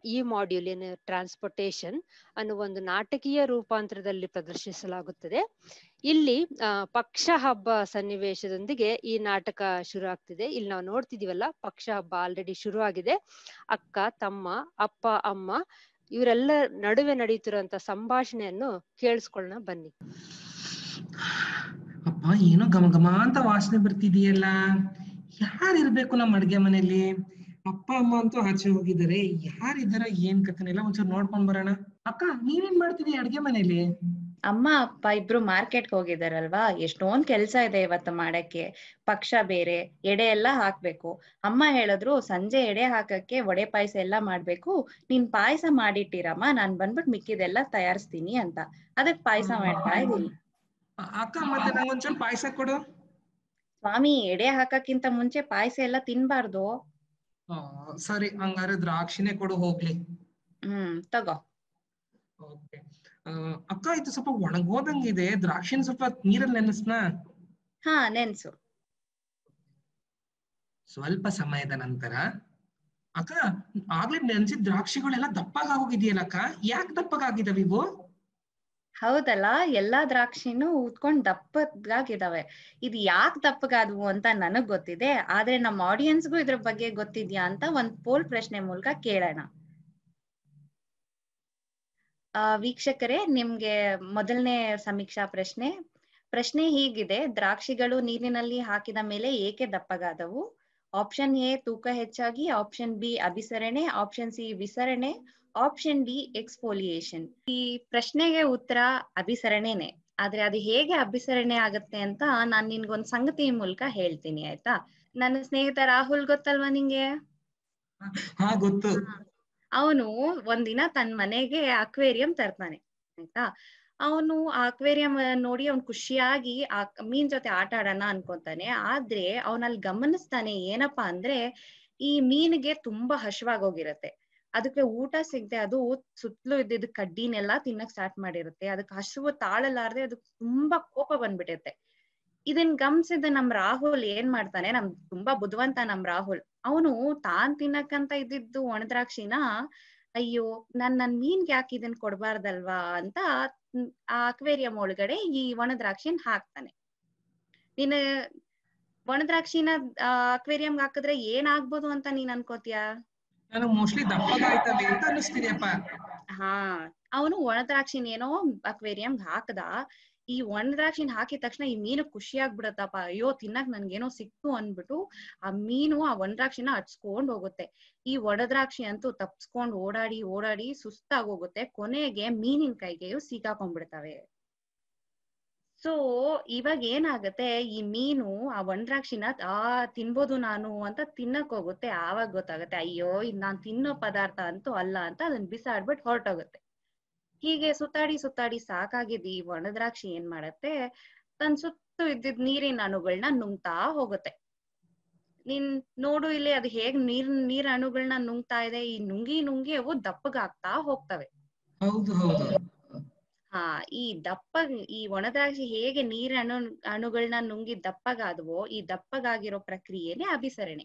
ಈ ಮಾಡ್ಯೂಲ್ ಏನು ಟ್ರಾನ್ಸ್ಪೋರ್ಟೇಷನ್ ಅನ್ನುವ ಒಂದು ನಾಟಕೀಯ ರೂಪಾಂತರದಲ್ಲಿ ಪ್ರದರ್ಶಿಸಲಾಗುತ್ತದೆ ಇಲ್ಲಿ ಆ, ಪಕ್ಷ ಹಬ್ಬ ಸನ್ನಿವೇಶದೊಂದಿಗೆ ಈ ನಾಟಕ ಶುರು ಆಗ್ತಿದೆ ಇಲ್ಲಿ ನಾವು ನೋಡ್ತಿದೀವಲ್ಲ ಪಕ್ಷ ಹಬ್ಬ ಆಲ್ರೆಡಿ ಶುರು ಆಗಿದೆ ಅಕ್ಕ ತಮ್ಮ ಅಪ್ಪ ಅಮ್ಮ ಇವರೆಲ್ಲ ನಡುವೆ ನಡೀತಿರುವಂತ ಸಂಭಾಷಣೆಯನ್ನು ಕೇಳಿಸ್ಕೊಳ್ಳೋಣ ಬನ್ನಿ ಅಪ್ಪ ಏನೋ ಘಮ ಘಮ ಅಂತ ವಾಸನೆ ಬರ್ತಿದೆಯಲ್ಲ ಯಾರಿರ್ಬೇಕು ನಮ್ಮ ಅಡ್ಗೆ ಮನೇಲಿ ಅಪ್ಪ ಅಮ್ಮ ಅಂತೂ ಆಚೆ ಹೋಗಿದ್ದಾರೆ ಯಾರಿದಾರ ಏನ್ ಕಥನೆಲ್ಲ ಒಂಚೂರು ನೋಡ್ಕೊಂಡ್ ಬರೋಣ ಅಕ್ಕ ನೀವೇನ್ ಮಾಡ್ತಿದೀಯ ಅಡ್ಗೆ ಮನೇಲಿ ಅಮ್ಮ ಅಪ್ಪ ಇಬ್ರು ಮಾರ್ಕೆಟ್ಗೆ ಹೋಗಿದಾರಲ್ವಾ ಎಷ್ಟೊಂದ್ ಕೆಲ್ಸ ಇದೆ ಇವತ್ತು ಮಾಡಕ್ಕೆ ಪಕ್ಷ ಬೇರೆ ಎಡೆ ಎಲ್ಲ ಹಾಕ್ಬೇಕು ಅಮ್ಮ ಹೇಳಿದ್ರು ಸಂಜೆ ಎಡೆ ಹಾಕಕ್ಕೆ ವಡೆ ಪಾಯಸ ಎಲ್ಲ ಮಾಡ್ಬೇಕು ನೀನ್ ಪಾಯಸ ಮಾಡಿಟ್ಟಿರಮ್ಮ ನಾನ್ ಬಂದ್ಬಿಟ್ಟು ಮಿಕ್ಕಿದೆಲ್ಲ ತಯಾರಿಸ್ತೀನಿ ಅಂತ ಅದಕ್ ಪಾಯಸ ಮಾಡ್ತಾ ಇದೀನಿ ಅ- ಅಕ್ಕ ಮತ್ತೆ ನಂಗೊಂಚೂರು ಪಾಯಸ ಕೊಡು ಸ್ವಾಮಿ ಎಡೆ ಹಾಕಕ್ಕಿಂತ ಮುಂಚೆ ಪಾಯಸ ಎಲ್ಲ ತಿನ್ಬಾರ್ದು ಆ, ಸರಿ ಹಂಗಾರೆ ದ್ರಾಕ್ಷಿನೇ ಕೊಡು ಹೋಗ್ಲಿ ಹ್ಮ್ ತಗೋ ಓಕೆ ಅಕ್ಕ ಇದು ಸ್ವಲ್ಪ ಒಣಗೋದಂಗಿದೆ ದ್ರಾಕ್ಷಿನ ಸ್ವಲ್ಪ ನೀರಲ್ಲಿ ನೆನೆಸ್ನಾ ಹಾ ನೆನ್ಸು ಸ್ವಲ್ಪ ಸಮಯದ ನಂತರ ಅಕ್ಕ ಆಗ್ಲೇ ನೆನ್ಸಿದ ದ್ರಾಕ್ಷಿಗಳೆಲ್ಲ ದಪ್ಪಗಾಗೋಗಿದೆಯಲ್ಲ ಅಕ್ಕ ಯಾಕೆ ದಪ್ಪಗಾಗಿದಾವೆ ಇವು ಹೌದಲ್ಲ ಎಲ್ಲಾ ದ್ರಾಕ್ಷಿನೂ ಉತ್ಕೊಂಡ್ ದಪ್ಪಗಾಗಿದಾವೆ ಇದು ಯಾಕ್ ದಪ್ಪಗಾದ್ವು ಅಂತ ನನಗ್ ಗೊತ್ತಿದೆ ಆದ್ರೆ ನಮ್ಮ ಆಡಿಯನ್ಸ್ಗೂ ಇದ್ರ ಬಗ್ಗೆ ಗೊತ್ತಿದ್ಯಾ ಅಂತ ಒಂದ್ ಪೋಲ್ ಪ್ರಶ್ನೆ ಮೂಲಕ ಕೇಳೋಣ ಆ ವೀಕ್ಷಕರೇ ನಿಮ್ಗೆ ಮೊದಲನೇ ಸಮೀಕ್ಷಾ ಪ್ರಶ್ನೆ ಪ್ರಶ್ನೆ ಹೀಗಿದೆ ದ್ರಾಕ್ಷಿಗಳು ನೀರಿನಲ್ಲಿ ಹಾಕಿದ ಮೇಲೆ ಏಕೆ ದಪ್ಪಗಾದವು ಆಪ್ಷನ್ ಎ ತೂಕ ಹೆಚ್ಚಾಗಿ ಆಪ್ಷನ್ ಬಿ ಅಭಿಸರಣೆ ಆಪ್ಷನ್ ಸಿ ವಿಸರಣೆ ಆಪ್ಷನ್ ಡಿ ಎಕ್ಸ್ಫೋಲಿಯೇಷನ್ ಈ ಪ್ರಶ್ನೆಗೆ ಉತ್ತರ ಅಭಿಸರಣೆನೆ ಆದ್ರೆ ಅದು ಹೇಗೆ ಅಭಿಸರಣೆ ಆಗತ್ತೆ ಅಂತ ನಾನ್ ನಿನ್ಗೊಂದ್ ಸಂಗತಿ ಮೂಲಕ ಹೇಳ್ತೀನಿ ಆಯ್ತಾ ನನ್ನ ಸ್ನೇಹಿತ ರಾಹುಲ್ ಗೊತ್ತಲ್ವಾ ನಿಂಗೆ ಹಾ ಗೊತ್ತು ಅವನು ಒಂದಿನ ತನ್ನ ಮನೆಗೆ ಅಕ್ವೇರಿಯಂ ತರ್ತಾನೆ ಆಯ್ತಾ ಅವನು ಆ ಅಕ್ವೇರಿಯಂ ನೋಡಿ ಅವ್ನ್ ಖುಷಿಯಾಗಿ ಆ ಮೀನ್ ಜೊತೆ ಆಟ ಆಡೋಣ ಅನ್ಕೊಂತಾನೆ ಆದ್ರೆ ಅವನಲ್ಲಿ ಗಮನಿಸ್ತಾನೆ ಏನಪ್ಪಾ ಅಂದ್ರೆ ಈ ಮೀನಿಗೆ ತುಂಬಾ ಹಶ್ವಾಗೋಗಿರತ್ತೆ ಅದಕ್ಕೆ ಊಟ ಸಿಗದೆ ಅದು ಸುತ್ತಲೂ ಇದ್ದಿದ್ ಕಡ್ಡಿನೆಲ್ಲ ತಿನ್ನಕ್ ಸ್ಟಾರ್ಟ್ ಮಾಡಿರುತ್ತೆ ಅದಕ್ಕೆ ಹಸುವು ತಾಳಲಾರ್ದೆ ಅದಕ್ಕೆ ತುಂಬಾ ಕೋಪ ಬಂದ್ಬಿಟ್ಟಿರುತ್ತೆ ಇದನ್ ಗಮನಿಸಿದ ನಮ್ ರಾಹುಲ್ ಏನ್ ಮಾಡ್ತಾನೆ ನಮ್ ತುಂಬಾ ಬುದ್ಧಿವಂತ ನಮ್ ರಾಹುಲ್ ಅವನು ತಾನ್ ತಿನ್ನಕ್ಕಂತ ಇದ್ದಿದ್ದು ಒಣದ್ರಾಕ್ಷಿನ ಅಯ್ಯೋ ನಾನ್ ನನ್ ಮೀನ್ಗೆ ಯಾಕೆ ಇದನ್ ಕೊಡ್ಬಾರ್ದಲ್ವಾ ಅಂತ ಮ್, ಆ ಅಕ್ವೇರಿಯಂ ಒಳಗಡೆ ಈ ಒಣದ್ರಾಕ್ಷಿನ ಹಾಕ್ತಾನೆ ನೀನ್ ಒಣದ್ರಾಕ್ಷಿನ ಅಕ್ವೇರಿಯಂಗೆ ಹಾಕಿದ್ರೆ ಏನ್ ಆಗ್ಬೋದು ಅಂತ ನೀನ್ ಅನ್ಕೋತೀಯ ನನಗೆ ಮೋಸ್ಟ್ಲಿ ದಪ್ಪಗಾಯ್ತವೆ ಅಂತ ಅನಿಸ್ತಿದೆಯಪ್ಪ ಹಾ ಅವನು ಒಣದ್ರಾಕ್ಷಿನ ಏನೋ ಅಕ್ವೇರಿಯಂಗೆ ಹಾಕದ ಈ ಒಣದ್ರಾಕ್ಷಿನ ಹಾಕಿದ ತಕ್ಷಣ ಈ ಮೀನು ಖುಷಿ ಆಗ್ಬಿಡತ್ತಪ್ಪ ಅಯ್ಯೋ ತಿನ್ನಕ್ ನನ್ಗೇನೋ ಸಿಕ್ತು ಅನ್ಬಿಟ್ಟು ಆ ಮೀನು ಆ ಒಣದ್ರಾಕ್ಷಿನ ಹಚ್ಕೊಂಡ್ ಹೋಗುತ್ತೆ ಈ ಒಣದ್ರಾಕ್ಷಿ ಅಂತೂ ತಪ್ಸ್ಕೊಂಡ್ ಓಡಾಡಿ ಓಡಾಡಿ ಸುಸ್ತಾಗೋಗುತ್ತೆ ಕೊನೆಗೆ ಮೀನಿನ ಕೈಗೆ ಇವು ಸಿಕ್ಕಾಕೊಂಡ್ಬಿಡ್ತವೆ ಸೊ ಇವಾಗ ಏನಾಗತ್ತೆ ಈ ಮೀನು ಆ ಒಣದ್ರಾಕ್ಷಿನ ಆ ತಿನ್ಬೋದು ನಾನು ಅಂತ ತಿನ್ನಕ್ ಹೋಗುತ್ತೆ ಆವಾಗ ಗೊತ್ತಾಗತ್ತೆ ಅಯ್ಯೋ ಇದ್ ನಾನ್ ತಿನ್ನೋ ಪದಾರ್ಥ ಅಂತೂ ಅಲ್ಲ ಅಂತ ಅದನ್ನ ಬಿಸಾಡ್ಬಿಟ್ಟು ಹೊರಟೋಗುತ್ತೆ ಹೀಗೆ ಸುತ್ತಾಡಿ ಸುತ್ತಾಡಿ ಸಾಕಾಗಿದ್ ಈ ಒಣದ್ರಾಕ್ಷಿ ಏನ್ ಮಾಡತ್ತೆ ತನ್ ಸುತ್ತು ಇದ್ದಿದ್ ನೀರಿನ ಅಣುಗಳನ್ನ ನುಂಗ್ತಾ ಹೋಗುತ್ತೆ ನೀನ್ ನೋಡು ಇಲ್ಲಿ ಅದು ಹೇಗ್ ನೀರ್ ನೀರ್ ಅಣುಗಳನ್ನ ನುಂಗ್ತಾ ಇದೆ ಈ ನುಂಗಿ ನುಂಗಿ ಅವು ದಪ್ಪಗಾಗ್ತಾ ಹೋಗ್ತವೆ ಹೌದು ಹೌದು ಹಾ ಈ ದಪ್ಪ ಈ ಒಣದ್ರಾಕ್ಷಿ ಹೇಗೆ ನೀರ್ ಅಣು ಅಣುಗಳನ್ನ ನುಂಗಿ ದಪ್ಪಗಾದವೋ ಈ ದಪ್ಪಗಾಗಿರೋ ಪ್ರಕ್ರಿಯೆನೇ ಅಭಿಸರಣೆ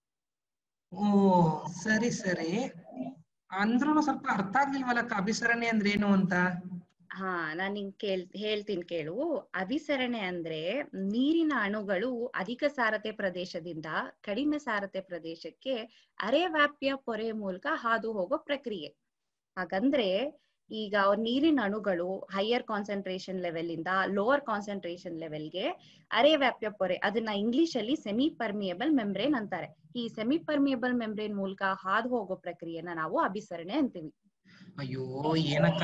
ಓ ಸರಿ ಸರಿ ಅಂದ್ರೂ ಸ್ವಲ್ಪ ಅರ್ಥ ಆಗ್ಲಿಲ್ವಲ್ಲಕ್ಕ ಅಭಿಸರಣೆ ಅಂದ್ರೆ ಏನು ಅಂತ ಹಾ ನಾನ್ ನಿಂಗ್ ಕೇಳ್ ಹೇಳ್ತೀನಿ ಕೇಳು ಅಭಿಸರಣೆ ಅಂದ್ರೆ ನೀರಿನ ಅಣುಗಳು ಅಧಿಕ ಸಾರತೆ ಪ್ರದೇಶದಿಂದ ಕಡಿಮೆ ಸಾರತೆ ಪ್ರದೇಶಕ್ಕೆ ಅರೆ ವ್ಯಾಪ್ತಿಯ ಪೊರೆ ಮೂಲಕ ಹಾದು ಹೋಗೋ ಪ್ರಕ್ರಿಯೆ ಹಾಗಂದ್ರೆ ಈಗ ಅವ್ರ ನೀರಿನ ಅಣುಗಳು ಹೈಯರ್ ಕಾನ್ಸಂಟ್ರೇಷನ್ ಲೆವೆಲ್ ಇಂದ ಲೋವರ್ ಕಾನ್ಸಂಟ್ರೇಷನ್ ಲೆವೆಲ್ಗೆ ಅರೆ ವ್ಯಾಪ್ಯ ಪೊರೆ ಅದನ್ನ ಇಂಗ್ಲಿಷ್ ಅಲ್ಲಿ ಸೆಮಿ ಪರ್ಮಿಯಬಲ್ ಮೆಂಬ್ರೇನ್ ಅಂತಾರೆ ಈ ಸೆಮಿ ಪರ್ಮಿಯಬಲ್ ಮೆಂಬ್ರೇನ್ ಮೂಲಕ ಹಾದು ಹೋಗೋ ಪ್ರಕ್ರಿಯೆನ ನಾವು ಅಭಿಸರಣೆ ಅಂತೀವಿ ಅಯ್ಯೋ ಏನಕ್ಕ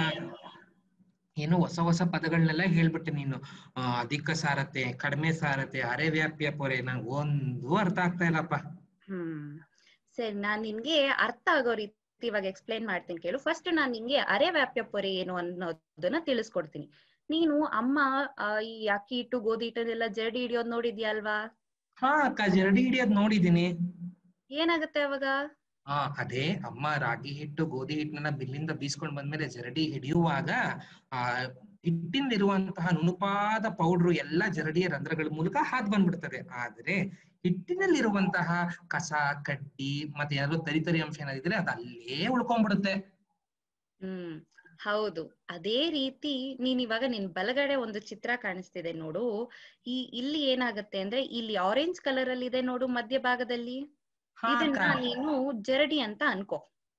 ಏನು ಹೊಸ ಹೊಸ ಪದಗಳನ್ನೆಲ್ಲ ಹೇಳ್ಬಿಟ್ಟೆ ನೀನು ಆ, ಅಧಿಕ ಸಾರತೆ ಕಡಿಮೆ ಸಾರತೆ ಅರೆ ವ್ಯಾಪ್ಯ ಪೊರೆ ನಂಗೆ ಒಂದು ಅರ್ಥ ಆಗ್ತಾ ಇಲ್ಲಪ್ಪ ಹ್ಮ್ ಸರಿ ನಾನ್ ನಿನ್ಗೆ ಅರ್ಥ ಆಗೋ ರೀತಿ ಇವಾಗ ಎಕ್ಸ್ಪ್ಲೈನ್ ಮಾಡ್ತೀನಿ ಕೇಳು ಫಸ್ಟ್ ನಾನ್ ನಿಂಗೆ ಅರೆ ವ್ಯಾಪ್ಯ ಪೊರೆ ಏನು ಅನ್ನೋದನ್ನ ತಿಳಿಸ್ಕೊಡ್ತೀನಿ ನೀನು ಅಮ್ಮ ಆ, ಈ ಅಕ್ಕಿ ಹಿಟ್ಟು ಗೋಧಿ ಹಿಟ್ಟನ್ನೆಲ್ಲ ಜರಡಿ ಹಿಡಿಯೋದ್ ನೋಡಿದ್ಯಾ ಅಲ್ವಾ ಹಾ ಅಕ್ಕ ಜರಡಿ ಹಿಡಿಯೋದ್ ನೋಡಿದೀನಿ ಏನಾಗುತ್ತೆ ಅವಾಗ ಹಾ ಅದೇ ಅಮ್ಮ ರಾಗಿ ಹಿಟ್ಟು ಗೋಧಿ ಹಿಟ್ಟನ್ನ ಬಿಲ್ಲಿಂದ ಬೀಸ್ಕೊಂಡ್ ಬಂದ್ಮೇಲೆ ಜರಡಿ ಹಿಡಿಯುವಾಗ ಆ ಹಿಟ್ಟಿನಲ್ಲಿರುವಂತಹ ನುಣುಪಾದ ಪೌಡ್ರು ಎಲ್ಲ ಜರಡಿಯ ರಂಧ್ರಗಳ ಮೂಲಕ ಹಾದ್ ಬಂದ್ಬಿಡ್ತದೆ ಆದ್ರೆ ಹಿಟ್ಟಿನಲ್ಲಿರುವಂತಹ ಕಸ ಕಡ್ಡಿ ಮತ್ತೆ ಏನಾದ್ರು ತರಿ ತರಿ ಅಂಶ ಏನಾದಿದ್ರೆ ಅದು ಅಲ್ಲೇ ಉಳ್ಕೊಂಡ್ಬಿಡುತ್ತೆ ಹ್ಮ್ ಹೌದು ಅದೇ ರೀತಿ ನೀನ್ ಇವಾಗ ನಿನ್ ಬಲಗಡೆ ಒಂದು ಚಿತ್ರ ಕಾಣಿಸ್ತಿದೆ ನೋಡು ಈ ಇಲ್ಲಿ ಏನಾಗತ್ತೆ ಅಂದ್ರೆ ಇಲ್ಲಿ ಆರೆಂಜ್ ಕಲರ್ ಅಲ್ಲಿ ಇದೆ ನೋಡು ಮಧ್ಯಭಾಗದಲ್ಲಿ ಹಾ ಇದನ್ನ ಅಕ್ಕ. ನೀನು ಜರಡಿ ಅಂತ ಅನ್ಕೋ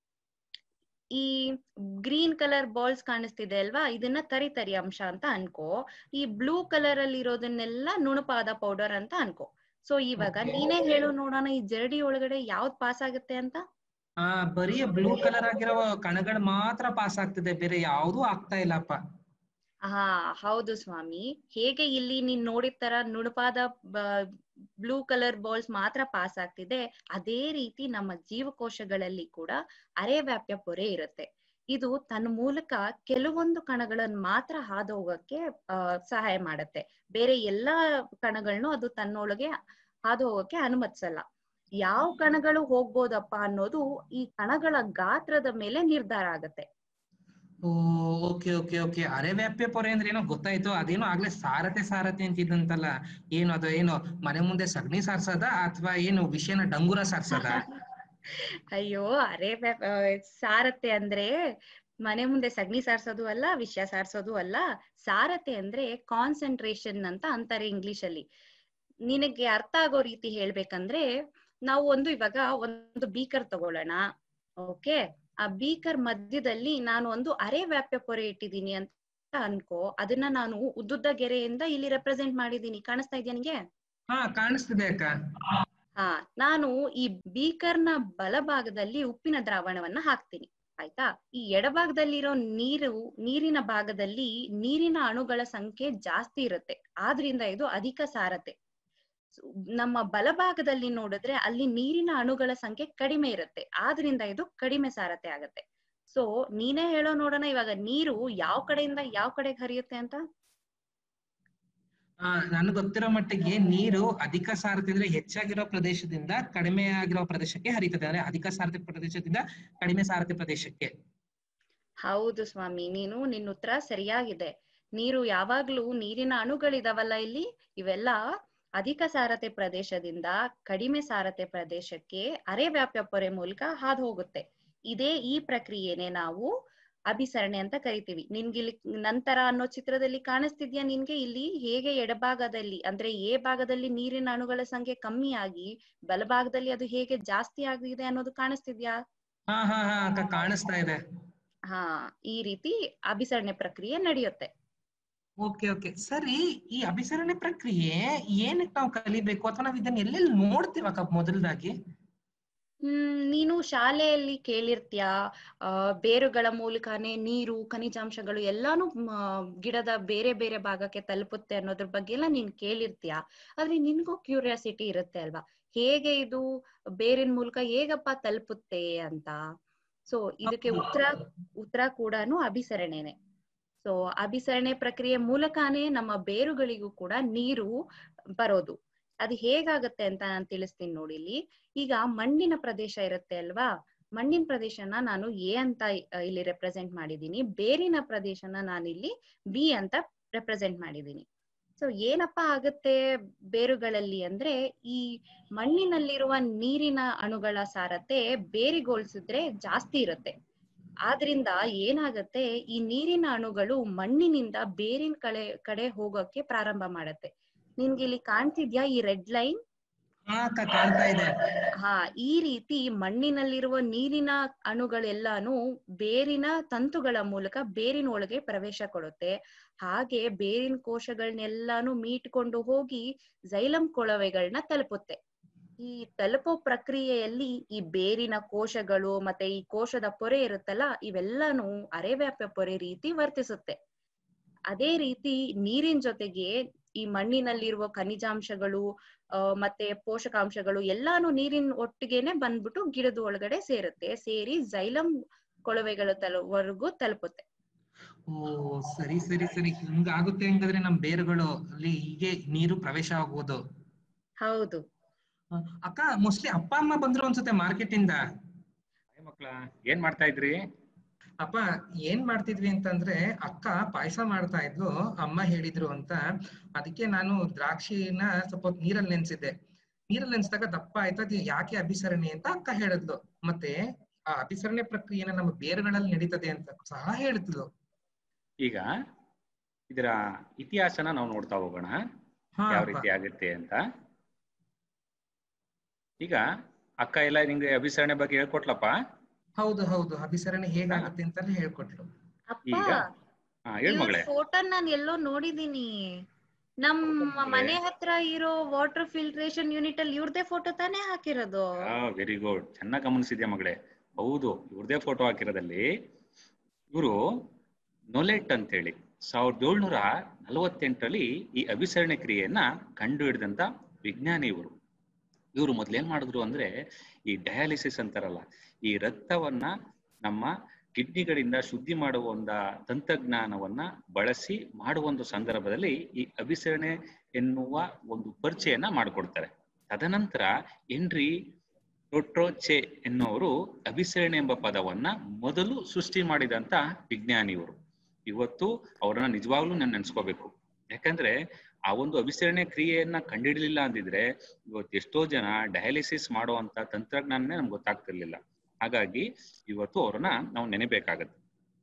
ಈ ಗ್ರೀನ್ ಕಲರ್ ಬಾಲ್ಸ್ ಕಾಣಿಸ್ತಿದೆ ಅಲ್ವಾ ಇದನ್ನ ತರಿ ತರಿ ಅಂಶ ಅಂತ ಅನ್ಕೋ ಈ ಬ್ಲೂ ಕಲರ್ ಅಲ್ಲಿ ಇರೋದನ್ನೆಲ್ಲ ನುಣುಪಾದ ಪೌಡರ್ ಅಂತ ಅನ್ಕೋ ಸೊ ಇವಾಗ Okay. ನೀನೇ ಹೇಳು ನೋಡೋಣ ಈ ಜರಡಿ ಒಳಗಡೆ ಯಾವ್ದ್ ಪಾಸ್ ಆಗುತ್ತೆ ಅಂತ ಆ ಬರೀ ಬ್ಲೂ ಕಲರ್ ಆಗಿರೋ ಕಣಗಳು ಮಾತ್ರ ಪಾಸ್ ಆಗ್ತಿದೆ ಬೇರೆ ಯಾವ್ದೂ ಆಗ್ತಾ ಇಲ್ಲಪ್ಪ ಹಾ ಹೌದು ಸ್ವಾಮಿ ಹೇಗೆ ಇಲ್ಲಿ ನೀನ್ ನೋಡಿದ ತರ ನುಣುಪಾದ ಬ್ಲೂ ಕಲರ್ ಬಾಲ್ಸ್ ಮಾತ್ರ ಪಾಸ್ ಆಗ್ತಿದೆ ಅದೇ ರೀತಿ ನಮ್ಮ ಜೀವಕೋಶಗಳಲ್ಲಿ ಕೂಡ ಅರೆವ್ಯಾಪ್ಯ ಪೊರೆ ಇರುತ್ತೆ ಇದು ತನ್ನ ಮೂಲಕ ಕೆಲವೊಂದು ಕಣಗಳನ್ನ ಮಾತ್ರ ಹಾದು ಹೋಗಕ್ಕೆ ಆ, ಸಹಾಯ ಮಾಡತ್ತೆ ಬೇರೆ ಎಲ್ಲಾ ಕಣಗಳನ್ನು ಅದು ತನ್ನೊಳಗೆ ಹಾದು ಹೋಗಕ್ಕೆ ಅನುಮತಿಸಲ್ಲ ಯಾವ ಕಣಗಳು ಹೋಗ್ಬೋದಪ್ಪ ಅನ್ನೋದು ಈ ಕಣಗಳ ಗಾತ್ರದ ಮೇಲೆ ನಿರ್ಧಾರ ಆಗತ್ತೆ ಓ ಓಕೆ ಓಕೆ ಓಕೆ ಅರೆವ್ಯಾಪ್ಯ ಪೊರೆ ಅಂದ್ರೆ ಏನೋ ಗೊತ್ತಾಯ್ತು ಅದೇನೋ ಆಗ್ಲೇ ಸಾರತೆ ಸಾರತೆ ಅಂತಿದ್ದಂತಲ್ಲ ಏನು ಅದು ಏನು ಮನೆ ಮುಂದೆ ಸಗಣಿ ಸಾರ್ಸದ ಅಥವಾ ಏನು ವಿಷಯನ ಡಂಗುರ ಸಾರ್ಸದ ಅಯ್ಯೋ ಅರೆ ವ್ಯಾಪ್- ಆ, ಸಾರತೆ ಅಂದ್ರೆ ಮನೆ ಮುಂದೆ ಸಗಣಿ ಸಾರ್ಸೋದು ಅಲ್ಲ ವಿಷಯ ಸಾರ್ಸೋದು ಅಲ್ಲ ಸಾರತೆ ಅಂದ್ರೆ ಕಾನ್ಸಂಟ್ರೇಷನ್ ಅಂತ ಅಂತಾರೆ ಇಂಗ್ಲಿಷ್ ಅಲ್ಲಿ ನಿನಗೆ ಅರ್ಥ ಆಗೋ ರೀತಿ ಹೇಳ್ಬೇಕಂದ್ರೆ ನಾವು ಒಂದು ಇವಾಗ ಒಂದು ಬೀಕರ್ ತಗೊಳ್ಳೋಣ ಓಕೆ ಆ ಬೀಕರ್ ಮಧ್ಯದಲ್ಲಿ ನಾನು ಒಂದು ಅರೆ ವ್ಯಾಪ್ಯ ಪೊರೆ ಇಟ್ಟಿದ್ದೀನಿ ಅಂತ ಅನ್ಕೋ ಅದನ್ನ ನಾನು ಉದ್ದುದ್ದ ಗೆರೆಯಿಂದ ಇಲ್ಲಿ ರೆಪ್ರೆಸೆಂಟ್ ಮಾಡಿದೀನಿ ಕಾಣಿಸ್ತಾ ಇದೆಯಾ ನಿಂಗೆ ಹಾ ಕಾಣಿಸ್ತಿದೆ ಅಕ್ಕ ಹಾ ನಾನು ಈ ಬೀಕರ್ನ ಬಲಭಾಗದಲ್ಲಿ ಉಪ್ಪಿನ ದ್ರಾವಣವನ್ನ ಹಾಕ್ತೀನಿ ಆಯ್ತಾ ಈ ಎಡಭಾಗದಲ್ಲಿರೋ ನೀರು ನೀರಿನ ಭಾಗದಲ್ಲಿ ನೀರಿನ ಅಣುಗಳ ಸಂಖ್ಯೆ ಜಾಸ್ತಿ ಇರುತ್ತೆ ಆದ್ರಿಂದ ಇದು ಅಧಿಕ ಸಾರತೆ ಸೊ, ನಮ್ಮ ಬಲಭಾಗದಲ್ಲಿ ನೋಡಿದ್ರೆ ಅಲ್ಲಿ ನೀರಿನ ಅಣುಗಳ ಸಂಖ್ಯೆ ಕಡಿಮೆ ಇರುತ್ತೆ ಆದ್ರಿಂದ ಇದು ಕಡಿಮೆ ಸಾರತೆ ಆಗತ್ತೆ ಸೊ ನೀನೇ ಹೇಳೋ ನೋಡೋಣ ಇವಾಗ ನೀರು ಯಾವ ಕಡೆಯಿಂದ ಯಾವ ಕಡೆಗೆ ಹರಿಯುತ್ತೆ ಅಂತ ಆ ನನ್ಗೆ ಗೊತ್ತಿರೋ ಮಟ್ಟಿಗೆ ನೀರು ಅಧಿಕ ಸಾರತೆ ಅಂದ್ರೆ ಹೆಚ್ಚಾಗಿರೋ ಪ್ರದೇಶದಿಂದ ಕಡಿಮೆ ಆಗಿರೋ ಪ್ರದೇಶಕ್ಕೆ ಹರಿತದೆ ಅಂದ್ರೆ ಅಧಿಕ ಸಾರತೆ ಪ್ರದೇಶದಿಂದ ಕಡಿಮೆ ಸಾರತೆ ಪ್ರದೇಶಕ್ಕೆ ಹೌದು ಸ್ವಾಮಿ ನೀನು ನಿನ್ನ ಉತ್ತರ ಸರಿಯಾಗಿದೆ ನೀರು ಯಾವಾಗ್ಲೂ ನೀರಿನ ಅಣುಗಳಿದಾವಲ್ಲ ಇಲ್ಲಿ ಇವೆಲ್ಲ ಅಧಿಕ ಸಾರತೆ ಪ್ರದೇಶದಿಂದ ಕಡಿಮೆ ಸಾರತೆ ಪ್ರದೇಶಕ್ಕೆ ಅರೆವ್ಯಾಪ್ಯ ಪೊರೆ ಮೂಲಕ ಹಾದು ಹೋಗುತ್ತೆ ಇದೇ ಈ ಪ್ರಕ್ರಿಯೆನೆ ನಾವು ಅಭಿಸರಣೆ ಅಂತ ಕರಿತೀವಿ ನಿನ್ಗೆ ಇಲ್ಲಿ ನಂತರ ಅನ್ನೋ ಚಿತ್ರದಲ್ಲಿ ಕಾಣಿಸ್ತಿದ್ಯಾ ನಿನ್ಗೆ ಇಲ್ಲಿ ಹೇಗೆ ಎಡಭಾಗದಲ್ಲಿ ಅಂದ್ರೆ ಎ ಭಾಗದಲ್ಲಿ ನೀರಿನ ಅಣುಗಳ ಸಂಖ್ಯೆ ಕಮ್ಮಿ ಆಗಿ ಬಲಭಾಗದಲ್ಲಿ ಅದು ಹೇಗೆ ಜಾಸ್ತಿ ಆಗಿದೆ ಅನ್ನೋದು ಕಾಣಿಸ್ತಿದ್ಯಾ ಹಾ ಹಾ ಹಾ ಅಕ್ಕ ಕಾಣಿಸ್ತಾ ಇದೆ ಹಾ ಈ ರೀತಿ ಅಭಿಸರಣೆ ಪ್ರಕ್ರಿಯೆ ನಡೆಯುತ್ತೆ ಓಕೆ ಓಕೆ ಸರಿ ಈ ಅಭಿಸರಣೆ ಪ್ರಕ್ರಿಯೆ ಏನಕ್ಕೆ ನಾವು ಕಲಿಬೇಕು ಅಥವಾ ನಾವು ಇದನ್ನ ಎಲ್ಲೆಲ್ಲಿ ನೋಡ್ತೀವಕ್ಕ ಮೊದಲದಾಗಿ ಹ್ಮ್ ನೀನು ಶಾಲೆಯಲ್ಲಿ ಕೇಳಿರ್ತೀಯ ಆ ಬೇರುಗಳ ಮೂಲಕನೇ ನೀರು ಖನಿಜಾಂಶಗಳು ಎಲ್ಲಾನು ಮ, ಗಿಡದ ಬೇರೆ ಬೇರೆ ಭಾಗಕ್ಕೆ ತಲುಪುತ್ತೆ ಅನ್ನೋದ್ರ ಬಗ್ಗೆ ಎಲ್ಲ ನೀನ್ ಕೇಳಿರ್ತೀಯ ಆದ್ರೆ ನಿನ್ಗೂ ಕ್ಯೂರಿಯಾಸಿಟಿ ಇರುತ್ತೆ ಅಲ್ವಾ ಹೇಗೆ ಇದು ಬೇರಿನ ಮೂಲಕ ಹೇಗಪ್ಪ ತಲುಪುತ್ತೆ ಅಂತ ಸೊ ಇದಕ್ಕೆ ಉತ್ತರ ಉತ್ತರ ಕೂಡನು ಅಭಿಸರಣೆನೆ ಸೊ ಅಭಿಸರಣೆ ಪ್ರಕ್ರಿಯೆ ಮೂಲಕನೇ ನಮ್ಮ ಬೇರುಗಳಿಗೂ ಕೂಡ ನೀರು ಬರೋದು ಅದು ಹೇಗಾಗತ್ತೆ ಅಂತ ನಾನು ತಿಳಿಸ್ತೀನಿ ನೋಡಿ ಇಲ್ಲಿ ಈಗ ಮಣ್ಣಿನ ಪ್ರದೇಶ ಇರುತ್ತೆ ಅಲ್ವಾ ಮಣ್ಣಿನ ಪ್ರದೇಶನ ನಾನು ಎ ಅಂತ ಅಹ್, ಇಲ್ಲಿ ರೆಪ್ರೆಸೆಂಟ್ ಮಾಡಿದೀನಿ ಬೇರಿನ ಪ್ರದೇಶನ ನಾನಿಲ್ಲಿ ಬಿ ಅಂತ ರೆಪ್ರೆಸೆಂಟ್ ಮಾಡಿದೀನಿ ಸೊ ಏನಪ್ಪಾ ಆಗುತ್ತೆ ಬೇರುಗಳಲ್ಲಿ ಅಂದ್ರೆ ಈ ಮಣ್ಣಿನಲ್ಲಿರುವ ನೀರಿನ ಅಣುಗಳ ಸಾರತೆ ಬೇರಿಗೋಲ್ಸಿದ್ರೆ ಜಾಸ್ತಿ ಇರುತ್ತೆ ಆದ್ರಿಂದ ಏನಾಗತ್ತೆ ಈ ನೀರಿನ ಅಣುಗಳು ಮಣ್ಣಿನಿಂದ ಬೇರಿನ ಕಡೆ ಕಡೆ ಹೋಗೋಕೆ ಪ್ರಾರಂಭ ಮಾಡತ್ತೆ ನಿನ್ಗೆ ಇಲ್ಲಿ ಕಾಣ್ತಿದ್ಯಾ ಈ ರೆಡ್ ಲೈನ್ ಹಾ ಅಕ್ಕ ಕಾಣ್ತಾ ಇದೆ ಹಾ ಈ ರೀತಿ ಮಣ್ಣಿನಲ್ಲಿರುವ ನೀರಿನ ಅಣುಗಳೆಲ್ಲಾನು ಬೇರಿನ ತಂತುಗಳ ಮೂಲಕ ಬೇರಿನ ಒಳಗೆ ಪ್ರವೇಶ ಕೊಡುತ್ತೆ ಹಾಗೆ ಬೇರಿನ ಕೋಶಗಳನ್ನೆಲ್ಲಾನು ಮೀಟ್ಕೊಂಡು ಹೋಗಿ ಜೈಲಂ ಕೊಳವೆಗಳನ್ನ ತಲುಪುತ್ತೆ ಈ ತಲುಪೋ ಪ್ರಕ್ರಿಯೆಯಲ್ಲಿ ಈ ಬೇರಿನ ಕೋಶಗಳು ಮತ್ತೆ ಈ ಕೋಶದ ಪೊರೆ ಇರುತ್ತಲ್ಲ ಇವೆಲ್ಲಾನು ಅರೆವ್ಯಾಪ್ಯ ಪೊರೆ ರೀತಿ ವರ್ತಿಸುತ್ತೆ ಅದೇ ರೀತಿ ನೀರಿನ ಜೊತೆಗೆ ಈ ಮಣ್ಣಿನಲ್ಲಿರುವ ಖನಿಜಾಂಶಗಳು ಆ, ಮತ್ತೆ ಪೋಷಕಾಂಶಗಳು ಎಲ್ಲಾನು ನೀರಿನ ಒಟ್ಟಿಗೆನೆ ಬಂದ್ಬಿಟ್ಟು ಗಿಡದ ಒಳಗಡೆ ಸೇರುತ್ತೆ ಸೇರಿ ಜೈಲಂ ಕೊಳವೆಗಳ ತಲುವರೆಗೂ ತಲುಪುತ್ತೆ ಓ ಸರಿ ಸರಿ ಸರಿ ಹಿಂಗಾಗುತ್ತೆ ಹಂಗಾದ್ರೆ ನಮ್ ಬೇರುಗಳು ಅಲ್ಲಿ ಹೀಗೆ ನೀರು ಪ್ರವೇಶ ಆಗುವುದು ಹೌದು ಆ, ಅಕ್ಕ ಮೋಸ್ಟ್ಲಿ ಅಪ್ಪ ಅಮ್ಮ ಬಂದ್ರು ಅನ್ಸುತ್ತೆ ಮಾರ್ಕೆಟ್ ಇಂದ ಮಕ್ಳ ಏನ್ ಮಾಡ್ತಾ ಇದ್ರಿ ಅಪ್ಪ ಏನ್ ಮಾಡ್ತಿದ್ವಿ ಅಂತಂದ್ರೆ ಅಕ್ಕ ಪಾಯಸ ಮಾಡ್ತಾ ಇದ್ಲು ಅಮ್ಮ ಹೇಳಿದ್ರು ಅಂತ ಅದಕ್ಕೆ ನಾನು ದ್ರಾಕ್ಷಿನ ಸ್ವಲ್ಪ ಹೊತ್ತು ನೀರಲ್ಲಿ ನೆನ್ಸಿದ್ದೆ ನೀರಲ್ಲಿ ನೆನ್ಸಿದಾಗ ದಪ್ಪ ಆಯ್ತು ಅದು ಯಾಕೆ ಅಭಿಸರಣೆ ಅಂತ ಅಕ್ಕ ಹೇಳಿದ್ಲು ಮತ್ತೆ ಆ ಅಭಿಸರಣೆ ಪ್ರಕ್ರಿಯೆನ ನಮ್ಮ ಬೇರುಗಳಲ್ಲಿ ನಡೀತದೆ ಅಂತ ಸಹ ಹೇಳಿದ್ಲು ಈಗ ಇದರ ಇತಿಹಾಸನ ನಾವು ನೋಡ್ತಾ ಹೋಗೋಣ ಹಾ ಯಾವ ಅಪ್ಪ. ರೀತಿ ಆಗುತ್ತೆ ಅಂತ ಈಗ ಅಕ್ಕ ಎಲ್ಲ ನಿಂಗೆ ಅಭಿಸರಣೆ ಬಗ್ಗೆ ಹೇಳ್ಕೊಟ್ಲಪ್ಪ ಹೌದು ಹೌದು ಅಭಿಸರಣೆ ಹೇಗಾಗುತ್ತೆ ಅಂತಾನೆ ಹೇಳ್ಕೊಟ್ಲು ಅಪ್ಪ ಈಗ ಹಾ ಹೇಳ್ ಮಗಳೇ ಫೋಟೋ ನಾನ್ ಎಲ್ಲೋ ನೋಡಿದೀನಿ ನಮ್ಮ ಹೌದಾ ಮನೆ ಹತ್ರ ಇರೋ ವಾಟರ್ ಫಿಲ್ಟ್ರೇಷನ್ ಯೂನಿಟ್ ಅಲ್ಲಿ ಇವ್ರದೇ ಫೋಟೋ ತಾನೇ ಹಾಕಿರೋದು ವೆರಿ ಗುಡ್ ಚೆನ್ನಾಗಿ ಗಮನಿಸಿದ್ಯಾ ಮಗಳೇ ಹೌದು ಇವ್ರದೇ ಫೋಟೋ ಹಾಕಿರೋದಲ್ಲಿ ಇವರು ನೊಲೆಟ್ ಅಂತೇಳಿ ಸಾವಿರದ ಏಳ್ನೂರ ನಲವತ್ತೆಂಟರಲ್ಲಿ ಈ ಅಭಿಸರಣೆ ಕ್ರಿಯೆಯನ್ನ ಕಂಡು ಹಿಡಿದಂತ ವಿಜ್ಞಾನಿ ಇವರು ಇವರು ಮೊದ್ಲೇನ್ ಮಾಡಿದ್ರು ಅಂದ್ರೆ ಈ ಡಯಾಲಿಸಿಸ್ ಅಂತಾರಲ್ಲ ಈ ರಕ್ತವನ್ನ ನಮ್ಮ ಕಿಡ್ನಿಗಳಿಂದ ಶುದ್ಧಿ ಮಾಡುವ ಒಂದು ತಂತ್ರಜ್ಞಾನವನ್ನ ಬಳಸಿ ಮಾಡುವ ಒಂದು ಸಂದರ್ಭದಲ್ಲಿ ಈ ಅಭಿಸರಣೆ ಎನ್ನುವ ಒಂದು ಪರಿಚಯನ ಮಾಡಿಕೊಡ್ತಾರೆ ತದನಂತರ ಎನ್ರಿ ಟೊಟ್ರೋಚೆ ಎನ್ನುವರು ಅಭಿಸರಣೆ ಎಂಬ ಪದವನ್ನ ಮೊದಲು ಸೃಷ್ಟಿ ಮಾಡಿದಂತ ವಿಜ್ಞಾನಿ ಇವರು ಇವತ್ತು ಅವರನ್ನ ನಿಜವಾಗ್ಲೂ ನಾನು ನೆನ್ಸ್ಕೋಬೇಕು ಯಾಕಂದ್ರೆ ಆ ಒಂದು ಅಭಿಸರಣೆ ಕ್ರಿಯೆಯನ್ನ ಕಂಡಿಡ್ಲಿಲ್ಲ ಅಂದಿದ್ರೆ ಇವತ್ತು ಎಷ್ಟೋ ಜನ ಡಯಾಲಿಸಿಸ್ ಮಾಡುವಂತ ತಂತ್ರಜ್ಞಾನನೇ ನಮ್ಗೆ ಗೊತ್ತಾಗ್ತಿರ್ಲಿಲ್ಲ ಹಾಗಾಗಿ ಇವತ್ತು ಅವ್ರನ್ನ ನಾವು ನೆನೆಬೇಕಾಗತ್ತೆ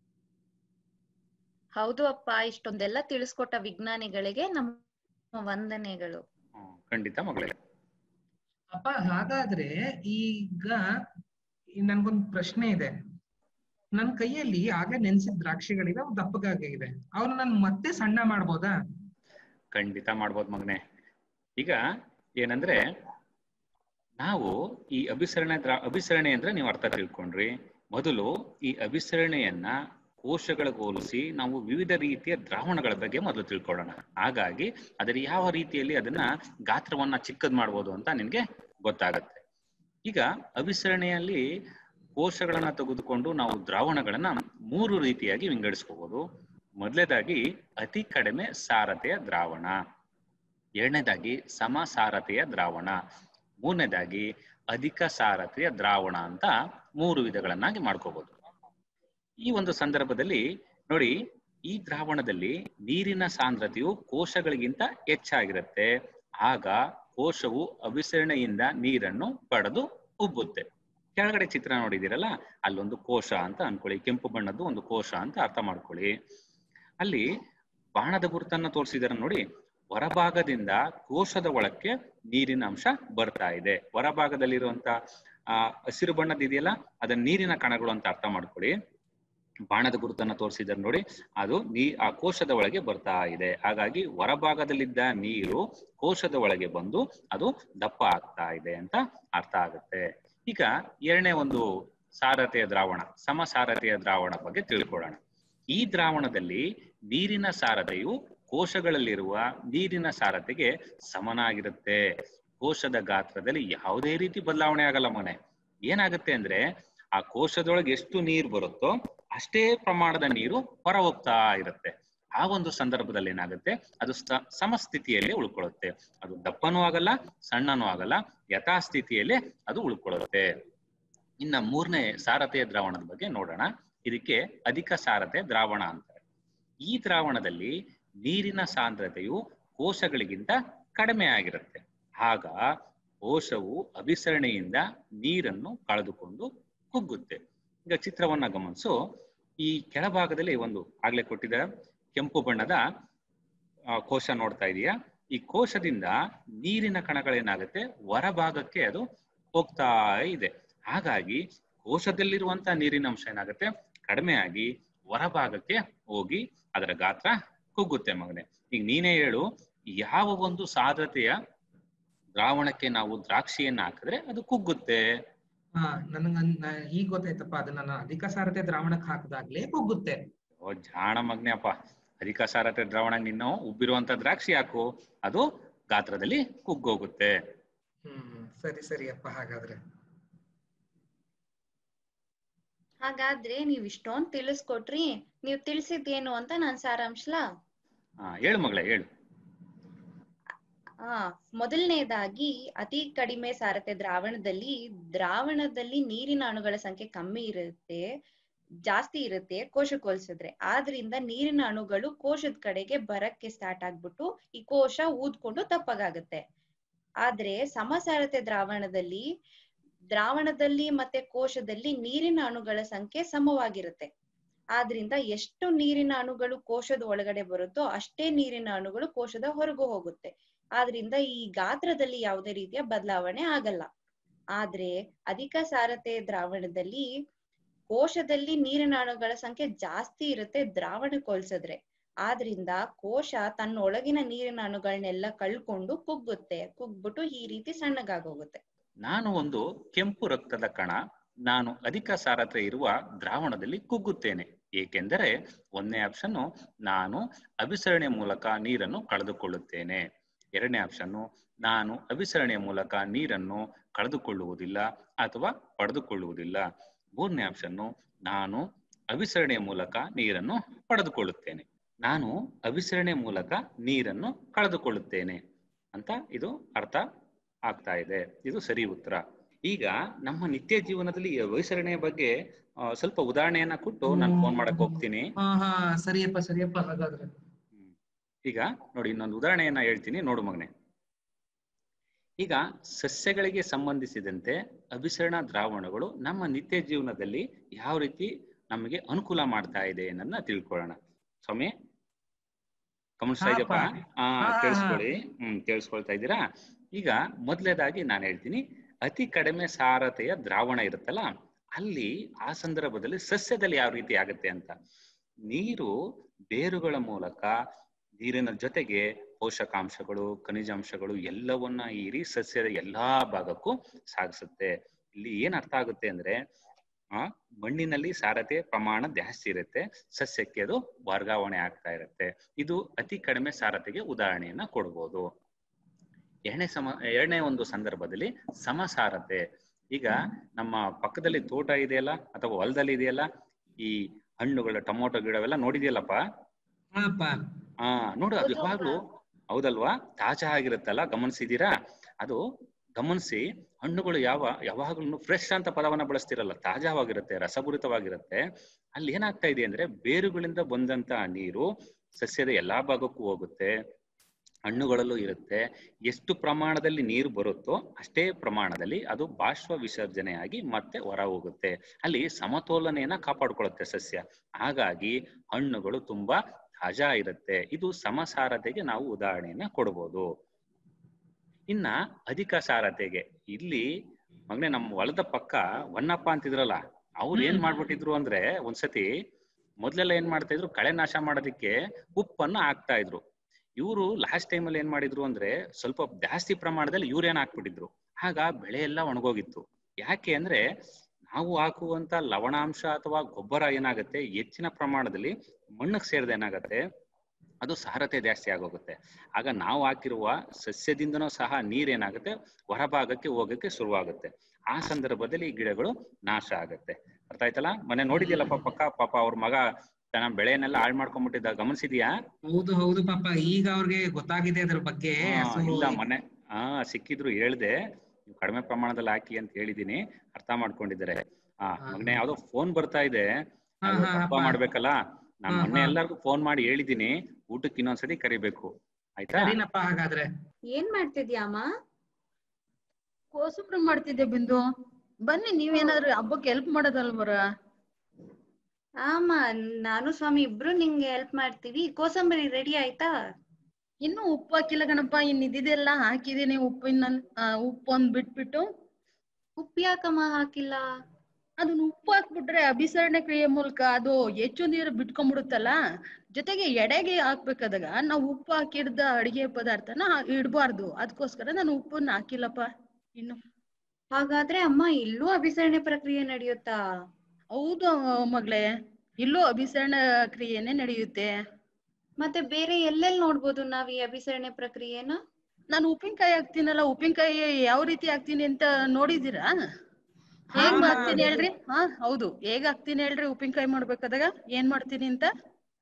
ಹೌದು ಅಪ್ಪ ಇಷ್ಟೊಂದೆಲ್ಲ ತಿಳಿಸ್ಕೊಟ್ಟ ವಿಜ್ಞಾನಿಗಳಿಗೆ ನಮ್ಮ ವಂದನೆಗಳು ಹ್ಮ್, ಖಂಡಿತ ಮಗಳೇ ಅಪ್ಪ ಹಾಗಾದ್ರೆ ಈಗ ಈ ನನ್ಗೊಂದ್ ಪ್ರಶ್ನೆ ಇದೆ ನನ್ ಕೈಯಲ್ಲಿ ಆಗಲೇ ನೆನ್ಸಿದ ದ್ರಾಕ್ಷಿಗಳಿವೆ ಅವು ದಪ್ಪಗಾಗಿದೆ ಅವ್ನ ನಾನು ಮತ್ತೆ ಸಣ್ಣ ಮಾಡ್ಬೋದಾ ಖಂಡಿತ ಮಾಡ್ಬೋದು ಮಗನೆ ಈಗ ಏನಂದ್ರೆ ನಾವು ಈ ಅಭಿಸರಣೆ ದ್ರಾ ಅಭಿಸರಣೆ ಅಂದ್ರೆ ನೀವು ಅರ್ಥ ತಿಳ್ಕೊಂಡ್ರಿ ಮೊದಲು ಈ ಅಭಿಸರಣೆಯನ್ನ ಕೋಶಗಳಿಗೆ ಹೋಲಿಸಿ ನಾವು ವಿವಿಧ ರೀತಿಯ ದ್ರಾವಣಗಳ ಬಗ್ಗೆ ಮೊದಲು ತಿಳ್ಕೊಳ್ಳೋಣ ಹಾಗಾಗಿ ಅದರ ಯಾವ ರೀತಿಯಲ್ಲಿ ಅದನ್ನ ಗಾತ್ರವನ್ನ ಚಿಕ್ಕದ್ ಮಾಡ್ಬೋದು ಅಂತ ನಿನ್ಗೆ ಗೊತ್ತಾಗತ್ತೆ ಈಗ ಅಭಿಸರಣೆಯಲ್ಲಿ ಕೋಶಗಳನ್ನ ತೆಗೆದುಕೊಂಡು ನಾವು ದ್ರಾವಣಗಳನ್ನ ಮೂರು ರೀತಿಯಾಗಿ ವಿಂಗಡಿಸ್ಕೋಬಹುದು ಮೊದಲನೇದಾಗಿ ಅತಿ ಕಡಿಮೆ ಸಾರತೆಯ ದ್ರಾವಣ ಎರಡನೇದಾಗಿ ಸಮ ಸಾರತೆಯ ದ್ರಾವಣ ಮೂರನೇದಾಗಿ ಅಧಿಕ ಸಾರತೆಯ ದ್ರಾವಣ ಅಂತ ಮೂರು ವಿಧಗಳನ್ನಾಗಿ ಮಾಡ್ಕೋಬಹುದು ಈ ಒಂದು ಸಂದರ್ಭದಲ್ಲಿ ನೋಡಿ ಈ ದ್ರಾವಣದಲ್ಲಿ ನೀರಿನ ಸಾಂದ್ರತೆಯು ಕೋಶಗಳಿಗಿಂತ ಹೆಚ್ಚಾಗಿರುತ್ತೆ ಆಗ ಕೋಶವು ಅಭಿಸರಣೆಯಿಂದ ನೀರನ್ನು ಪಡೆದು ಉಬ್ಬುತ್ತೆ ಕೆಳಗಡೆ ಚಿತ್ರ ನೋಡಿದಿರಲ್ಲ ಅಲ್ಲೊಂದು ಕೋಶ ಅಂತ ಅನ್ಕೊಳ್ಳಿ ಕೆಂಪು ಬಣ್ಣದ್ದು ಒಂದು ಕೋಶ ಅಂತ ಅರ್ಥ ಮಾಡ್ಕೊಳ್ಳಿ ಅಲ್ಲಿ ಬಾಣದ ಗುರುತನ್ನ ತೋರಿಸಿದಾರೆ ನೋಡಿ ಹೊರಭಾಗದಿಂದ ಕೋಶದ ಒಳಕ್ಕೆ ನೀರಿನ ಅಂಶ ಬರ್ತಾ ಇದೆ ಹೊರಭಾಗದಲ್ಲಿರುವಂತ ಆ ಹಸಿರು ಬಣ್ಣದ ಇದೆಯಲ್ಲ ಅದನ್ನ ನೀರಿನ ಕಣಗಳು ಅಂತ ಅರ್ಥ ಮಾಡ್ಕೊಳ್ಳಿ ಬಾಣದ ಗುರುತನ್ನ ತೋರಿಸಿದಾರೆ ನೋಡಿ ಅದು ನೀ ಆ ಕೋಶದ ಒಳಗೆ ಬರ್ತಾ ಇದೆ ಹಾಗಾಗಿ ಹೊರಭಾಗದಲ್ಲಿದ್ದ ನೀರು ಕೋಶದ ಒಳಗೆ ಬಂದು ಅದು ದಪ್ಪ ಆಗ್ತಾ ಇದೆ ಅಂತ ಅರ್ಥ ಆಗುತ್ತೆ ಈಗ ಎರಡನೇ ಒಂದು ಸಾರತೆಯ ದ್ರಾವಣ ಸಮ ಸಾರತೆಯ ದ್ರಾವಣ ಬಗ್ಗೆ ತಿಳ್ಕೊಳ್ಳೋಣ ಈ ದ್ರಾವಣದಲ್ಲಿ ನೀರಿನ ಸಾರತೆಯು ಕೋಶಗಳಲ್ಲಿರುವ ನೀರಿನ ಸಾರತೆಗೆ ಸಮನಾಗಿರುತ್ತೆ ಕೋಶದ ಗಾತ್ರದಲ್ಲಿ ಯಾವುದೇ ರೀತಿ ಬದಲಾವಣೆ ಆಗಲ್ಲ ಮನೆ ಏನಾಗುತ್ತೆ ಅಂದ್ರೆ ಆ ಕೋಶದೊಳಗೆ ಎಷ್ಟು ನೀರು ಬರುತ್ತೋ ಅಷ್ಟೇ ಪ್ರಮಾಣದ ನೀರು ಹೊರ ಹೋಗ್ತಾ ಇರುತ್ತೆ ಆ ಒಂದು ಸಂದರ್ಭದಲ್ಲಿ ಏನಾಗುತ್ತೆ ಅದು ಸ- ಸಮಸ್ಥಿತಿಯಲ್ಲಿ ಉಳ್ಕೊಳ್ಳುತ್ತೆ ಅದು ದಪ್ಪನೂ ಆಗಲ್ಲ ಸಣ್ಣನೂ ಆಗಲ್ಲ ಯಥಾಸ್ಥಿತಿಯಲ್ಲೇ ಅದು ಉಳ್ಕೊಳ್ಳುತ್ತೆ ಇನ್ನ ಮೂರನೇ ಸಾರತೆಯ ದ್ರಾವಣದ ಬಗ್ಗೆ ನೋಡೋಣ ಇದಕ್ಕೆ ಅಧಿಕ ಸಾರತೆ ದ್ರಾವಣ ಅಂತಾರೆ ಈ ದ್ರಾವಣದಲ್ಲಿ ನೀರಿನ ಸಾಂದ್ರತೆಯು ಕೋಶಗಳಿಗಿಂತ ಕಡಿಮೆ ಆಗಿರುತ್ತೆ ಆಗ ಕೋಶವು ಅಭಿಸರಣೆಯಿಂದ ನೀರನ್ನು ಕಳೆದುಕೊಂಡು ಕುಗ್ಗುತ್ತೆ ಈಗ ಚಿತ್ರವನ್ನ ಗಮನಿಸು ಈ ಕೆಳಭಾಗದಲ್ಲಿ ಒಂದು ಆಗ್ಲೇ ಕೊಟ್ಟಿದ ಕೆಂಪು ಬಣ್ಣದ ಆ, ಕೋಶ ನೋಡ್ತಾ ಇದೀಯಾ ಈ ಕೋಶದಿಂದ ನೀರಿನ ಕಣಗಳೇನಾಗುತ್ತೆ ಹೊರಭಾಗಕ್ಕೆ ಅದು ಹೋಗ್ತಾ ಇದೆ ಹಾಗಾಗಿ ಕೋಶದಲ್ಲಿರುವಂತ ನೀರಿನ ಅಂಶ ಏನಾಗುತ್ತೆ ಕಡಿಮೆ ಆಗಿ ಹೊರಭಾಗಕ್ಕೆ ಹೋಗಿ ಅದರ ಗಾತ್ರ ಕುಗ್ಗುತ್ತೆ ಮಗನೆ ಈಗ ನೀನೇ ಹೇಳು ಯಾವ ಒಂದು ಸಾಧ್ಯತೆಯ ದ್ರಾವಣಕ್ಕೆ ನಾವು ದ್ರಾಕ್ಷಿಯನ್ನ ಹಾಕಿದ್ರೆ ಅದು ಕುಗ್ಗುತ್ತೆ ಹಾ ನನಗ ಈಗ ಗೊತ್ತಾಯ್ತಪ್ಪ ಅದನ್ನ ನಾನು ಅಧಿಕ ಸಾರತೆ ದ್ರಾವಣಕ್ಕೆ ಹಾಕಿದಾಗ್ಲೇ ಕುಗ್ಗುತ್ತೆ ಓ ಜಾಣ ಮಗ್ನೆಪ್ಪ ಅಧಿಕ ಸಾರತೆ ದ್ರಾವಣ ನೀನು ಉಬ್ಬಿರುವಂತ ದ್ರಾಕ್ಷಿ ಹಾಕು ಅದು ಗಾತ್ರದಲ್ಲಿ ಕುಗ್ಗೋಗುತ್ತೆ ಹ್ಮ್ ಸರಿ ಸರಿ ಅಪ್ಪ ಹಾಗಾದ್ರೆ ಹಾಗಾದ್ರೆ ನೀವ್ ಇಷ್ಟೊಂದ್ ತಿಳಿಸ್ಕೊಟ್ರಿ ನೀವ್ ತಿಳಿಸಿದ್ದೇನು ಅಂತ ನಾನ್ ಸಾರಾಂಶಲ ಹಾ ಹೇಳು ಮಗಳೇ ಹೇಳು ಆ ಮೊದಲನೇದಾಗಿ ಅತಿ ಕಡಿಮೆ ಸಾರತೆ ದ್ರಾವಣದಲ್ಲಿ ದ್ರಾವಣದಲ್ಲಿ ನೀರಿನ ಅಣುಗಳ ಸಂಖ್ಯೆ ಕಮ್ಮಿ ಇರುತ್ತೆ ಜಾಸ್ತಿ ಇರುತ್ತೆ ಕೋಶಕ್ಕೆ ಹೋಲ್ಸಿದ್ರೆ ಆದ್ರಿಂದ ನೀರಿನ ಅಣುಗಳು ಕೋಶದ ಕಡೆಗೆ ಬರಕ್ಕೆ ಸ್ಟಾರ್ಟ್ ಆಗ್ಬಿಟ್ಟು ಈ ಕೋಶ ಊದ್ಕೊಂಡು ತಪ್ಪಗಾಗುತ್ತೆ ಆದ್ರೆ ಸಮಸಾರತೆ ದ್ರಾವಣದಲ್ಲಿ ದ್ರಾವಣದಲ್ಲಿ ಮತ್ತೆ ಕೋಶದಲ್ಲಿ ನೀರಿನ ಅಣುಗಳ ಸಂಖ್ಯೆ ಸಮವಾಗಿರುತ್ತೆ ಆದ್ರಿಂದ ಎಷ್ಟು ನೀರಿನ ಅಣುಗಳು ಕೋಶದ ಒಳಗಡೆ ಬರುತ್ತೋ ಅಷ್ಟೇ ನೀರಿನ ಅಣುಗಳು ಕೋಶದ ಹೊರಗೂ ಹೋಗುತ್ತೆ ಆದ್ರಿಂದ ಈ ಗಾತ್ರದಲ್ಲಿ ಯಾವುದೇ ರೀತಿಯ ಬದಲಾವಣೆ ಆಗಲ್ಲ ಆದ್ರೆ ಅಧಿಕ ಸಾರತೆ ದ್ರಾವಣದಲ್ಲಿ ಕೋಶದಲ್ಲಿ ನೀರಿನ ಅಣುಗಳ ಸಂಖ್ಯೆ ಜಾಸ್ತಿ ಇರುತ್ತೆ ದ್ರಾವಣಕ್ಕೆ ಹೋಲ್ಸಿದ್ರೆ ಆದ್ರಿಂದ ಕೋಶ ತನ್ನ ಒಳಗಿನ ನೀರಿನ ಅಣುಗಳನ್ನೆಲ್ಲ ಕಳ್ಕೊಂಡು ಕುಗ್ಗುತ್ತೆ ಕುಗ್ಬಿಟ್ಟು ಈ ರೀತಿ ಸಣ್ಣಗಾಗೋಗುತ್ತೆ ನಾನು ಒಂದು ಕೆಂಪು ರಕ್ತದ ಕಣ ನಾನು ಅಧಿಕ ಸಾರತೆ ಇರುವ ದ್ರಾವಣದಲ್ಲಿ ಕುಗ್ಗುತ್ತೇನೆ ಏಕೆಂದರೆ ಒಂದನೇ ಆಪ್ಷನ್ ನಾನು ಅಭಿಸರಣೆ ಮೂಲಕ ನೀರನ್ನು ಕಳೆದುಕೊಳ್ಳುತ್ತೇನೆ ಎರಡನೇ ಆಪ್ಷನ್ ನಾನು ಅಭಿಸರಣೆಯ ಮೂಲಕ ನೀರನ್ನು ಕಳೆದುಕೊಳ್ಳುವುದಿಲ್ಲ ಅಥವಾ ಪಡೆದುಕೊಳ್ಳುವುದಿಲ್ಲ ಮೂರನೇ ಆಪ್ಷನ್ನು ನಾನು ಅಭಿಸರಣೆಯ ಮೂಲಕ ನೀರನ್ನು ಪಡೆದುಕೊಳ್ಳುತ್ತೇನೆ ನಾನು ಅಭಿಸರಣೆ ಮೂಲಕ ನೀರನ್ನು ಕಳೆದುಕೊಳ್ಳುತ್ತೇನೆ ಅಂತ ಇದು ಅರ್ಥ ಆಗ್ತಾ ಇದೆ ಇದು ಸರಿ ಉತ್ತರ ಈಗ ನಮ್ಮ ನಿತ್ಯ ಜೀವನದಲ್ಲಿ ಈ ಅಭಿಸರಣೆಯ ಬಗ್ಗೆ ಆ, ಸ್ವಲ್ಪ ಉದಾಹರಣೆಯನ್ನ ಕೊಟ್ಟು ನಾನು ಫೋನ್ ಮಾಡಕ್ ಹೋಗ್ತೀನಿ ಹಾ ಹಾ ಸರಿಯಪ್ಪ ಸರಿಯಪ್ಪ ಹಾಗಾದ್ರೆ ಹ್ಮ್. ಈಗ ನೋಡಿ ಇನ್ನೊಂದು ಉದಾಹರಣೆಯನ್ನ ಹೇಳ್ತೀನಿ ನೋಡು ಮಗನೆ ಈಗ ಸಸ್ಯಗಳಿಗೆ ಸಂಬಂಧಿಸಿದಂತೆ ಅಭಿಸರಣ ದ್ರಾವಣಗಳು ನಮ್ಮ ನಿತ್ಯ ಜೀವನದಲ್ಲಿ ಯಾವ ರೀತಿ ನಮಗೆ ಅನುಕೂಲ ಮಾಡ್ತಾ ಇದೆ ಅನ್ನೋದನ್ನ ತಿಳ್ಕೊಳ್ಳೋಣ ಸ್ವಾಮಿ ಗಮನಿಸ್ತಾ ಹಾಪ. ಇದೆಯಪ್ಪ ಆ ಹಾ, ಹಾ, ಹಾ. ಕೇಳಿಸ್ಕೊಳ್ಳಿ ಹ್ಮ್ ಕೇಳಿಸ್ಕೊಳ್ತಾ ಇದ್ದೀರಾ ಈಗ ಮೊದಲನೇದಾಗಿ ನಾನು ಹೇಳ್ತೀನಿ ಅತಿ ಕಡಿಮೆ ಸಾರತೆಯ ದ್ರಾವಣ ಇರುತ್ತಲ್ಲ ಅಲ್ಲಿ ಆ ಸಂದರ್ಭದಲ್ಲಿ ಸಸ್ಯದಲ್ಲಿ ಯಾವ ರೀತಿ ಆಗುತ್ತೆ ಅಂತ ನೀರು ಬೇರುಗಳ ಮೂಲಕ ನೀರಿನ ಜೊತೆಗೆ ಪೋಷಕಾಂಶಗಳು ಖನಿಜಾಂಶಗಳು ಎಲ್ಲವನ್ನ ಹೀರಿ ಸಸ್ಯದ ಎಲ್ಲಾ ಭಾಗಕ್ಕೂ ಸಾಗಿಸುತ್ತೆ ಇಲ್ಲಿ ಏನ್ ಅರ್ಥ ಆಗುತ್ತೆ ಅಂದ್ರೆ ಆ ಮಣ್ಣಿನಲ್ಲಿ ಸಾರತೆ ಪ್ರಮಾಣ ಜಾಸ್ತಿ ಇರುತ್ತೆ ಸಸ್ಯಕ್ಕೆ ಅದು ವರ್ಗಾವಣೆ ಆಗ್ತಾ ಇರುತ್ತೆ ಇದು ಅತಿ ಕಡಿಮೆ ಸಾರತೆಗೆ ಉದಾಹರಣೆಯನ್ನ ಕೊಡ್ಬೋದು ಎರಡನೇ ಸಮ ಎರಡನೇ ಒಂದು ಸಂದರ್ಭದಲ್ಲಿ ಸಮಸಾರತೆ ಈಗ ನಮ್ಮ ಪಕ್ಕದಲ್ಲಿ ತೋಟ ಇದೆಯಲ್ಲ ಅಥವಾ ಹೊಲದಲ್ಲಿ ಇದೆಯಲ್ಲ ಈ ಹಣ್ಣುಗಳ ಟೊಮೊಟೊ ಗಿಡವೆಲ್ಲ ನೋಡಿದ್ಯಲ್ಲಪ್ಪ ಹಾಪ ಆ ನೋಡು ಅದು ಹೌದು. ಯಾವಾಗ್ಲೂ ಹೌದಲ್ವಾ ತಾಜಾ ಆಗಿರುತ್ತಲ್ಲ ಗಮನಿಸಿದೀರಾ ಅದು ಗಮನಿಸಿ ಹಣ್ಣುಗಳು ಯಾವ ಯಾವಾಗ್ಲೂ ಫ್ರೆಶ್ ಅಂತ ಪದವನ್ನ ಬಳಸ್ತಿರಲ್ಲ ತಾಜಾವಾಗಿರುತ್ತೆ ರಸಭರಿತವಾಗಿರುತ್ತೆ ಅಲ್ಲಿ ಏನಾಗ್ತಾ ಇದೆ ಅಂದ್ರೆ ಬೇರುಗಳಿಂದ ಬಂದಂತ ನೀರು ಸಸ್ಯದ ಎಲ್ಲಾ ಭಾಗಕ್ಕೂ ಹೋಗುತ್ತೆ ಹಣ್ಣುಗಳಲ್ಲೂ ಇರುತ್ತೆ ಎಷ್ಟು ಪ್ರಮಾಣದಲ್ಲಿ ನೀರು ಬರುತ್ತೋ ಅಷ್ಟೇ ಪ್ರಮಾಣದಲ್ಲಿ ಅದು ಬಾಷ್ಪ ವಿಸರ್ಜನೆಯಾಗಿ ಮತ್ತೆ ಹೊರ ಹೋಗುತ್ತೆ ಅಲ್ಲಿ ಸಮತೋಲನೆಯನ್ನ ಕಾಪಾಡ್ಕೊಳ್ಳುತ್ತೆ ಸಸ್ಯ ಹಾಗಾಗಿ ಹಣ್ಣುಗಳು ತುಂಬಾ ತಾಜಾ ಇರುತ್ತೆ ಇದು ಸಮಸಾರತೆಗೆ ನಾವು ಉದಾಹರಣೆಯನ್ನ ಕೊಡ್ಬೋದು ಇನ್ನ ಅಧಿಕ ಸಾರತೆಗೆ ಇಲ್ಲಿ ಮಗನೆ ನಮ್ಮ ಹೊಲದ ಪಕ್ಕ ವನ್ನಪ್ಪ ಅಂತಿದ್ರಲ್ಲ ಅವ್ರು ಏನ್ ಹ್ಮ್. ಮಾಡ್ಬಿಟ್ಟಿದ್ರು ಅಂದ್ರೆ ಒಂದ್ಸತಿ ಮೊದ್ಲೆಲ್ಲ ಏನ್ ಮಾಡ್ತಾ ಇದ್ರು ಕಳೆ ನಾಶ ಮಾಡೋದಕ್ಕೆ ಉಪ್ಪನ್ನ ಹಾಕ್ತಾ ಇದ್ರು ಇವರು ಲಾಸ್ಟ್ ಟೈಮ್ ಅಲ್ಲಿ ಏನ್ ಮಾಡಿದ್ರು ಅಂದ್ರೆ ಸ್ವಲ್ಪ ಜಾಸ್ತಿ ಪ್ರಮಾಣದಲ್ಲಿ ಯೂರಿಯಾನ ಹಾಕ್ಬಿಟ್ಟಿದ್ರು ಆಗ ಬೆಳೆ ಎಲ್ಲ ಒಣಗೋಗಿತ್ತು ಯಾಕೆ ಅಂದ್ರೆ ನಾವು ಹಾಕುವಂತ ಲವಣಾಂಶ ಅಥವಾ ಗೊಬ್ಬರ ಏನಾಗುತ್ತೆ ಹೆಚ್ಚಿನ ಪ್ರಮಾಣದಲ್ಲಿ ಮಣ್ಣಿಗೆ ಸೇರಿದ ಏನಾಗುತ್ತೆ ಅದು ಸಾರತೆ ಜಾಸ್ತಿ ಆಗೋಗುತ್ತೆ ಆಗ ನಾವು ಹಾಕಿರುವ ಸಸ್ಯದಿಂದನೂ ಸಹ ನೀರೇನಾಗುತ್ತೆ ಹೊರಭಾಗಕ್ಕೆ ಹೋಗಕ್ಕೆ ಶುರುವಾಗುತ್ತೆ ಆ ಸಂದರ್ಭದಲ್ಲಿ ಈ ಗಿಡಗಳು ನಾಶ ಆಗುತ್ತೆ ಅರ್ಥ ಆಯ್ತಲ್ಲ ಮನೆ ನೋಡಿದ್ಯಲ್ಲಪ್ಪ ಪಕ್ಕ ಪಾಪ ಅವ್ರ ಮಗ ತನ್ನ ಬೆಳೆಯನ್ನೆಲ್ಲ ಹಾಳು ಮಾಡ್ಕೊಂಡ್ಬಿಟ್ಟಿದ್ದ ಗಮನಿಸಿದ್ಯಾ ಹೌದು ಹೌದು ಪಾಪ ಈಗ ಅವ್ರಿಗೆ ಗೊತ್ತಾಗಿದೆ ಅದ್ರ ಬಗ್ಗೆ ಆ, So, ಇಲ್ಲ ಮನೆ ಹಾ ಸಿಕ್ಕಿದ್ರು ಹೇಳ್ದೆ ನೀವು ಕಡಿಮೆ ಪ್ರಮಾಣದಲ್ಲಿ ಹಾಕಿ ಅಂತ ಹೇಳಿದೀನಿ ಅರ್ಥ ಮಾಡ್ಕೊಂಡಿದ್ದಾರೆ ಆ ಹಾ. ಮಗನೆ ಯಾವ್ದೋ ಫೋನ್ ಬರ್ತಾ ಇದೆ ಹಾ, ಅದು ಹಾ, ಹಬ್ಬ ಹಾ. ಮಾಡ್ಬೇಕಲ್ಲ ನಾನ್ ಹಾ, ಮೊನ್ನೆ ಹಾ. ಎಲ್ಲರಿಗೂ ಫೋನ್ ಮಾಡಿ ಹೇಳಿದೀನಿ ಊಟಕ್ಕೆ ಇನ್ನೊಂದ್ಸತಿ ಕರಿಬೇಕು ಆಯ್ತಾ ಸರಿನಪ್ಪ ಹಾಗಾದ್ರೆ ಏನ್ ಮಾಡ್ತಿದ್ಯಾಮ್ಮ ಕೋಸಂಬರಿ ಮಾಡ್ತಿದ್ದೆ ಬಿಂದು ಬನ್ನಿ ನೀವೇನಾದ್ರೂ ಹಬ್ಬಕ್ಕೆ ಹೆಲ್ಪ್ ಮಾಡೋದಲ್ವರ ಆಮ ನಾನು ಸ್ವಾಮಿ ಇಬ್ರು ನಿಂಗೆ ಹೆಲ್ಪ್ ಮಾಡ್ತೀವಿ ಕೋಸಂಬರಿ ರೆಡಿ ಆಯ್ತಾ ಇನ್ನು ಉಪ್ಪು ಹಾಕಿಲ್ಲ ಕಣಪ್ಪ ಇನ್ ಇದಿದೆಲ್ಲ ಹಾಕಿದೀನಿ ಉಪ್ಪಿನ ಆ, ಉಪ್ಪು ಒಂದ್ ಬಿಟ್ಬಿಟ್ಟು ಉಪ್ಪು ಯಾಕಮ್ಮ ಹಾಕಿಲ್ಲ ಅದನ್ನ ಉಪ್ಪು ಹಾಕ್ಬಿಟ್ರೆ ಅಭಿಸರಣೆ ಕ್ರಿಯೆ ಮೂಲಕ ಅದು ಹೆಚ್ಚು ನೀರು ಬಿಟ್ಕೊಂಡ್ಬಿಡುತ್ತಲ್ಲ ಜೊತೆಗೆ ಎಡೆಗೆ ಹಾಕ್ಬೇಕಾದಾಗ ನಾವು ಉಪ್ಪು ಹಾಕಿಡ್ದ ಅಡಿಗೆ ಪದಾರ್ಥನ ಇಡಬಾರ್ದು ಅದಕ್ಕೋಸ್ಕರ ನಾನು ಉಪ್ಪನ್ನ ಹಾಕಿಲ್ಲಪ್ಪ ಇನ್ನು ಹಾಗಾದ್ರೆ ಅಮ್ಮ ಇಲ್ಲೂ ಅಭಿಸರಣೆ ಪ್ರಕ್ರಿಯೆ ನಡೆಯುತ್ತಾ ಹೌದು ಮಗಳೇ ಇಲ್ಲೂ ಅಭಿಸರಣ ಕ್ರಿಯೆನೆ ನಡೆಯುತ್ತೆ ಮತ್ತೆ ಬೇರೆ ಎಲ್ಲೆಲ್ಲಿ ನೋಡ್ಬೋದು ನಾವ್ ಈ ಅಭಿಸರಣೆ ಪ್ರಕ್ರಿಯೆನ ನಾನು ಉಪ್ಪಿನಕಾಯಿ ಹಾಕ್ತೀನಲ್ಲ ಉಪ್ಪಿನಕಾಯಿ ಯಾವ ರೀತಿ ಹಾಕ್ತೀನಿ ಅಂತ ನೋಡಿದೀರಾ ಹೇಗ್ ಹಾ, ಮಾಡ್ತೀನಿ ಹಾ. ಹೇಳ್ರಿ ಹಾ ಹೌದು ಹೇಗ್ ಹಾಕ್ತೀನಿ ಹೇಳ್ರಿ ಉಪ್ಪಿನಕಾಯಿ ಮಾಡ್ಬೇಕಾದಾಗ ಏನ್ ಮಾಡ್ತೀನಿ ಅಂತ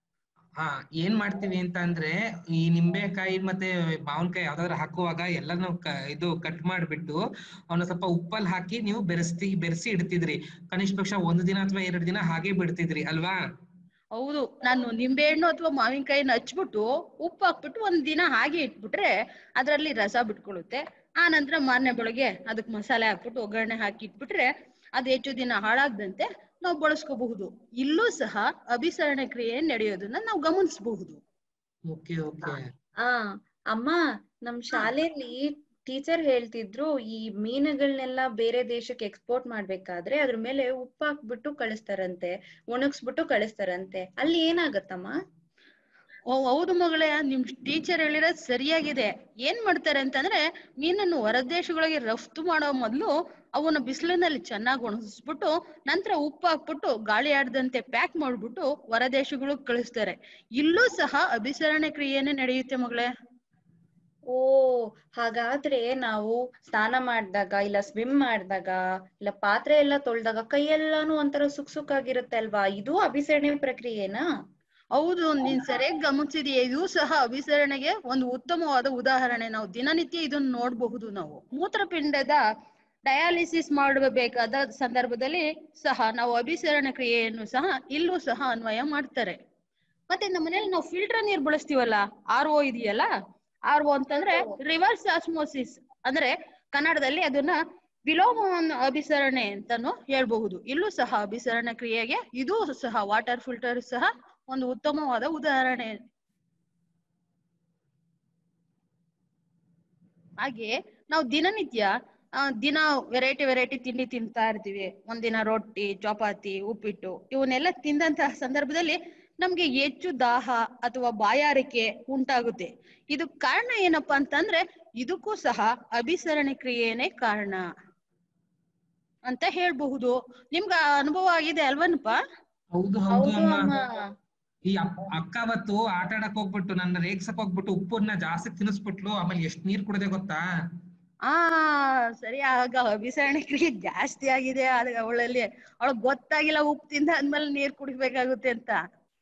ಹಾ ಏನ್ ಮಾಡ್ತೀವಿ ಅಂತ ಅಂದ್ರೆ ಈ ನಿಂಬೆಕಾಯಿ ಮತ್ತೆ ಮಾವಿನಕಾಯಿ ಯಾವ್ದಾದ್ರು ಹಾಕುವಾಗ ಎಲ್ಲಾನು ಕ- ಇದು ಕಟ್ ಮಾಡ್ಬಿಟ್ಟು ಅವನ್ನ ಸ್ವಲ್ಪ ಉಪ್ಪಲ್ಲಿ ಹಾಕಿ ನೀವು ಬೆರೆಸ್ತಿ ಬೆರೆಸಿ ಇಡ್ತಿದ್ರಿ ಕನಿಷ್ಠ ಪಕ್ಷ ಒಂದು ದಿನ ಅಥವಾ ಎರಡು ದಿನ ಹಾಗೆ ಬಿಡ್ತಿದ್ರಿ ಅಲ್ವಾ ಹೌದು ನಾನು ನಿಂಬೆಹಣ್ಣು ಅಥವಾ ಮಾವಿನಕಾಯಿನ ಹಚ್ಬಿಟ್ಟು ಉಪ್ಪು ಹಾಕ್ಬಿಟ್ಟು ಒಂದ್ ದಿನ ಹಾಗೆ ಇಟ್ಬಿಟ್ರೆ ಅದ್ರಲ್ಲಿ ರಸ ಬಿಟ್ಕೊಳ್ಳುತ್ತೆ ಆ ನಂತರ ಮಾರನೇ ಬೆಳಗ್ಗೆ ಅದಕ್ಕೆ ಮಸಾಲೆ ಹಾಕ್ಬಿಟ್ಟು ಒಗ್ಗರಣೆ ಹಾಕಿ ಇಟ್ಬಿಟ್ರೆ ಅದು ಹೆಚ್ಚು ದಿನ ಹಾಳಾಗದಂತೆ ನಾವು ಬಳಸ್ಕೋಬಹುದು ಇಲ್ಲೂ ಸಹ ಅಭಿಸರಣ ಕ್ರಿಯೆ ನಡೆಯೋದನ್ನ ನಾವು ಗಮನಿಸಬಹುದು ಓಕೆ ಓಕೆ ಆ ಅಮ್ಮ ನಮ್ ಶಾಲೆಯಲ್ಲಿ ಟೀಚರ್ ಹೇಳ್ತಿದ್ರು ಈ ಮೀನುಗಳನ್ನೆಲ್ಲ ಬೇರೆ ದೇಶಕ್ಕೆ ಎಕ್ಸ್ಪೋರ್ಟ್ ಮಾಡ್ಬೇಕಾದ್ರೆ ಅದ್ರ ಮೇಲೆ ಉಪ್ಪು ಹಾಕ್ಬಿಟ್ಟು ಕಳಿಸ್ತಾರಂತೆ ಒಣಗಿಸ್ಬಿಟ್ಟು ಕಳಿಸ್ತಾರಂತೆ ಅಲ್ಲಿ ಏನಾಗತ್ತಮ್ಮ ಓ ಹೌದು ಮಗಳೇ ನಿಮ್ ಟೀಚರ್ ಹೇಳಿರೋದ್ ಸರಿಯಾಗಿದೆ ಏನ್ ಮಾಡ್ತಾರೆ ಅಂತಂದ್ರೆ ಮೀನನ್ನು ಹೊರ ದೇಶಗಳಿಗೆ ರಫ್ತು ಮಾಡೋ ಮೊದ್ಲು ಅವನ್ನ ಬಿಸಿಲಿನಲ್ಲಿ ಚೆನ್ನಾಗಿ ಒಣಗಿಸ್ಬಿಟ್ಟು ನಂತರ ಉಪ್ಪು ಹಾಕ್ಬಿಟ್ಟು ಗಾಳಿ ಆಡದಂತೆ ಪ್ಯಾಕ್ ಮಾಡ್ಬಿಟ್ಟು ಹೊರ ದೇಶಗಳಿಗೆ ಕಳಿಸ್ತಾರೆ ಇಲ್ಲೂ ಸಹ ಅಭಿಸರಣೆ ಕ್ರಿಯೆನೇ ನಡೆಯುತ್ತೆ ಮಗಳೇ ಓ ಹಾಗಾದ್ರೆ ನಾವು ಸ್ನಾನ ಮಾಡಿದಾಗ ಇಲ್ಲ ಸ್ವಿಮ್ ಮಾಡಿದಾಗ ಇಲ್ಲ ಪಾತ್ರೆ ಎಲ್ಲ ತೊಳ್ದಾಗ ಕೈಯೆಲ್ಲಾನು ಒಂಥರ ಸುಕ್ ಸುಕ್ಕಾಗಿರುತ್ತೆ ಅಲ್ವಾ ಇದು ಅಭಿಸರಣೆ ಪ್ರಕ್ರಿಯೆನಾ ಹೌದು ನೀನ್ ಸರಿಯಾಗಿ ಗಮನಿಸಿದೀಯ ಇದು ಸಹ ಅಭಿಸರಣೆಗೆ ಒಂದು ಉತ್ತಮವಾದ ಉದಾಹರಣೆ ನಾವು ದಿನನಿತ್ಯ ಇದನ್ನ ನೋಡಬಹುದು ನಾವು ಮೂತ್ರಪಿಂಡದ ಡಯಾಲಿಸಿಸ್ ಮಾಡಬೇಕಾದ ಸಂದರ್ಭದಲ್ಲಿ ಸಹ ನಾವು ಅಭಿಸರಣ ಕ್ರಿಯೆಯನ್ನು ಸಹ ಇಲ್ಲೂ ಸಹ ಅನ್ವಯ ಮಾಡ್ತಾರೆ ಮತ್ತೆ ನಮ್ಮ ಮನೇಲಿ ನಾವು ಫಿಲ್ಟರ್ ನೀರ್ ಬಳಸ್ತೀವಲ್ಲ ಆರ್ ಒ ಇದೆಯಲ್ಲ ಆರ್ ಒ ಅಂತಂದ್ರೆ ರಿವರ್ಸ್ ಆಸ್ಮೋಸಿಸ್ ಅಂದ್ರೆ ಕನ್ನಡದಲ್ಲಿ ಅದನ್ನ ವಿಲೋಮ ಅಭಿಸರಣೆ ಅಂತಾನು ಹೇಳ್ಬಹುದು ಇಲ್ಲೂ ಸಹ ಅಭಿಸರಣ ಕ್ರಿಯೆಗೆ ಇದು ಸಹ ವಾಟರ್ ಫಿಲ್ಟರ್ ಸಹ ಒಂದು ಉತ್ತಮವಾದ ಉದಾಹರಣೆ ಹಾಗೆ ನಾವು ದಿನನಿತ್ಯ ಆ, ದಿನ ವೆರೈಟಿ ವೆರೈಟಿ ತಿಂಡಿ ತಿಂತಾ ಇರ್ತೀವಿ ಒಂದಿನ ರೊಟ್ಟಿ ಚಪಾತಿ ಉಪ್ಪಿಟ್ಟು ಇವನ್ನೆಲ್ಲ ತಿಂದಂತಹ ಸಂದರ್ಭದಲ್ಲಿ ನಮ್ಗೆ ಹೆಚ್ಚು ದಾಹ ಅಥವಾ ಬಾಯಾರಿಕೆ ಉಂಟಾಗುತ್ತೆ ಇದು ಕಾರಣ ಏನಪ್ಪಾ ಅಂತಂದ್ರೆ ಇದಕ್ಕೂ ಸಹ ಅಭಿಸರಣೆ ಕ್ರಿಯೆನೇ ಕಾರಣ ಅಂತ ಹೇಳ್ಬಹುದು ನಿಮ್ಗ ಆ ಅನುಭವ ಆಗಿದೆ ಅಲ್ವನಪ್ಪ ಹೌದು ಹೌದು ಹೌದು ಅಮ್ಮ ಅಮ್ಮ ಈ ಅಪ್- ಅಕ್ಕ ಅವತ್ತು ಆಟ ಆಡಕ್ ಹೋಗ್ಬಿಟ್ಟು ನನ್ನ ರೇಗ್ಸಕ್ ಹೋಗ್ಬಿಟ್ಟು ಉಪ್ಪನ್ನ ಜಾಸ್ತಿ ತಿನ್ನಿಸ್ಬಿಟ್ಲು ಆಮೇಲೆ ಎಷ್ಟ್ ನೀರ್ ಕುಡ್ದೆ ಗೊತ್ತಾ ಆ ಸರಿ ಆಗ ಅಭಿಸರಣೆ ಕ್ರಿಯೆ ಜಾಸ್ತಿ ಆಗಿದೆ ಆಗ ಅವಳಲ್ಲಿ ಅವಳಗ್ ಗೊತ್ತಾಗಿಲ್ಲ ಉಪ್ಪು ತಿಂದ ಆದ್ಮೇಲೆ ನೀರ್ ಕುಡಿಬೇಕಾಗುತ್ತೆ ಅಂತ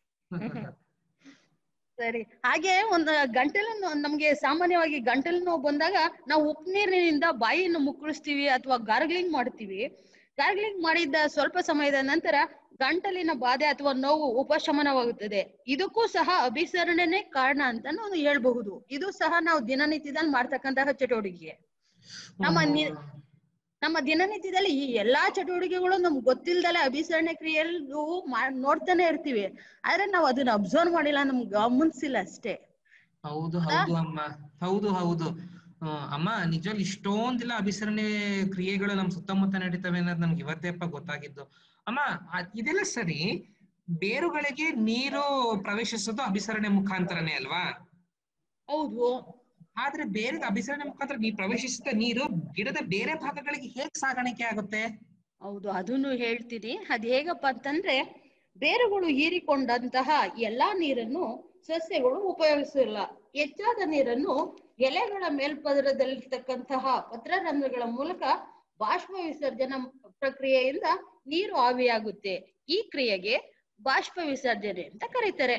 ಸರಿ ಹಾಗೆ ಒಂದು ಗಂಟಲು ನೋ- ನಮ್ಗೆ ಸಾಮಾನ್ಯವಾಗಿ ಗಂಟಲು ನೋವು ಬಂದಾಗ ನಾವು ಉಪ್ಪು ನೀರಿನಿಂದ ಬಾಯಿಯನ್ನು ಮುಕ್ಕಳಿಸ್ತೀವಿ ಅಥವಾ ಗಾರ್ಗ್ಲಿಂಗ್ ಮಾಡ್ತೀವಿ ಗಾರ್ಗ್ಲಿಂಗ್ ಮಾಡಿದ ಸ್ವಲ್ಪ ಸಮಯದ ನಂತರ ಗಂಟಲಿನ ಬಾಧೆ ಅಥವಾ ನೋವು ಉಪಶಮನವಾಗುತ್ತದೆ ಇದಕ್ಕೂ ಸಹ ಅಭಿಸರಣೆನೇ ಕಾರಣ ಅಂತ ನಾವು ಹೇಳ್ಬಹುದು ಇದು ಸಹ ನಾವು ದಿನನಿತ್ಯದಲ್ಲಿ ಮಾಡ್ತಕ್ಕಂತಹ ಚಟುವಟಿಕೆ ನಮ್ಮ ನಿ- ನಮ್ಮ ದಿನನಿತ್ಯದಲ್ಲಿ ಈ ಎಲ್ಲಾ ಚಟುವಟಿಕೆಗಳು ನಮ್ಗೆ ಗೊತ್ತಿಲ್ದಲೆ ಅಭಿಸರಣೆ ಕ್ರಿಯೆಯಲ್ಲೂ ಮಾ- ನೋಡ್ತಾನೆ ಇರ್ತೀವಿ ಆದ್ರೆ ನಾವು ಅದನ್ನ ಅಬ್ಸರ್ವ್ ಮಾಡಿಲ್ಲ ನಮ್ಗೆ ಗಮನಿಸಿಲ್ಲ ಅಷ್ಟೇ ಹೌದು ಹೌದು ಅಮ್ಮ ಹೌದು ಹೌದು ಆ, ಅಮ್ಮ ನಿಜವಾಗ್ಲೂ ಇಷ್ಟೊಂದಿಲ್ಲ ಅಭಿಸರಣೆ ಕ್ರಿಯೆಗಳು ನಮ್ ಸುತ್ತಮುತ್ತ ನಡೀತವೆ ಅನ್ನೋದು ನಮ್ಗೆ ಇವತ್ತೇಪ್ಪ ಗೊತ್ತಾಗಿದ್ದು ಅಮ್ಮ ಆ, ಇದೆಲ್ಲ ಸರಿ ಬೇರುಗಳಿಗೆ ನೀರು ಪ್ರವೇಶಿಸೋದು ಅಭಿಸರಣೆ ಮುಖಾಂತರನೇ ಅಲ್ವಾ ಹೌದು ಆದ್ರೆ ಬೇರೆ ಅಭಿಸರಣೆ ಮುಖಾಂತರ ನೀ ಪ್ರವೇಶಿಸಿದ ನೀರು ಗಿಡದ ಬೇರೆ ಭಾಗಗಳಿಗೆ ಹೇಗ್ ಸಾಗಾಣಿಕೆ ಆಗುತ್ತೆ ಹೌದು ಅದನ್ನು ಹೇಳ್ತೀನಿ ಅದ್ ಹೇಗಪ್ಪ ಅಂತಂದ್ರೆ ಬೇರುಗಳು ಹೀರಿಕೊಂಡಂತಹ ಎಲ್ಲಾ ನೀರನ್ನು ಸಸ್ಯಗಳು ಉಪಯೋಗಿಸಲ್ಲ ಹೆಚ್ಚಾದ ನೀರನ್ನು ಎಲೆಗಳ ಮೇಲ್ಪದರದಲ್ಲಿರ್ತಕ್ಕಂತಹ ಪತ್ರರಂಧ್ರಗಳ ಮೂಲಕ ಬಾಷ್ಪ ವಿಸರ್ಜನಾ ಪ್ರಕ್ರಿಯೆಯಿಂದ ನೀರು ಆವಿಯಾಗುತ್ತೆ ಈ ಕ್ರಿಯೆಗೆ ಬಾಷ್ಪ ವಿಸರ್ಜನೆ ಅಂತ ಕರೀತಾರೆ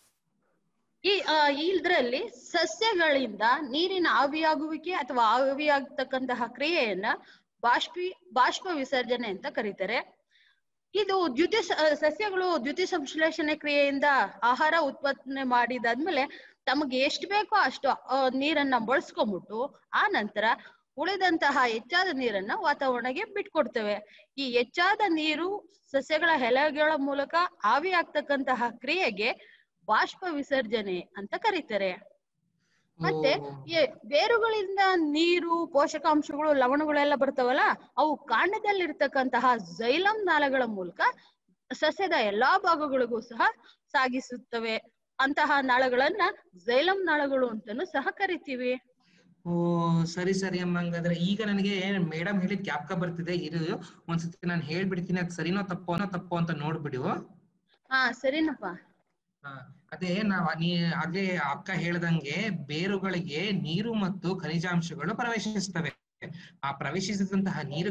ಈ ಆ, ಇದ್ರಲ್ಲಿ ಸಸ್ಯಗಳಿಂದ ನೀರಿನ ಆವಿಯಾಗುವಿಕೆ ಅಥವಾ ಆವಿಯಾಗ್ತಕ್ಕಂತಹ ಕ್ರಿಯೆಯನ್ನ ಬಾಷ್ಪಿ ಬಾಷ್ಪ ವಿಸರ್ಜನೆ ಅಂತ ಕರೀತಾರೆ ಇದು ದ್ಯುತಿ ಸ- ಸಸ್ಯಗಳು ದ್ಯುತಿ ಸಂಶ್ಲೇಷಣೆ ಕ್ರಿಯೆಯಿಂದ ಆಹಾರ ಉತ್ಪಾದನೆ ಮಾಡಿದಾದ್ಮೇಲೆ ತಮಗೆ ಎಷ್ಟು ಬೇಕೋ ಅಷ್ಟು ಆ, ನೀರನ್ನ ಬಳಸ್ಕೊಂಡ್ಬಿಟ್ಟು ಆ ನಂತರ ಉಳಿದಂತಹ ಹೆಚ್ಚಾದ ನೀರನ್ನ ವಾತಾವರಣಕ್ಕೆ ಬಿಟ್ಕೊಡ್ತೇವೆ ಈ ಹೆಚ್ಚಾದ ನೀರು ಸಸ್ಯಗಳ ಎಲೆಗಳ ಮೂಲಕ ಆವಿಯಾಗ್ತಕ್ಕಂತಹ ಕ್ರಿಯೆಗೆ ಬಾಷ್ಪ ವಿಸರ್ಜನೆ ಅಂತ ಕರೀತಾರೆ ಮತ್ತೆ ಓ. ಈ ಬೇರುಗಳಿಂದ ನೀರು ಪೋಷಕಾಂಶಗಳು ಲವಣಗಳೆಲ್ಲ ಬರ್ತಾವಲ್ಲ ಅವು ಕಾಂಡದಲ್ಲಿರ್ತಕ್ಕಂತಹ ಜೈಲಂ ನಾಳಗಳ ಮೂಲಕ ಸಸ್ಯದ ಎಲ್ಲಾ ಭಾಗಗಳಿಗೂ ಸಹ ಸಾಗಿಸುತ್ತವೆ ಅಂತಹ ನಾಳಗಳನ್ನ ಜೈಲಂ ನಾಳಗಳು ಅಂತಾನು ಸಹ ಕರಿತೀವಿ ಓ ಸರಿ ಸರಿ ಅಮ್ಮ ಹಂಗಾದ್ರೆ ಈಗ ನನಗೆ ಮೇಡಮ್ ಹೇಳಿದ್ ಜ್ಞಾಪಕ ಬರ್ತಿದೆ ಇರು ಒಂದ್ಸತಿ ನಾನು ಹೇಳ್ಬಿಡ್ತೀನಿ ಅದ್ ಸರಿನೋ ತಪ್ಪೋ ತಪ್ಪೋ ಅಂತ ನೋಡ್ಬಿಡು ಹಾ ಸರಿನಪ್ಪ ಹಾ, ಅದೇ ನಾವ್ ನೀ ಆಗ್ಲೇ ಅಕ್ಕ ಹೇಳ್ದಂಗೆ ಬೇರುಗಳಿಗೆ ನೀರು ಮತ್ತು ಖನಿಜಾಂಶಗಳು ಪ್ರವೇಶಿಸ್ತವೆ ಆ ಪ್ರವೇಶಿಸಿದಂತಹ ನೀರುಗಳು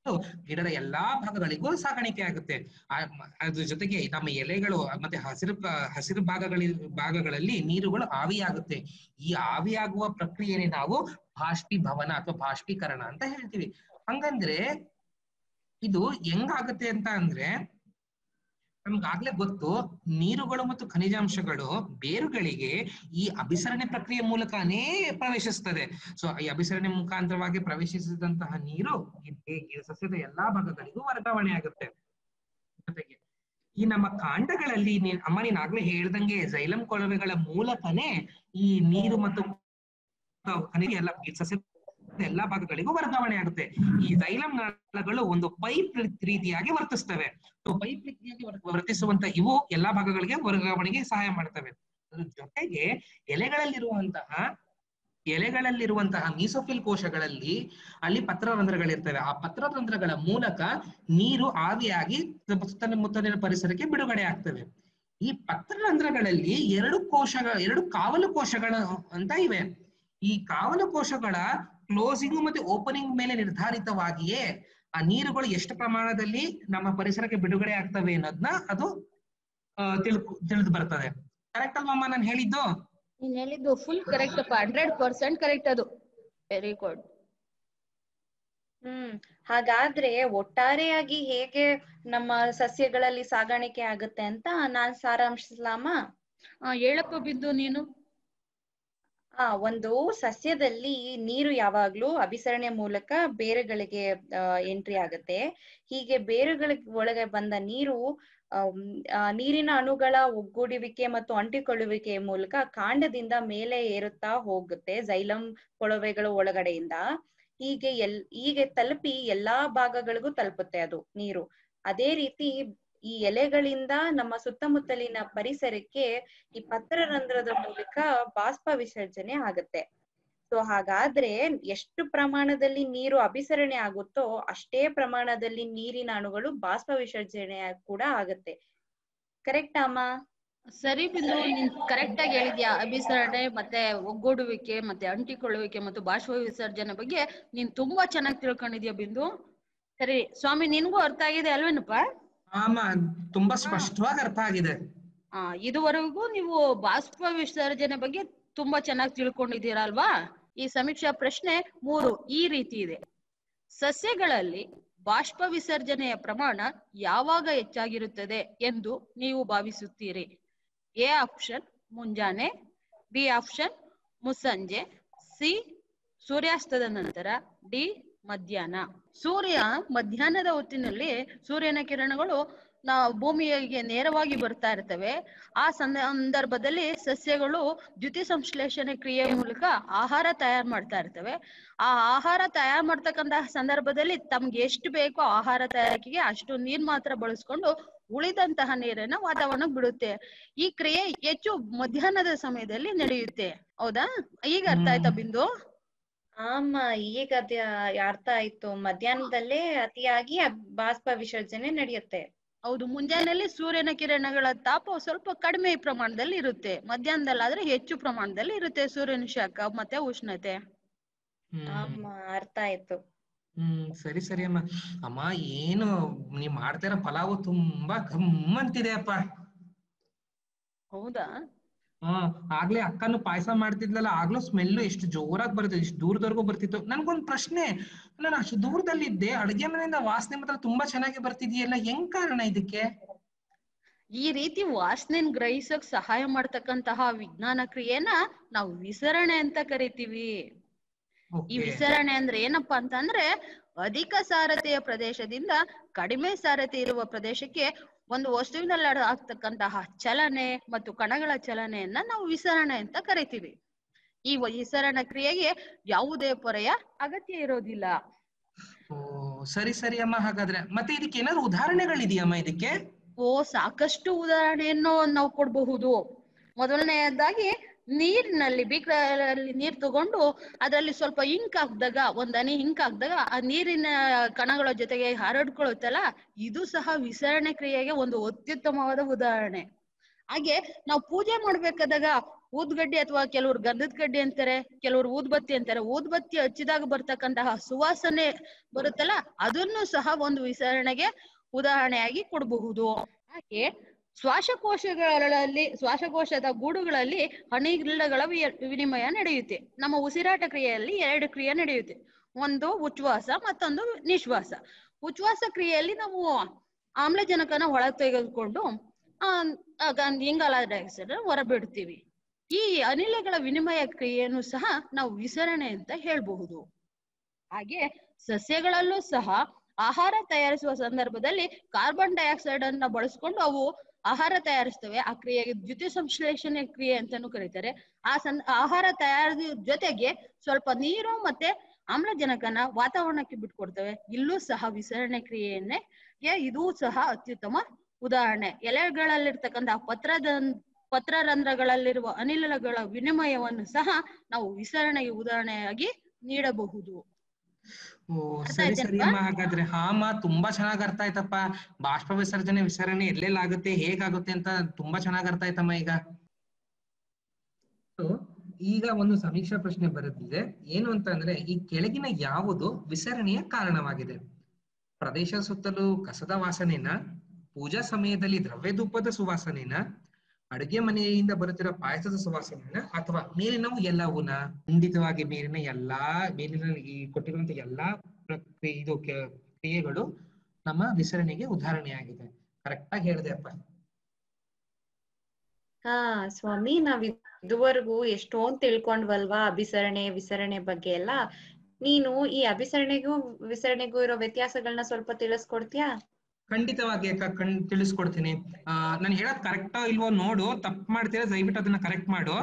ಗಿಡದ ಎಲ್ಲಾ ಭಾಗಗಳಿಗೂ ಸಾಗಾಣಿಕೆ ಆಗುತ್ತೆ ಆ, ಮ- ಅದ್ರ ಜೊತೆಗೆ ನಮ್ಮ ಎಲೆಗಳು ಮತ್ತೆ ಹಸಿರು ಪ- ಹಸಿರು ಭಾಗಗಳಿ ಭಾಗಗಳಲ್ಲಿ ನೀರುಗಳು ಆವಿಯಾಗುತ್ತೆ ಈ ಆವಿಯಾಗುವ ಪ್ರಕ್ರಿಯೆನೇ ನಾವು ಬಾಷ್ಪೀಭವನ ಅಥವಾ ಬಾಷ್ಪೀಕರಣ ಅಂತ ಹೇಳ್ತೀವಿ ಹಂಗಂದ್ರೆ ಇದು ಹೆಂಗಾಗತ್ತೆ ಅಂತ ಅಂದ್ರೆ ನಮ್ಗಾಗ್ಲೇ ಗೊತ್ತು ನೀರುಗಳು ಮತ್ತು ಖನಿಜಾಂಶಗಳು ಬೇರುಗಳಿಗೆ ಈ ಅಭಿಸರಣೆ ಪ್ರಕ್ರಿಯೆ ಮೂಲಕನೇ ಪ್ರವೇಶಿಸ್ತದೆ ಸೊ ಈ ಅಭಿಸರಣೆ ಮುಖಾಂತರವಾಗಿ ಪ್ರವೇಶಿಸಿದಂತಹ ನೀರು ಈ ಬೇ- ಈ ಸಸ್ಯದ ಎಲ್ಲಾ ಭಾಗಗಳಿಗೂ ವರ್ಗಾವಣೆ ಆಗುತ್ತೆ ಜೊತೆಗೆ ಈ ನಮ್ಮ ಕಾಂಡಗಳಲ್ಲಿ ನೀನ್ ಅಮ್ಮ ನೀನ್ ಆಗ್ಲೇ ಹೇಳ್ದಂಗೆ ಜೈಲಂ ಕೊಳವೆಗಳ ಮೂಲಕನೇ ಈ ನೀರು ಮತ್ತು ಖನಿಜ ಎಲ್ಲ ಈ ಸಸ್ಯದ ಎಲ್ಲಾ ಭಾಗಗಳಿಗೂ ವರ್ಗಾವಣೆ ಆಗುತ್ತೆ ಈ ಜೈಲಂ ನಾಳಗಳು ಒಂದು ಪೈಪ್ ರೀತಿಯಾಗಿ ವರ್ತಿಸ್ತವೆ ಪೈಪ್ ರೀತಿಯಾಗಿ ವರ್- ವರ್ತಿಸುವಂತ ಇವು ಎಲ್ಲಾ ಭಾಗಗಳಿಗೆ ವರ್ಗಾವಣೆಗೆ ಸಹಾಯ ಮಾಡ್ತವೆ ಅದ್ರ ಜೊತೆಗೆ ಎಲೆಗಳಲ್ಲಿರುವಂತಹ ಎಲೆಗಳಲ್ಲಿರುವಂತಹ ಮೀಸೋಫಿಲ್ ಕೋಶಗಳಲ್ಲಿ ಅಲ್ಲಿ ಪತ್ರರಂಧ್ರಗಳಿರ್ತವೆ ಆ ಪತ್ರರಂಧ್ರಗಳ ಮೂಲಕ ನೀರು ಆವಿಯಾಗಿ ಸುತ್ತಲ ಮುತ್ತಲಿನ ಪರಿಸರಕ್ಕೆ ಬಿಡುಗಡೆ ಆಗ್ತವೆ ಈ ಪತ್ರರಂಧ್ರಗಳಲ್ಲಿ ಎರಡು ಕೋಶಗಳ ಎರಡು ಕಾವಲು ಕೋಶಗಳ ಅಂತ ಇವೆ ಈ ಕಾವಲು ಕೋಶಗಳ ಕ್ಲೋಸಿಂಗ್ ಮತ್ತೆ ಓಪನಿಂಗ್ ಮೇಲೆ ನಿರ್ಧಾರಿತವಾಗಿಯೇ ಆ ನೀರುಗಳು ಎಷ್ಟು ಪ್ರಮಾಣದಲ್ಲಿ ನಮ್ಮ ಪರಿಸರಕ್ಕೆ ಬಿಡುಗಡೆ ಆಗ್ತವೆ ಅನ್ನೋದನ್ನ ಅದು ಆ, ತಿಳ್ಕೊ ತಿಳಿದು ಬರ್ತದೆ ಕರೆಕ್ಟ್ ಅಲ್ವಮ್ಮ ನಾನು ಹೇಳಿದ್ದು ನೀನ್ ಹೇಳಿದ್ದು ಫುಲ್ ಕರೆಕ್ಟ್ ಅಪ್ಪ ಹಂಡ್ರೆಡ್ ಪರ್ಸೆಂಟ್ ಕರೆಕ್ಟ್ ಅದು ವೆರಿ ಗುಡ್ ಹ್ಮ್ ಹಾಗಾದ್ರೆ ಒಟ್ಟಾರೆಯಾಗಿ ಹೇಗೆ ನಮ್ಮ ಸಸ್ಯಗಳಲ್ಲಿ ಸಾಗಾಣಿಕೆ ಆಗುತ್ತೆ ಅಂತ ನಾನ್ ಸಾರಾಂಶಿಸ್ಲಾಮ ಹೇಳಪ್ಪ ಬಿದ್ದು ನೀನು ಆ ಒಂದು ಸಸ್ಯದಲ್ಲಿ ನೀರು ಯಾವಾಗ್ಲೂ ಅಭಿಸರಣೆ ಮೂಲಕ ಬೇರುಗಳಿಗೆ ಎಂಟ್ರಿ ಆಗುತ್ತೆ ಹೀಗೆ ಬೇರುಗಳ ಒಳಗೆ ಬಂದ ನೀರು ಆಮ್, ಆ, ನೀರಿನ ಅಣುಗಳ ಒಗ್ಗೂಡುವಿಕೆ ಮತ್ತು ಅಂಟಿಕೊಳ್ಳುವಿಕೆ ಮೂಲಕ ಕಾಂಡದಿಂದ ಮೇಲೆ ಏರುತ್ತಾ ಹೋಗುತ್ತೆ ಜೈಲಂ ಕೊಳವೆಗಳ ಒಳಗಡೆಯಿಂದ ಹೀಗೆ ಎಲ್ ಹೀಗೆ ತಲುಪಿ ಎಲ್ಲಾ ಭಾಗಗಳಿಗೂ ತಲುಪುತ್ತೆ ಅದು ನೀರು ಅದೇ ರೀತಿ ಈ ಎಲೆಗಳಿಂದ ನಮ್ಮ ಸುತ್ತಮುತ್ತಲಿನ ಪರಿಸರಕ್ಕೆ ಈ ಪತ್ರರಂಧ್ರದ ಮೂಲಕ ಬಾಷ್ಪ ವಿಸರ್ಜನೆ ಆಗುತ್ತೆ ಸೊ ಹಾಗಾದ್ರೆ ಎಷ್ಟು ಪ್ರಮಾಣದಲ್ಲಿ ನೀರು ಅಭಿಸರಣೆ ಆಗುತ್ತೋ ಅಷ್ಟೇ ಪ್ರಮಾಣದಲ್ಲಿ ನೀರಿನ ಅಣುಗಳು ಬಾಷ್ಪ ವಿಸರ್ಜನೆ ಕೂಡ ಆಗುತ್ತೆ ಕರೆಕ್ಟ್ ಅಮ್ಮ ಸರಿ ಬಿಂದು ನೀನ್ ಕರೆಕ್ಟ್ ಆಗಿ ಹೇಳಿದ್ಯಾ ಅಭಿಸರಣೆ ಮತ್ತೆ ಒಗ್ಗೂಡುವಿಕೆ ಮತ್ತೆ ಅಂಟಿಕೊಳ್ಳುವಿಕೆ ಮತ್ತು ಬಾಷ್ಪ ವಿಸರ್ಜನೆ ಬಗ್ಗೆ ನೀನ್ ತುಂಬಾ ಚೆನ್ನಾಗಿ ತಿಳ್ಕೊಂಡಿದ್ಯಾ ಬಿಂದು ಸರಿ ಸ್ವಾಮಿ ನಿನ್ಗೂ ಅರ್ಥ ಆಗಿದೆ ಅಲ್ವೇನಪ್ಪ ಆಮ ತುಂಬಾ ಸ್ಪಷ್ಟವಾಗಿ ಅರ್ಥ ಆಗಿದೆ ಆ ಇದುವರೆಗೂ ನೀವು ಬಾಷ್ಪ ವಿಸರ್ಜನೆ ಬಗ್ಗೆ ತುಂಬಾ ಚೆನ್ನಾಗಿ ತಿಳ್ಕೊಂಡಿದ್ದೀರಾ ಅಲ್ವಾ ಈ ಸಮೀಕ್ಷಾ ಪ್ರಶ್ನೆ ಮೂರು ಈ ರೀತಿ ಇದೆ ಸಸ್ಯಗಳಲ್ಲಿ ಬಾಷ್ಪ ವಿಸರ್ಜನೆಯ ಪ್ರಮಾಣ ಯಾವಾಗ ಹೆಚ್ಚಾಗಿರುತ್ತದೆ ಎಂದು ನೀವು ಭಾವಿಸುತ್ತೀರಿ ಎ ಆಪ್ಷನ್ ಮುಂಜಾನೆ ಬಿ ಆಪ್ಷನ್ ಮುಸ್ಸಂಜೆ ಸಿ ಸೂರ್ಯಾಸ್ತದ ನಂತರ ಡಿ ಮಧ್ಯಾಹ್ನ ಸೂರ್ಯ ಮಧ್ಯಾಹ್ನದ ಹೊತ್ತಿನಲ್ಲಿ ಸೂರ್ಯನ ಕಿರಣಗಳು ನಾವು ಭೂಮಿಗೆ ನೇರವಾಗಿ ಬರ್ತಾ ಇರ್ತವೆ ಆ ಸಂದ- ಸಂದರ್ಭದಲ್ಲಿ ಸಸ್ಯಗಳು ದ್ಯುತಿ ಸಂಶ್ಲೇಷಣೆ ಕ್ರಿಯೆ ಮೂಲಕ ಆಹಾರ ತಯಾರು ಮಾಡ್ತಾ ಇರ್ತವೆ ಆ ಆಹಾರ ತಯಾರು ಮಾಡ್ತಕ್ಕಂತಹ ಸಂದರ್ಭದಲ್ಲಿ ತಮ್ಗೆ ಎಷ್ಟು ಬೇಕೋ ಆಹಾರ ತಯಾರಿಕೆಗೆ ಅಷ್ಟು ನೀರ್ ಮಾತ್ರ ಬಳಸ್ಕೊಂಡು ಉಳಿದಂತಹ ನೀರನ್ನ ವಾತಾವರಣಕ್ಕೆ ಬಿಡುತ್ತೆ ಈ ಕ್ರಿಯೆ ಹೆಚ್ಚು ಮಧ್ಯಾಹ್ನದ ಸಮಯದಲ್ಲಿ ನಡೆಯುತ್ತೆ ಹೌದಾ ಈಗ ಅರ್ಥ ಆಯ್ತಾ ಬಿಂದು ಆಮ ಈಗ ಅದ ಅರ್ಥ ಆಯ್ತು ಮಧ್ಯಾಹ್ನದಲ್ಲೇ ಅತಿಯಾಗಿ ಅಬ್- ಬಾಷ್ಪ ವಿಸರ್ಜನೆ ನಡೆಯುತ್ತೆ ಹೌದು ಮುಂಜಾನೆಯಲ್ಲಿ ಸೂರ್ಯನ ಕಿರಣಗಳ ತಾಪ ಸ್ವಲ್ಪ ಕಡಿಮೆ ಪ್ರಮಾಣದಲ್ಲಿ ಇರುತ್ತೆ ಮಧ್ಯಾಹ್ನದಲ್ಲಾದ್ರೆ ಹೆಚ್ಚು ಪ್ರಮಾಣದಲ್ಲಿ ಇರುತ್ತೆ ಸೂರ್ಯನ ಶಾಖ ಮತ್ತೆ ಉಷ್ಣತೆ ಹ್ಮ್ ಆಮ ಅರ್ಥ ಆಯ್ತು ಹ್ಮ್ ಸರಿ ಸರಿ ಅಮ್ಮ ಅಮ್ಮ ಏನು ನೀವ್ ಮಾಡ್ತಾ ಇರೋ ಪಲಾವು ತುಂಬಾ ಘಮ್ ಅಂತಿದೆ ಅಪ್ಪ ಹೌದಾ ಹಾ ಆಗ್ಲೇ ಅಕ್ಕನು ಪಾಯಸ ಮಾಡ್ತಿದ್ಲಲ್ಲ ಆಗ್ಲೂ ಸ್ಮೆಲ್ ಎಷ್ಟು ಜೋರಾಗಿ ಬರ್ತಿತ್ತು ಇಷ್ಟು ದೂರದವರೆಗೂ ಬರ್ತಿತ್ತು ನನ್ಗೊಂದ್ ಪ್ರಶ್ನೆ ನಾನು ಅಷ್ಟು ದೂರದಲ್ಲಿದ್ದೆ ಅಡುಗೆ ಮನೆಯಿಂದ ವಾಸನೆ ಮಾತ್ರ ತುಂಬಾ ಚೆನ್ನಾಗಿ ಬರ್ತಿದೆಯಲ್ಲ ಹೆಂಗ್ ಕಾರಣ ಇದಕ್ಕೆ ಈ ರೀತಿ ವಾಸನೆನ್ ಗ್ರಹಿಸಕ್ ಸಹಾಯ ಮಾಡ್ತಕ್ಕಂತಹ ವಿಜ್ಞಾನ ಕ್ರಿಯೆನ ನಾವು ವಿಸರಣೆ ಅಂತ ಕರಿತೀವಿ ಈ Okay. ವಿಸರಣೆ ಅಂದ್ರೆ ಏನಪ್ಪಾ ಅಂತಂದ್ರೆ ಅಧಿಕ ಸಾರತೆಯ ಪ್ರದೇಶದಿಂದ ಕಡಿಮೆ ಸಾರತೆ ಇರುವ ಪ್ರದೇಶಕ್ಕೆ ಒಂದು ವಸ್ತುವಿನಲ್ಲಿ ಆಗ್ತಕ್ಕಂತಹ ಚಲನೆ ಮತ್ತು ಕಣಗಳ ಚಲನೆಯನ್ನ ನಾವು ವಿಸರಣೆ ಅಂತ ಕರಿತೀವಿ ಈ ವ- ವಿಸರಣ ಕ್ರಿಯೆಗೆ ಯಾವುದೇ ಪೊರೆಯ ಅಗತ್ಯ ಇರೋದಿಲ್ಲ ಓ ಸರಿ ಸರಿ ಅಮ್ಮ ಹಾಗಾದ್ರೆ ಮತ್ತೆ ಇದಕ್ಕೆ ಏನಾದ್ರು ಉದಾಹರಣೆಗಳಿದೆಯಮ್ಮ ಇದಕ್ಕೆ ಓ ಸಾಕಷ್ಟು ಉದಾಹರಣೆಯನ್ನು ನಾವು ಕೊಡಬಹುದು ಮೊದಲನೆಯದಾಗಿ ನೀರಿನಲ್ಲಿ ಬೀಕರಲ್ಲಿ ನೀರ್ ತಗೊಂಡು ಅದರಲ್ಲಿ ಸ್ವಲ್ಪ ಇಂಕ್ ಹಾಕ್ದಾಗ ಒಂದ್ ಹನಿ ಇಂಕ್ ಹಾಕ್ದಾಗ ಆ ನೀರಿನ ಕಣಗಳ ಜೊತೆಗೆ ಹರಡ್ಕೊಳ್ಳುತ್ತಲ್ಲ ಇದು ಸಹ ವಿಸರಣೆ ಕ್ರಿಯೆಗೆ ಒಂದು ಅತ್ಯುತ್ತಮವಾದ ಉದಾಹರಣೆ ಹಾಗೆ ನಾವು ಪೂಜೆ ಮಾಡ್ಬೇಕಾದಾಗ ಊದ್ಗಡ್ಡಿ ಅಥವಾ ಕೆಲವ್ರು ಗಂಧದ ಕಡ್ಡಿ ಅಂತಾರೆ ಕೆಲವ್ರು ಊದ್ಬತ್ತಿ ಅಂತಾರೆ ಊದ್ಬತ್ತಿ ಹಚ್ಚಿದಾಗ ಬರ್ತಕ್ಕಂತಹ ಸುವಾಸನೆ ಬರುತ್ತಲ್ಲ ಅದನ್ನು ಸಹ ಒಂದು ವಿಸರಣೆಗೆ ಉದಾಹರಣೆಯಾಗಿ ಕೊಡಬಹುದು ಹಾಗೆ ಶ್ವಾಸಕೋಶಗಳಲ್ಲಿ ಶ್ವಾಸಕೋಶದ ಗೂಡುಗಳಲ್ಲಿ ಅನಿಲಗಳ ವಿ- ವಿನಿಮಯ ನಡೆಯುತ್ತೆ ನಮ್ಮ ಉಸಿರಾಟ ಕ್ರಿಯೆಯಲ್ಲಿ ಎರಡು ಕ್ರಿಯೆ ನಡೆಯುತ್ತೆ ಒಂದು ಉಚ್ಛ್ವಾಸ ಮತ್ತೊಂದು ನಿಶ್ವಾಸ ಉಚ್ಛ್ವಾಸ ಕ್ರಿಯೆಯಲ್ಲಿ ನಾವು ಆಮ್ಲಜನಕನ ಒಳ ತೆಗೆದುಕೊಂಡು ಆ ಆ ಗಂ- ಇಂಗಾಲ ಡೈಆಕ್ಸೈಡ್ ಹೊರಬಿಡ್ತೀವಿ ಈ ಅನಿಲಗಳ ವಿನಿಮಯ ಕ್ರಿಯೆಯನ್ನು ಸಹ ನಾವು ವಿಸರಣೆ ಅಂತ ಹೇಳ್ಬಹುದು ಹಾಗೆ ಸಸ್ಯಗಳಲ್ಲೂ ಸಹ ಆಹಾರ ತಯಾರಿಸುವ ಸಂದರ್ಭದಲ್ಲಿ ಕಾರ್ಬನ್ ಡೈಆಕ್ಸೈಡ್ ಅನ್ನ ಬಳಸ್ಕೊಂಡು ಅವು ಆಹಾರ ತಯಾರಿಸ್ತವೆ ಆ ಕ್ರಿಯೆಗೆ ದ್ಯುತಿ ಸಂಶ್ಲೇಷಣೆ ಕ್ರಿಯೆ ಅಂತಾನೂ ಕರೀತಾರೆ ಆ ಸಂ ಆಹಾರ ತಯಾರಿದ ಜೊತೆಗೆ ಸ್ವಲ್ಪ ನೀರು ಮತ್ತೆ ಆಮ್ಲಜನಕನ ವಾತಾವರಣಕ್ಕೆ ಬಿಟ್ಕೊಡ್ತವೆ ಇಲ್ಲೂ ಸಹ ವಿಸರಣೆ ಕ್ರಿಯೆಯನ್ನೇ ಗೆ ಇದೂ ಸಹ ಅತ್ಯುತ್ತಮ ಉದಾಹರಣೆ ಎಲೆಗಳಲ್ಲಿರ್ತಕ್ಕಂತಹ ಪತ್ರದ ಪತ್ರರಂಧ್ರಗಳಲ್ಲಿರುವ ಅನಿಲಗಳ ವಿನಿಮಯವನ್ನು ಸಹ ನಾವು ವಿಸರಣೆಗೆ ಉದಾಹರಣೆಯಾಗಿ ನೀಡಬಹುದು ಓ ಅರ್ಥ ಸರಿ ಆಯ್ತಲ್ವಾ? ಸರಿ ಅಮ್ಮ ಹಾಗಾದ್ರೆ ಹಾ ಅಮ್ಮ ತುಂಬಾ ಚೆನ್ನಾಗ್ ಅರ್ಥ ಆಯ್ತಪ್ಪ ಬಾಷ್ಪ ವಿಸರ್ಜನೆ ವಿಸರಣೆ ಎಲ್ಲೆಲ್ಲಾಗುತ್ತೆ ಹೇಗಾಗುತ್ತೆ ಅಂತ ತುಂಬಾ ಚೆನ್ನಾಗ್ ಅರ್ಥ ಆಯ್ತಮ್ಮ ಈಗ So, ಈಗ ಒಂದು ಸಮೀಕ್ಷಾ ಪ್ರಶ್ನೆ ಬರೆದಿದೆ ಏನು ಅಂತ ಅಂದ್ರೆ ಈ ಕೆಳಗಿನ ಯಾವುದು ವಿಸರಣೆಯ ಕಾರಣವಾಗಿದೆ ಪ್ರದೇಶ ಸುತ್ತಲೂ ಕಸದ ವಾಸನೆನ ಪೂಜಾ ಸಮಯದಲ್ಲಿ ದ್ರವ್ಯಧೂಪದ ಸುವಾಸನೆನ ಅಡುಗೆ ಮನೆಯಿಂದ ಬರುತ್ತಿರೋ ಪಾಯಸದ ಸುವಾಸನೆನ ಅಥವಾ ಮೇಲಿನವು ಎಲ್ಲವೂನ ಖಂಡಿತವಾಗಿ ಮೇಲಿನ ಎಲ್ಲಾ ಮೇಲಿನ ಈ ಕೊಟ್ಟಿರುವಂತ ಎಲ್ಲಾ ಪ್ರಕ್ರಿಯೆ ಇದು ಕೆ- ಕ್ರಿಯೆಗಳು ನಮ್ಮ ವಿಸರಣೆಗೆ ಉದಾಹರಣೆಯಾಗಿದೆ ಕರೆಕ್ಟ್ ಆಗಿ ಹೇಳಿದೆ ಅಪ್ಪ ಹಾ ಸ್ವಾಮಿ ನಾವ್ ಇದುವರೆಗೂ ಎಷ್ಟೊಂದ್ ತಿಳ್ಕೊಂಡ್ವಲ್ವಾ ಅಭಿಸರಣೆ ವಿಸರಣೆ ಬಗ್ಗೆ ಎಲ್ಲ ನೀನು ಈ ಅಭಿಸರಣೆಗೂ ವಿಸರಣೆಗೂ ಇರೋ ವ್ಯತ್ಯಾಸಗಳನ್ನ ಸ್ವಲ್ಪ ತಿಳಿಸ್ಕೊಡ್ತೀಯಾ ಖಂಡಿತವಾಗಿ ಅಕ್ಕ ಕಣ್ ತಿಳಿಸ್ಕೊಡ್ತೀನಿ ಆ ನಾನು ಹೇಳೋದ್ ಕರೆಕ್ಟೋ ಇಲ್ವೋ ನೋಡು ತಪ್ಪು ಮಾಡ್ತೀರಾ ದಯವಿಟ್ಟು ಅದನ್ನ ಕರೆಕ್ಟ್ ಮಾಡು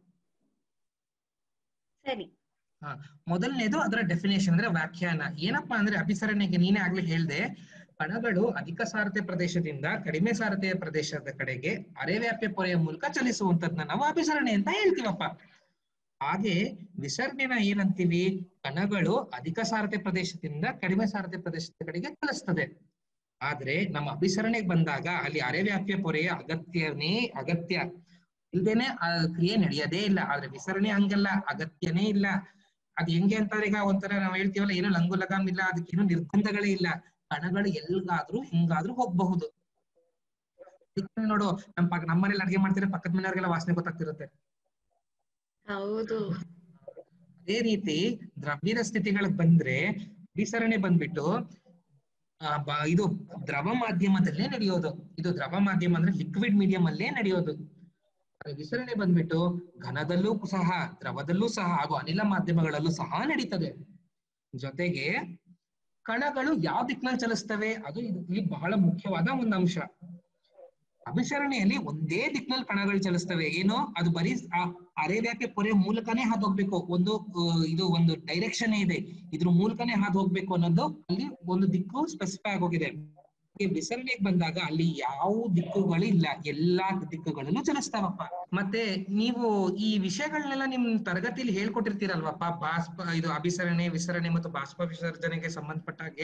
ಸರಿ ಮೊದಲನೇದು ಅದರ ಡೆಫಿನೇಷನ್ ಅಂದ್ರೆ ವ್ಯಾಖ್ಯಾನ ಏನಪ್ಪಾ ಅಂದ್ರೆ ಅಭಿಸರಣೆಗೆ ನೀನೇ ಆಗ್ಲೇ ಹೇಳ್ದೆ ಕಣಗಳು ಅಧಿಕ ಸಾರತೆ ಪ್ರದೇಶದಿಂದ ಕಡಿಮೆ ಸಾರತೆಯ ಪ್ರದೇಶದ ಕಡೆಗೆ ಅರೆವ್ಯಾಪ್ಯ ಪೊರೆಯ ಮೂಲಕ ಚಲಿಸುವಂತದ್ನ ನಾವು ಅಭಿಸರಣೆ ಅಂತ ಹೇಳ್ತೀವಪ್ಪ ಹಾಗೆ ವಿಸರ್ಜನ ಏನಂತೀವಿ ಕಣಗಳು ಅಧಿಕ ಸಾರತೆ ಪ್ರದೇಶದಿಂದ ಕಡಿಮೆ ಸಾರತೆ ಪ್ರದೇಶದ ಕಡೆಗೆ ಚಲಿಸ್ತದೆ ಆದ್ರೆ ನಮ್ಮ ಅಭಿಸರಣೆಗೆ ಬಂದಾಗ ಅಲ್ಲಿ ಅರೆವ್ಯಾಪ್ಯ ಪೊರೆಯ ಅಗತ್ಯನೇ ಅಗತ್ಯ ಇಲ್ದೇನೆ ಆ ಕ್ರಿಯೆ ನಡೆಯೋದೇ ಇಲ್ಲ ಆದ್ರೆ ವಿಸರಣೆ ಹಂಗಲ್ಲ ಅಗತ್ಯನೇ ಇಲ್ಲ ಅದ್ ಹೆಂಗೆ ಅಂತಾರೆ ಈಗ ಒಂಥರ ನಾವ್ ಹೇಳ್ತೀವಲ್ಲ ಏನೋ ಲಂಗು ಲಗಾಮ್ ಇಲ್ಲ ಅದಕ್ಕೇನು ನಿರ್ಬಂಧಗಳೇ ಇಲ್ಲ ಕಣಗಳು ಎಲ್ಗಾದ್ರೂ ಹಿಂಗಾದ್ರೂ ಹೋಗ್ಬಹುದು ಅದಕ್ಕೆ ನೋಡು ನಮ್ ಪಕ್ಕ ನಮ್ಮನೇಲಿ ಅಡ್ಗೆ ಮಾಡ್ತಿರೋ ಪಕ್ಕದ ಮನೆಯವ್ರಿಗೆಲ್ಲ ವಾಸನೆ ಗೊತ್ತಾಗ್ತಿರುತ್ತೆ ಹೌದು ಅದೇ ರೀತಿ ದ್ರವ್ಯದ ಸ್ಥಿತಿಗಳಿಗೆ ಬಂದ್ರೆ ವಿಸರಣೆ ಬಂದ್ಬಿಟ್ಟು ಆ ಬ- ಇದು ದ್ರವ ಮಾಧ್ಯಮದಲ್ಲೇ ನಡೆಯೋದು ಇದು ದ್ರವ ಮಾಧ್ಯಮ ಅಂದ್ರೆ ಲಿಕ್ವಿಡ್ ಮೀಡಿಯಂ ಅಲ್ಲೇ ನಡೆಯೋದು ಆದ್ರೆ ವಿಸರಣೆ ಬಂದ್ಬಿಟ್ಟು ಘನದಲ್ಲೂ ಸಹ ದ್ರವದಲ್ಲೂ ಸಹ ಹಾಗೂ ಅನಿಲ ಮಾಧ್ಯಮಗಳಲ್ಲೂ ಸಹ ನಡೀತದೆ ಜೊತೆಗೆ ಕಣಗಳು ಯಾವ ದಿಕ್ಕಿನಲ್ಲಿ ಚಲಿಸ್ತವೆ ಅದು ಇದು- ಇಲ್ಲಿ ಬಹಳ ಮುಖ್ಯವಾದ ಒಂದು ಅಂಶ ಅಭಿಸರಣೆಯಲ್ಲಿ ಒಂದೇ ದಿಕ್ಕಿನಲ್ಲಿ ಕಣಗಳು ಚಲಿಸ್ತವೆ ಏನು ಅದು ಬರೀ ಆ ಅರೆವ್ಯಾಪ್ಯ ಪೊರೆ ಮೂಲಕನೇ ಹಾದು ಹೋಗ್ಬೇಕು ಒಂದು ಆ, ಇದು ಒಂದು ಡೈರೆಕ್ಷನ್ ಇದೆ ಇದ್ರ ಮೂಲಕನೇ ಹಾದು ಹೋಗ್ಬೇಕು ಅನ್ನೋದು ಅಲ್ಲಿ ಒಂದು ದಿಕ್ಕು ಸ್ಪೆಸಿಫೈ ಆಗೋಗಿದೆ ಈ ವಿಸರಣೆಗೆ ಬಂದಾಗ ಅಲ್ಲಿ ಯಾವ ದಿಕ್ಕುಗಳು ಇಲ್ಲ ಎಲ್ಲಾ ದಿಕ್ಕುಗಳಲ್ಲೂ ಚಲಿಸ್ತಾವಪ್ಪ ಮತ್ತೆ ನೀವು ಈ ವಿಷಯಗಳನ್ನೆಲ್ಲ ನಿಮ್ ತರಗತಿಯಲ್ಲಿ ಹೇಳ್ಕೊಟ್ಟಿರ್ತೀರಲ್ವಪ್ಪ ಬಾಷ್ಪ ಇದು ಅಭಿಸರಣೆ ವಿಸರಣೆ ಮತ್ತು ಬಾಷ್ಪ ವಿಸರ್ಜನೆಗೆ ಸಂಬಂಧಪಟ್ಟ ಹಾಗೆ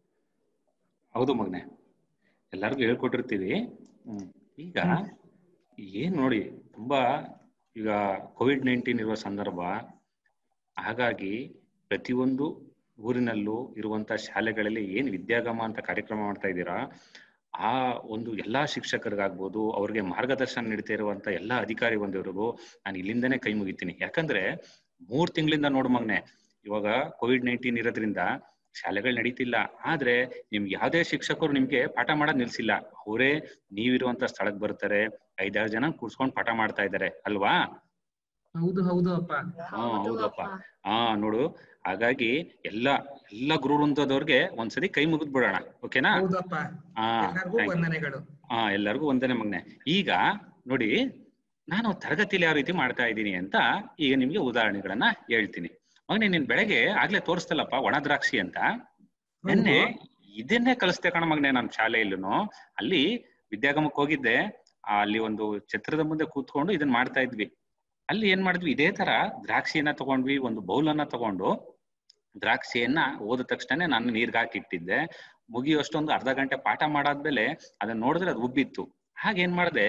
ಹೌದು ಮಗನೆ ಎಲ್ಲರಿಗೂ ಹೇಳ್ಕೊಟ್ಟಿರ್ತೀವಿ ಹ್ಮ್. ಈಗ ಏನ್ ನೋಡಿ ತುಂಬಾ ಈಗ ಕೋವಿಡ್ ನೈನ್ಟೀನ್ ಇರುವ ಸಂದರ್ಭ ಹಾಗಾಗಿ ಪ್ರತಿಯೊಂದು ಊರಿನಲ್ಲೂ ಇರುವಂತ ಶಾಲೆಗಳಲ್ಲಿ ಏನ್ ವಿದ್ಯಾಗಮ ಅಂತ ಕಾರ್ಯಕ್ರಮ ಮಾಡ್ತಾ ಇದ್ದೀರಾ ಆ ಒಂದು ಎಲ್ಲಾ ಶಿಕ್ಷಕರಿಗಾಗ್ಬೋದು ಅವ್ರಿಗೆ ಮಾರ್ಗದರ್ಶನ ನೀಡ್ತಾ ಇರುವಂತ ಎಲ್ಲಾ ಅಧಿಕಾರಿ ಬಂದವರಿಗೂ ನಾನು ಇಲ್ಲಿಂದನೇ ಕೈ ಮುಗಿತೀನಿ ಯಾಕಂದ್ರೆ ಮೂರ್ ತಿಂಗಳಿಂದ ನೋಡು ಮಗನೆ ಇವಾಗ ಕೋವಿಡ್ ನೈನ್ಟೀನ್ ಇರೋದ್ರಿಂದ ಶಾಲೆಗಳು ನಡೀತಿಲ್ಲ ಆದ್ರೆ ನಿಮ್ಗೆ ಯಾವ್ದೇ ಶಿಕ್ಷಕರು ನಿಮ್ಗೆ ಪಾಠ ಮಾಡೋದ್ ನಿಲ್ಸಿಲ್ಲ ಅವರೇ ನೀವಿರುವಂತ ಸ್ಥಳಕ್ ಬರ್ತಾರೆ ಐದಾರು ಜನ ಕೂರ್ಸ್ಕೊಂಡ್ ಪಾಠ ಮಾಡ್ತಾ ಇದ್ದಾರೆ ಅಲ್ವಾ ಹೌದು ಹೌದು ಅಪ್ಪ ಹಾ ಹೌದಪ್ಪ ಹಾ ನೋಡು ಹಾಗಾಗಿ ಎಲ್ಲಾ ಎಲ್ಲಾ ಗುರು ವೃಂದದವ್ರಿಗೆ ಒಂದ್ಸರಿ ಕೈ ಮುಗಿದ್ ಬಿಡೋಣ ಓಕೆನಾ ಹೌದಪ್ಪ ಹಾ ಎಲ್ಲರಿಗೂ thank you. ವಂದನೆಗಳು ಹಾ ಎಲ್ಲರಿಗೂ ಒಂದನೇ ಮಗ್ನೆ ಈಗ ನೋಡಿ ನಾನು ತರಗತಿಲಿ ಯಾವ ರೀತಿ ಮಾಡ್ತಾ ಇದ್ದೀನಿ ಅಂತ ಈಗ ನಿಮ್ಗೆ ಉದಾಹರಣೆಗಳನ್ನ ಹೇಳ್ತೀನಿ ಮಗನೆ ನೀನ್ ಬೆಳಗ್ಗೆ ಆಗ್ಲೇ ತೋರಿಸ್ತಲ್ಲಪ್ಪ ಒಣ ದ್ರಾಕ್ಷಿ ಅಂತ ನೆನ್ನೆ ಇದನ್ನೇ ಕಲಿಸ್ತೆ ಕಣ ಮಗನೆ ನಾನು ಶಾಲೆಯಲ್ಲೂ ಅಲ್ಲಿ ವಿದ್ಯಾಗಮಕ್ಕೆ ಹೋಗಿದ್ದೆ ಆ, ಅಲ್ಲಿ ಒಂದು ಛತ್ರದ ಮುಂದೆ ಕೂತ್ಕೊಂಡು ಇದನ್ನ ಮಾಡ್ತಾ ಇದ್ವಿ ಅಲ್ಲಿ ಏನ್ ಮಾಡಿದ್ವಿ ಇದೇ ತರ ದ್ರಾಕ್ಷಿಯನ್ನ ತಗೊಂಡ್ವಿ ಒಂದು ಬೌಲನ್ನ ತಗೊಂಡು ದ್ರಾಕ್ಷಿಯನ್ನ ಓದ ತಕ್ಷಣ ನಾನು ನೀರ್ಗೆ ಹಾಕಿ ಇಟ್ಟಿದ್ದೆ ಮುಗಿಯೋಷ್ಟೊಂದು ಅರ್ಧ ಗಂಟೆ ಪಾಠ ಮಾಡಾದ್ಮೇಲೆ ಅದನ್ನ ನೋಡಿದ್ರೆ ಅದು ಉಬ್ಬಿತ್ತು ಹಾಗೇನ್ ಮಾಡಿದೆ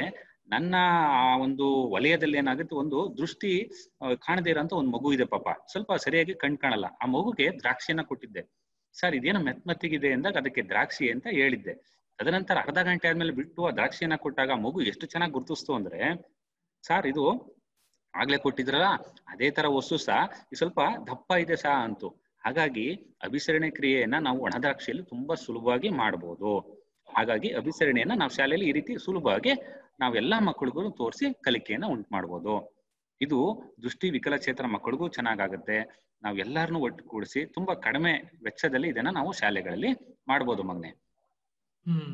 ನನ್ನ ಆ ಒಂದು ವಲಯದಲ್ಲಿ ಏನಾಗುತ್ತೆ ಒಂದು ದೃಷ್ಟಿ ಆ, ಕಾಣದೇ ಇರೋಂತ ಒಂದು ಮಗು ಇದೆ ಪಾಪ ಸ್ವಲ್ಪ ಸರಿಯಾಗಿ ಕಣ್ ಕಾಣಲ್ಲ ಆ ಮಗುಗೆ ದ್ರಾಕ್ಷಿಯನ್ನ ಕೊಟ್ಟಿದ್ದೆ ಸರ್ ಇದೇನೋ ಮೆತ್ ಮೆತ್ತಗಿದೆ ಅಂದಾಗ ಅದಕ್ಕೆ ದ್ರಾಕ್ಷಿ ಅಂತ ಹೇಳಿದ್ದೆ ತದನಂತರ ಅರ್ಧ ಗಂಟೆ ಆದ್ಮೇಲೆ ಬಿಟ್ಟು ಆ ದ್ರಾಕ್ಷಿಯನ್ನ ಕೊಟ್ಟಾಗ ಆ ಮಗು ಎಷ್ಟು ಚೆನ್ನಾಗಿ ಗುರುತಿಸ್ತು ಅಂದ್ರೆ ಸರ್ ಇದು ಆಗ್ಲೇ ಕೊಟ್ಟಿದ್ರಲ್ಲ ಅದೇ ತರ ವಸ್ತು ಸಹ ಇದು ಸ್ವಲ್ಪ ದಪ್ಪ ಇದೆ ಸಹ ಅಂತು ಹಾಗಾಗಿ ಅಭಿಸರಣೆ ಕ್ರಿಯೆಯನ್ನ ನಾವು ಒಣದ್ರಾಕ್ಷಿಯಲ್ಲಿ ತುಂಬಾ ಸುಲಭವಾಗಿ ಮಾಡಬಹುದು ಹಾಗಾಗಿ ಅಭಿಸರಣೆಯನ್ನ ನಾವು ಶಾಲೆಯಲ್ಲಿ ಈ ರೀತಿ ಸುಲಭವಾಗಿ ನಾವೆಲ್ಲಾ ಮಕ್ಕಳಿಗೂ ತೋರಿಸಿ ಕಲಿಕೆಯನ್ನ ಉಂಟು ಮಾಡ್ಬೋದು ಇದು ದೃಷ್ಟಿ ವಿಕಲಚೇತನ ಮಕ್ಕಳಿಗೂ ಚೆನ್ನಾಗಾಗುತ್ತೆ ನಾವು ಎಲ್ಲಾರನ್ನೂ ಒಟ್ಟು ಕೂಡಿಸಿ ತುಂಬಾ ಕಡಿಮೆ ವೆಚ್ಚದಲ್ಲಿ ಇದನ್ನ ನಾವು ಶಾಲೆಗಳಲ್ಲಿ ಮಾಡ್ಬೋದು ಮಗ್ನೆ ಹ್ಮ್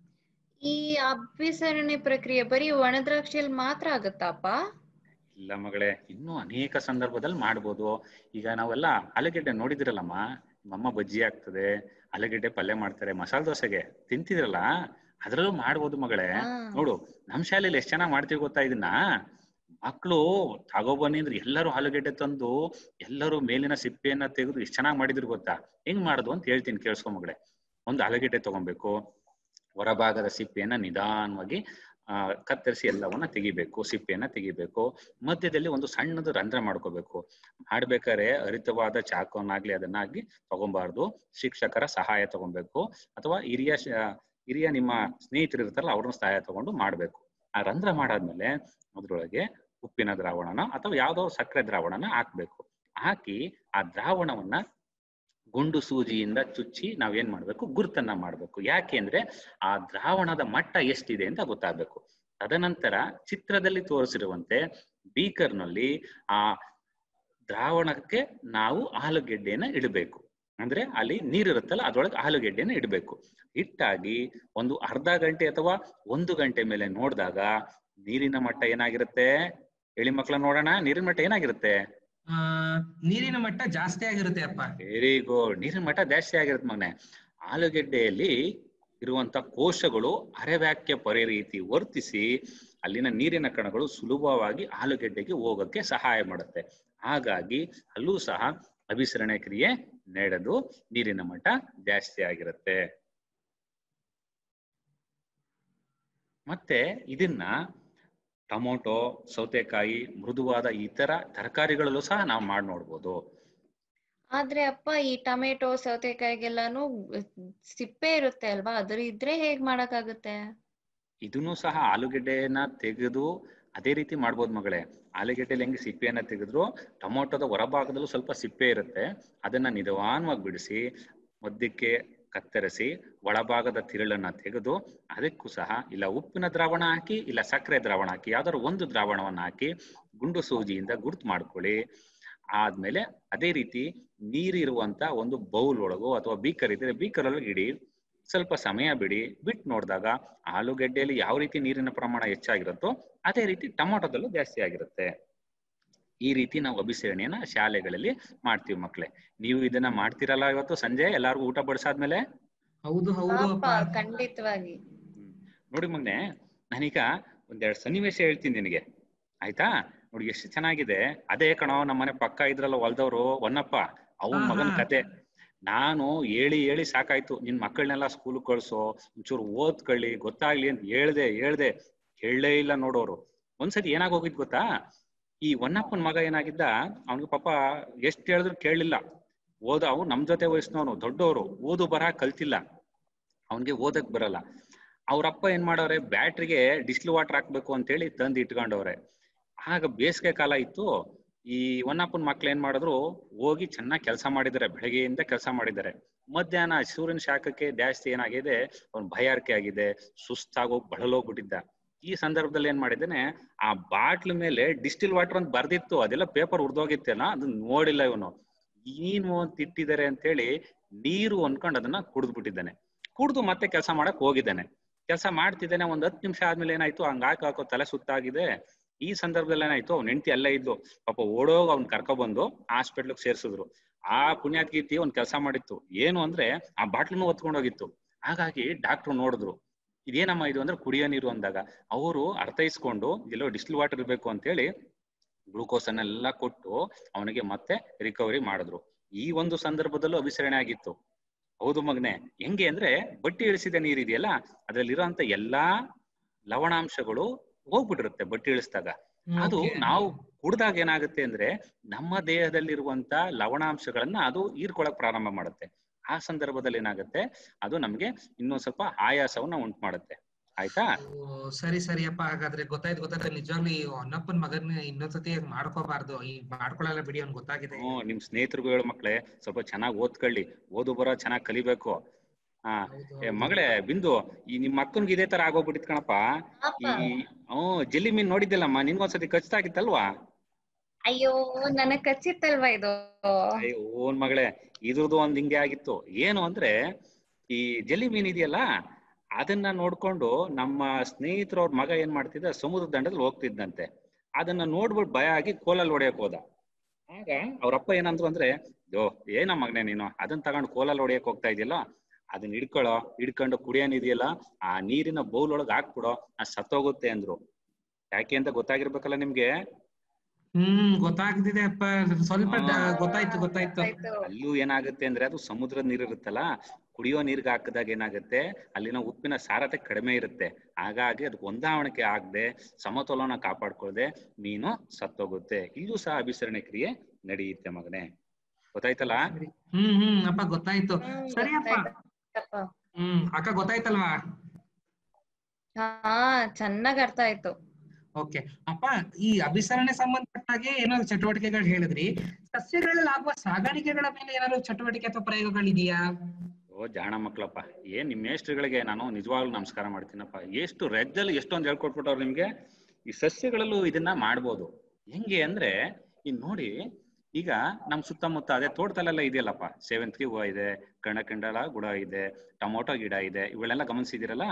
ಈ ಅಭಿಸರಣೆ ಪ್ರಕ್ರಿಯೆ ಬರೀ ಒಣ ದ್ರಾಕ್ಷಿಯಲ್ಲಿ ಮಾತ್ರ ಆಗತ್ತಪ್ಪ ಇಲ್ಲ ಮಗಳೇ ಇನ್ನೂ ಅನೇಕ ಸಂದರ್ಭದಲ್ಲಿ ಮಾಡ್ಬೋದು ಈಗ ನಾವೆಲ್ಲ ಆಲೂಗೆಡ್ಡೆ ನೋಡಿದಿರಲ್ಲಮ್ಮ ನಮ್ಮಮ್ಮ ಬಜ್ಜಿ ಆಗ್ತದೆ ಆಲೂಗೆಡ್ಡೆ ಪಲ್ಯ ಮಾಡ್ತಾರೆ ಮಸಾಲೆ ದೋಸೆಗೆ ತಿಂತಿದ್ರಲ್ಲ ಅದ್ರಲ್ಲೂ ಮಾಡ್ಬೋದು ಮಗಳೇ ನೋಡು ನಮ್ ಶಾಲೆಯಲ್ಲಿ ಎಷ್ಟ್ ಚೆನ್ನಾಗ್ ಮಾಡ್ತೀವಿ ಗೊತ್ತಾ ಇದನ್ನ ಮಕ್ಕಳು ತಗೊಬನ್ನಿ ಅಂದ್ರೆ ಎಲ್ಲರೂ ಆಲೂಗೆಡ್ಡೆ ತಂದು ಎಲ್ಲರೂ ಮೇಲಿನ ಸಿಪ್ಪೆಯನ್ನ ತೆಗೆದು ಎಷ್ಟ್ ಚೆನ್ನಾಗ್ ಮಾಡಿದ್ರು ಗೊತ್ತಾ ಹೆಂಗ್ ಮಾಡುದು ಅಂತ ಹೇಳ್ತೀನಿ ಕೇಳಿಸ್ಕೊ ಮಗಳೇ ಒಂದು ಆಲೂಗೆಡ್ಡೆ ತಗೊಬೇಕು ಹೊರಭಾಗದ ಸಿಪ್ಪೆಯನ್ನ ನಿಧಾನವಾಗಿ ಆ ಕತ್ತರಿಸಿ ಎಲ್ಲವನ್ನ ತೆಗಿಬೇಕು ಸಿಪ್ಪೆಯನ್ನ ತೆಗಿಬೇಕು ಮಧ್ಯದಲ್ಲಿ ಒಂದು ಸಣ್ಣದು ರಂಧ್ರ ಮಾಡ್ಕೋಬೇಕು ಮಾಡ್ಬೇಕಾದ್ರೆ ಹರಿತವಾದ ಚಾಕುವನ್ನಾಗ್ಲಿ ಅದನ್ನಾಗ್ಲಿ ತಗೊಂಬಾರ್ದು ಶಿಕ್ಷಕರ ಸಹಾಯ ತಗೊಬೇಕು ಅಥವಾ ಹಿರಿಯ ಶ- ಹಿರಿಯ ನಿಮ್ಮ ಸ್ನೇಹಿತರು ಇರ್ತಾರಲ್ಲ ಅವ್ರನ್ನ ಸಹಾಯ ತಗೊಂಡು ಮಾಡ್ಬೇಕು ಆ ರಂಧ್ರ ಮಾಡಾದ್ಮೇಲೆ ಅದ್ರೊಳಗೆ ಉಪ್ಪಿನ ದ್ರಾವಣನ ಅಥವಾ ಯಾವ್ದೋ ಸಕ್ಕರೆ ದ್ರಾವಣನ ಹಾಕ್ಬೇಕು ಹಾಕಿ ಆ ದ್ರಾವಣವನ್ನ ಗುಂಡು ಸೂಜಿಯಿಂದ ಚುಚ್ಚಿ ನಾವೇನ್ ಮಾಡ್ಬೇಕು ಗುರುತನ್ನ ಮಾಡ್ಬೇಕು ಯಾಕೆ ಅಂದ್ರೆ ಆ ದ್ರಾವಣದ ಮಟ್ಟ ಎಷ್ಟಿದೆ ಅಂತ ಗೊತ್ತಾಗ್ಬೇಕು ತದನಂತರ ಚಿತ್ರದಲ್ಲಿ ತೋರಿಸಿರುವಂತೆ ಬೀಕರ್ನಲ್ಲಿ ಆ ದ್ರಾವಣಕ್ಕೆ ನಾವು ಆಲೂಗೆಡ್ಡೆನ ಇಡಬೇಕು ಅಂದ್ರೆ ಅಲ್ಲಿ ನೀರಿರುತ್ತಲ್ಲ ಅದ್ರೊಳಗೆ ಆಲೂಗೆಡ್ಡೆನ ಇಡಬೇಕು ಇಟ್ಟಾಗಿ ಒಂದು ಅರ್ಧ ಗಂಟೆ ಅಥವಾ ಒಂದು ಗಂಟೆ ಮೇಲೆ ನೋಡಿದಾಗ ನೀರಿನ ಮಟ್ಟ ಏನಾಗಿರುತ್ತೆ ಹೇಳಿ ಮಕ್ಕಳ ನೋಡೋಣ ನೀರಿನ ಮಟ್ಟ ಏನಾಗಿರುತ್ತೆ ಆ ನೀರಿನ ಮಟ್ಟ ಜಾಸ್ತಿ ಆಗಿರುತ್ತೆ ಅಪ್ಪ ವೆರಿ ಗುಡ್ ನೀರಿನ ಮಟ್ಟ ಜಾಸ್ತಿ ಆಗಿರುತ್ತೆ ಮಗನೆ ಆಲೂಗೆಡ್ಡೆಯಲ್ಲಿ ಇರುವಂತ ಕೋಶಗಳು ಅರೆವ್ಯಾಕ್ಯ ಪೊರೆ ರೀತಿ ವರ್ತಿಸಿ ಅಲ್ಲಿನ ನೀರಿನ ಕಣಗಳು ಸುಲಭವಾಗಿ ಆಲೂಗೆಡ್ಡೆಗೆ ಹೋಗಕ್ಕೆ ಸಹಾಯ ಮಾಡುತ್ತೆ ಹಾಗಾಗಿ ಅಲ್ಲೂ ಸಹ ಅಭಿಸರಣೆ ಕ್ರಿಯೆ ನಡೆದು ನೀರಿನ ಮಟ್ಟ ಜಾಸ್ತಿ ಆಗಿರುತ್ತೆ ಮತ್ತೆ ಇದನ್ನ ಟೊಮೊಟೊ ಸೌತೆಕಾಯಿ ಮೃದುವಾದ ಇತರ ತರಕಾರಿಗಳಲ್ಲೂ ಸಹ ನಾವು ಮಾಡಿ ನೋಡ್ಬೋದು ಆದ್ರೆ ಅಪ್ಪ ಈ ಟೊಮೆಟೊ ಸೌತೆಕಾಯಿಗೆಲ್ಲಾನು ಸಿಪ್ಪೆ ಇರುತ್ತೆ ಅಲ್ವಾ ಅದ್ರ ಇದ್ರೆ ಹೇಗ್ ಮಾಡಕ್ಕಾಗುತ್ತೆ ಇದನ್ನು ಸಹ ಆಲೂಗೆಡ್ಡೆಯನ್ನ ತೆಗೆದು ಅದೇ ರೀತಿ ಮಾಡ್ಬೋದು ಮಗಳೇ ಆಲೂಗೆಡ್ಡೆಲಿ ಹೆಂಗೆ ಸಿಪ್ಪೆಯನ್ನ ತೆಗೆದ್ರು ಟೊಮೊಟೊದ ಹೊರಭಾಗದಲ್ಲೂ ಸ್ವಲ್ಪ ಸಿಪ್ಪೆ ಇರುತ್ತೆ ಅದನ್ನ ನಿಧಾನವಾಗಿ ಬಿಡಿಸಿ ಮಧ್ಯಕ್ಕೆ ಕತ್ತರಿಸಿ ಒಳಭಾಗದ ತಿರುಳನ್ನ ತೆಗೆದು ಅದಕ್ಕೂ ಸಹ ಇಲ್ಲ ಉಪ್ಪಿನ ದ್ರಾವಣ ಹಾಕಿ ಇಲ್ಲ ಸಕ್ಕರೆ ದ್ರಾವಣ ಹಾಕಿ ಯಾವ್ದಾದ್ರು ಒಂದು ದ್ರಾವಣವನ್ನ ಹಾಕಿ ಗುಂಡು ಸೂಜಿಯಿಂದ ಗುರುತು ಮಾಡ್ಕೊಳ್ಳಿ ಆದ್ಮೇಲೆ ಅದೇ ರೀತಿ ನೀರಿರುವಂತ ಒಂದು ಬೌಲ್ ಒಳಗೋ ಅಥವಾ ಬೀಕರ್ ಇದ್ರೆ ಬೀಕರ್ ಒಳಗೆ ಇಡಿ ಸ್ವಲ್ಪ ಸಮಯ ಬಿಡಿ ಬಿಟ್ಟು ನೋಡಿದಾಗ ಆಲೂಗೆಡ್ಡೆಯಲ್ಲಿ ಯಾವ ರೀತಿ ನೀರಿನ ಪ್ರಮಾಣ ಹೆಚ್ಚಾಗಿರುತ್ತೋ ಅದೇ ರೀತಿ ಟೊಮೊಟೊದಲ್ಲೂ ಜಾಸ್ತಿ ಆಗಿರುತ್ತೆ ಈ ರೀತಿ ನಾವು ಅಭಿಸರಣೆಯನ್ನ ಶಾಲೆಗಳಲ್ಲಿ ಮಾಡ್ತೀವಿ ಮಕ್ಳೇ ನೀವು ಇದನ್ನ ಮಾಡ್ತೀರಲ್ಲ ಇವತ್ತು ಸಂಜೆ ಎಲ್ಲಾರ್ಗು ಊಟ ಬಡಿಸಾದ್ಮೇಲೆ ಹೌದು ಹೌದು ಅಪ್ಪ ಅಪ್ಪ ಖಂಡಿತವಾಗಿ ನೋಡಿ ಮಗ್ನೆ ನಾನೀಗ ಒಂದೆರಡು ಸನ್ನಿವೇಶ ಹೇಳ್ತೀನಿ ನಿನಗೆ ಆಯ್ತಾ ನೋಡಿ ಎಷ್ಟು ಚೆನ್ನಾಗಿದೆ ಅದೇ ಕಣೋ ನಮ್ಮನೆ ಪಕ್ಕ ಇದ್ರಲ್ಲ ಹೊಲ್ದವ್ರು ಹೊನ್ನಪ್ಪ ಅವನ್ ಹಾ, ಮಗನ ಹಾ. ಕತೆ ನಾನು ಹೇಳಿ ಹೇಳಿ ಸಾಕಾಯ್ತು ನಿನ್ ಮಕ್ಕಳನ್ನೆಲ್ಲ ಸ್ಕೂಲ್ ಕಳ್ಸೋ ಒಂಚೂರು ಓದ್ಕೊಳ್ಳಿ ಗೊತ್ತಾಗ್ಲಿ ಅಂತ ಹೇಳ್ದೆ ಹೇಳ್ದೆ ಕೇಳಲೇ ಇಲ್ಲ ನೋಡೋರು ಒಂದ್ಸತಿ ಏನಾಗೋಗಿದ್ ಗೊತ್ತಾ ಈ ಹೊನ್ನಪ್ಪನ ಮಗ ಏನಾಗಿದ್ದ ಅವ್ನಿಗೆ ಪಾಪ ಎಷ್ಟ್ ಹೇಳಿದ್ರು ಕೇಳಲಿಲ್ಲ ಓದ ಅವ್ನು ನಮ್ ಜೊತೆ ವಯಸ್ಸಿನವನು ದೊಡ್ಡವರು ಓದು ಬರಹ ಕಲ್ತಿಲ್ಲ ಅವನ್ಗೆ ಓದಕ್ ಬರಲ್ಲ ಅವ್ರಪ್ಪ ಏನ್ ಮಾಡವ್ರೆ ಬ್ಯಾಟ್ರಿಗೆ ಡಿಸ್ಲ್ ವಾಟರ್ ಹಾಕ್ಬೇಕು ಅಂತೇಳಿ ತಂದು ಇಟ್ಕೊಂಡವ್ರೆ ಆಗ ಬೇಸಿಗೆ ಕಾಲ ಇತ್ತು ಈ ಹೊನ್ನಪ್ಪನ ಮಕ್ಳು ಏನ್ ಮಾಡಿದ್ರು ಹೋಗಿ ಚೆನ್ನಾಗಿ ಕೆಲಸ ಮಾಡಿದ್ದಾರೆ ಬೆಳಗ್ಗೆಯಿಂದ ಕೆಲಸ ಮಾಡಿದ್ದಾರೆ ಮಧ್ಯಾಹ್ನ ಸೂರ್ಯನ ಶಾಖಕ್ಕೆ ಜಾಸ್ತಿ ಏನಾಗಿದೆ ಅವ್ನ್ ಭಯಾರಿಕೆ ಆಗಿದೆ ಸುಸ್ತಾಗೋಗಿ ಬಳಲೋಗ್ಬಿಟ್ಟಿದ್ದ ಈ ಸಂದರ್ಭದಲ್ಲಿ ಏನ್ ಮಾಡಿದ್ದೇನೆ ಆ ಬಾಟ್ಲ್ ಮೇಲೆ ಡಿಸ್ಟಿಲ್ ವಾಟರ್ ಅಂತ ಬರ್ದಿತ್ತು ಅದೆಲ್ಲ ಪೇಪರ್ ಉರ್ದೋಗಿತ್ತೇನ ಅದನ್ನ ನೋಡಿಲ್ಲ ಇವನು ಏನು ಅಂತ ಇಟ್ಟಿದ್ದಾರೆ ಅಂತೇಳಿ ನೀರು ಅನ್ಕೊಂಡು ಅದನ್ನ ಕುಡಿದ್ಬಿಟ್ಟಿದ್ದಾನೆ ಕುಡ್ದು ಮತ್ತೆ ಕೆಲಸ ಮಾಡಕ್ ಹೋಗಿದ್ದಾನೆ ಕೆಲಸ ಮಾಡ್ತಿದ್ದಾನೆ ಒಂದ್ ಹತ್ತು ನಿಮಿಷ ಆದ್ಮೇಲೆ ಏನಾಯ್ತು ಹಂಗ ಹಾಕೋ ಹಾಕೋ ತಲೆ ಸುತ್ತಾಗಿದೆ ಈ ಸಂದರ್ಭದಲ್ಲಿ ಏನಾಯ್ತು ಅವ್ನ ಹೆಂಡತಿ ಅಲ್ಲೇ ಇದ್ದು ಪಾಪ ಓಡೋಗ್ ಅವ್ನ್ ಕರ್ಕೊ ಬಂದು ಹಾಸ್ಪಿಟ್ಲಿಗೆ ಸೇರ್ಸಿದ್ರು ಆ ಪುಣ್ಯಾತ್ಗೀತಿ ಒಂದ್ ಕೆಲಸ ಮಾಡಿತ್ತು ಏನು ಅಂದ್ರೆ ಆ ಬಾಟ್ಲನ್ನು ಹೊತ್ಕೊಂಡು ಹೋಗಿತ್ತು ಹಾಗಾಗಿ ಡಾಕ್ಟರ್ ನೋಡಿದ್ರು ಇದೇನಮ್ಮ ಇದು ಅಂದ್ರೆ ಕುಡಿಯೋ ನೀರು ಅಂದಾಗ ಅವರು ಅರ್ಥೈಸ್ಕೊಂಡು ಎಲ್ಲೋ ಡಿಸ್ಟಿಲ್ ವಾಟರ್ ಇರ್ಬೇಕು ಅಂತೇಳಿ ಗ್ಲೂಕೋಸ್ ಅನ್ನೆಲ್ಲ ಕೊಟ್ಟು ಅವನಿಗೆ ಮತ್ತೆ ರಿಕವರಿ ಮಾಡಿದ್ರು ಈ ಒಂದು ಸಂದರ್ಭದಲ್ಲೂ ಅಭಿಸರಣೆ ಆಗಿತ್ತು ಹೌದು ಮಗನೆ ಹೆಂಗೆ ಅಂದ್ರೆ ಬಟ್ಟಿ ಇಳಿಸಿದ ನೀರಿದೆಯಲ್ಲ ಅದ್ರಲ್ಲಿರುವಂತ ಎಲ್ಲಾ ಲವಣಾಂಶಗಳು ಹೋಗ್ಬಿಟ್ಟಿರುತ್ತೆ ಬಟ್ಟಿ ಇಳಿಸಿದಾಗ ಅದು Okay. ನಾವು ಕುಡ್ದಾಗ ಏನಾಗುತ್ತೆ ಅಂದ್ರೆ ನಮ್ಮ ದೇಹದಲ್ಲಿರುವಂತ ಲವಣಾಂಶಗಳನ್ನ ಅದು ಹೀರ್ಕೊಳಕ್ ಪ್ರಾರಂಭ ಮಾಡುತ್ತೆ ಆ ಸಂದರ್ಭದಲ್ಲಿ ಏನಾಗುತ್ತೆ ಅದು ನಮ್ಗೆ ಇನ್ನೊಂದ್ ಸ್ವಲ್ಪ ಆಯಾಸವನ್ನ ಉಂಟು ಮಾಡುತ್ತೆ ಆಯ್ತಾ ಓ, ಸರಿ ಸರಿಯಪ್ಪ ಹಾಗಾದ್ರೆ ಗೊತ್ತಾಯ್ತು ಗೊತ್ತಾಯ್ತು ನಿಜವಾಗ್ಲೂ ಈ ಹೊನ್ನಪ್ಪನ್ ಮಗನ್ ಇನ್ನೊಂದ್ಸತಿ ಹಾಗ್ ಮಾಡ್ಕೋಬಾರ್ದು ಈ ಮಾಡ್ಕೊಳಲ್ಲ ಬಿಡಿ ಅವ್ನ್ ಗೊತ್ತಾಗಿದೆ ಹ್ಮ್ ನಿಮ್ ಸ್ನೇಹಿತರಿಗೂ ಹೇಳು ಮಕ್ಳೇ ಸ್ವಲ್ಪ ಚೆನ್ನಾಗಿ ಓದ್ಕೊಳ್ಳಿ ಓದು ಬರೋ ಚೆನ್ನಾಗಿ ಕಲಿಬೇಕು ಹಾ ಹೌದು, ಏ ಹೌದು. ಮಗಳೇ ಬಿಂದು ಈ ನಿಮ್ ಅಕ್ಕನ್ಗೆ ಇದೇ ತರ ಆಗೋಗ್ಬಿಟ್ಟಿತ್ ಕಣಪ್ಪ ಈ ಹ್ಮ್ ಜಲ್ಲಿ ಮೀನ್ ನೋಡಿದ್ದಿಲ್ಲಮ್ಮ ನಿನ್ಗೊಂದ್ಸತಿ ಕಚ್ತಾಗಿತ್ತಲ್ವಾ ಅಯ್ಯೋ ನನಗ್ ಕಚ್ಚಿತ್ತಲ್ವಾ ಇದು ಅಯ್ಯೋ ಓನ್ ಮಗಳೇ ಇದ್ರದ್ದು ಒಂದ್ ಹಿಂಗೆ ಆಗಿತ್ತು ಏನು ಅಂದ್ರೆ ಈ ಜಲ್ಲಿ ಮೀನ್ ಇದೆಯಲ್ಲ ಅದನ್ನ ನೋಡ್ಕೊಂಡು ನಮ್ಮ ಸ್ನೇಹಿತರ ಅವ್ರ ಮಗ ಏನ್ ಮಾಡ್ತಿದ್ದ ಸಮುದ್ರ ದಂಡದಲ್ಲಿ ಹೋಗ್ತಿದ್ದಂತೆ ಅದನ್ನ ನೋಡ್ಬಿಟ್ಟು ಭಯ ಆಗಿ ಕೋಲಲ್ಲಿ ಹೊಡೆಯಕ್ ಹೋದ ಆಗ ಅವ್ರಪ್ಪ ಏನಂದ್ರು ಅಂದ್ರೆ ಯೋ ಏನ ಮಗನೇ ನೀನು ಅದನ್ನ ತಗೊಂಡು ಕೋಲಲ್ಲಿ ಹೊಡೆಯಕ್ ಹೋಗ್ತಾ ಇದೆಯಲ್ಲ ಅದನ್ನ ಹಿಡ್ಕೊಳ್ಳೋ ಹಿಡ್ಕೊಂಡು ಕುಡಿಯೋನಿದೆಯಲ್ಲ ಆ ನೀರಿನ ಬೌಲ್ ಒಳಗ್ ಹಾಕ್ಬಿಡೋ ಅದ್ ಸತ್ತೋಗುತ್ತೆ ಅಂದ್ರು ಯಾಕೆ ಅಂತ ಗೊತ್ತಾಗಿರ್ಬೇಕಲ್ಲ ನಿಮ್ಗೆ ಹ್ಮ್ ಗೊತ್ತಾಗ್ತಿದೆ ಅಪ್ಪ ಸ್ವಲ್ಪ ಡ- ಹಾ. ಗೊತ್ತಾಯ್ತು ಗೊತ್ತಾಯ್ತು ಅಲ್ಲೂ ಏನಾಗುತ್ತೆ ಅಂದ್ರೆ ಅದು ಸಮುದ್ರದ ನೀರು ಇರುತ್ತಲ್ಲ ಕುಡಿಯೋ ನೀರ್ಗೆ ಹಾಕಿದಾಗ ಏನಾಗುತ್ತೆ ಅಲ್ಲಿನ ಉಪ್ಪಿನ ಸಾರತೆ ಕಡಿಮೆ ಇರುತ್ತೆ ಹಾಗಾಗಿ ಅದಕ್ಕೆ ಹೊಂದಾವಣಿಕೆ ಆಗದೆ ಸಮತೋಲನ ಕಾಪಾಡ್ಕೊಳ್ದೆ ಮೀನು ಸತ್ತೋಗುತ್ತೆ ಇಲ್ಲೂ ಸಹ ಅಭಿಸರಣೆ ಕ್ರಿಯೆ ನಡೆಯುತ್ತೆ ಮಗನೇ ಗೊತ್ತಾಯ್ತಲ್ಲ ಸರಿ. ಹ್ಮ್ ಹ್ಮ್ ಅಪ್ಪ ಗೊತ್ತಾಯ್ತು ಹ್ಮ್, ಸರಿ ಅಪ್ಪ ಗೊತ್ತಾಯ್ತಪ್ಪ. ಹ್ಮ್ ಅಕ್ಕ ಗೊತ್ತಾಯ್ತಲ್ವಾ ಹಾ ಚೆನ್ನಾಗ್ ಅರ್ಥ ಆಯ್ತು ಓಕೆ ಅಪ್ಪ ಈ ಅಭಿಸರಣೆ ಸಂಬಂಧಪಟ್ಟ ಹಾಗೆ ಏನಾದ್ರು ಚಟುವಟಿಕೆಗಳು ಹೇಳಿದ್ರಿ ಸಸ್ಯಗಳಲ್ಲಿ ಆಗುವ ಸಾಗಾಣಿಕೆಗಳ ಮೇಲೆ ಏನಾದ್ರು ಚಟುವಟಿಕೆ ಅಥವಾ ಪ್ರಯೋಗಗಳಿದೆಯಾ ಓ ಜಾಣ ಮಕ್ಳಪ್ಪ ಏನ್ ನಿಮ್ ಮೇಷ್ಟ್ರುಗಳಿಗೆ ನಾನು ನಿಜವಾಗ್ಲೂ ನಮಸ್ಕಾರ ಮಾಡ್ತೀನಪ್ಪ ಎಷ್ಟು ರೆಜ್ಜಲ್ಲಿ ಎಷ್ಟೊಂದು ಹೇಳ್ಕೊಟ್ಬಿಟ್ಟವ್ರು ನಿಮ್ಗೆ ಈ ಸಸ್ಯಗಳಲ್ಲೂ ಇದನ್ನ ಮಾಡ್ಬೋದು ಹೆಂಗೆ ಅಂದ್ರೆ ಇನ್ ನೋಡಿ ಈಗ ನಮ್ ಸುತ್ತಮುತ್ತ ಅದೇ ತೋಟದಲ್ಲೆಲ್ಲ ಇದೆಯಲ್ಲಪ್ಪ ಸೇವಂತಿಗೆ ಹೂವ ಇದೆ ಕಣಕಂಡಲ ಗುಡ ಇದೆ ಟೊಮೊಟೊ ಗಿಡ ಇದೆ ಇವೆಲ್ಲ ಗಮನಿಸಿದಿರಲ್ಲ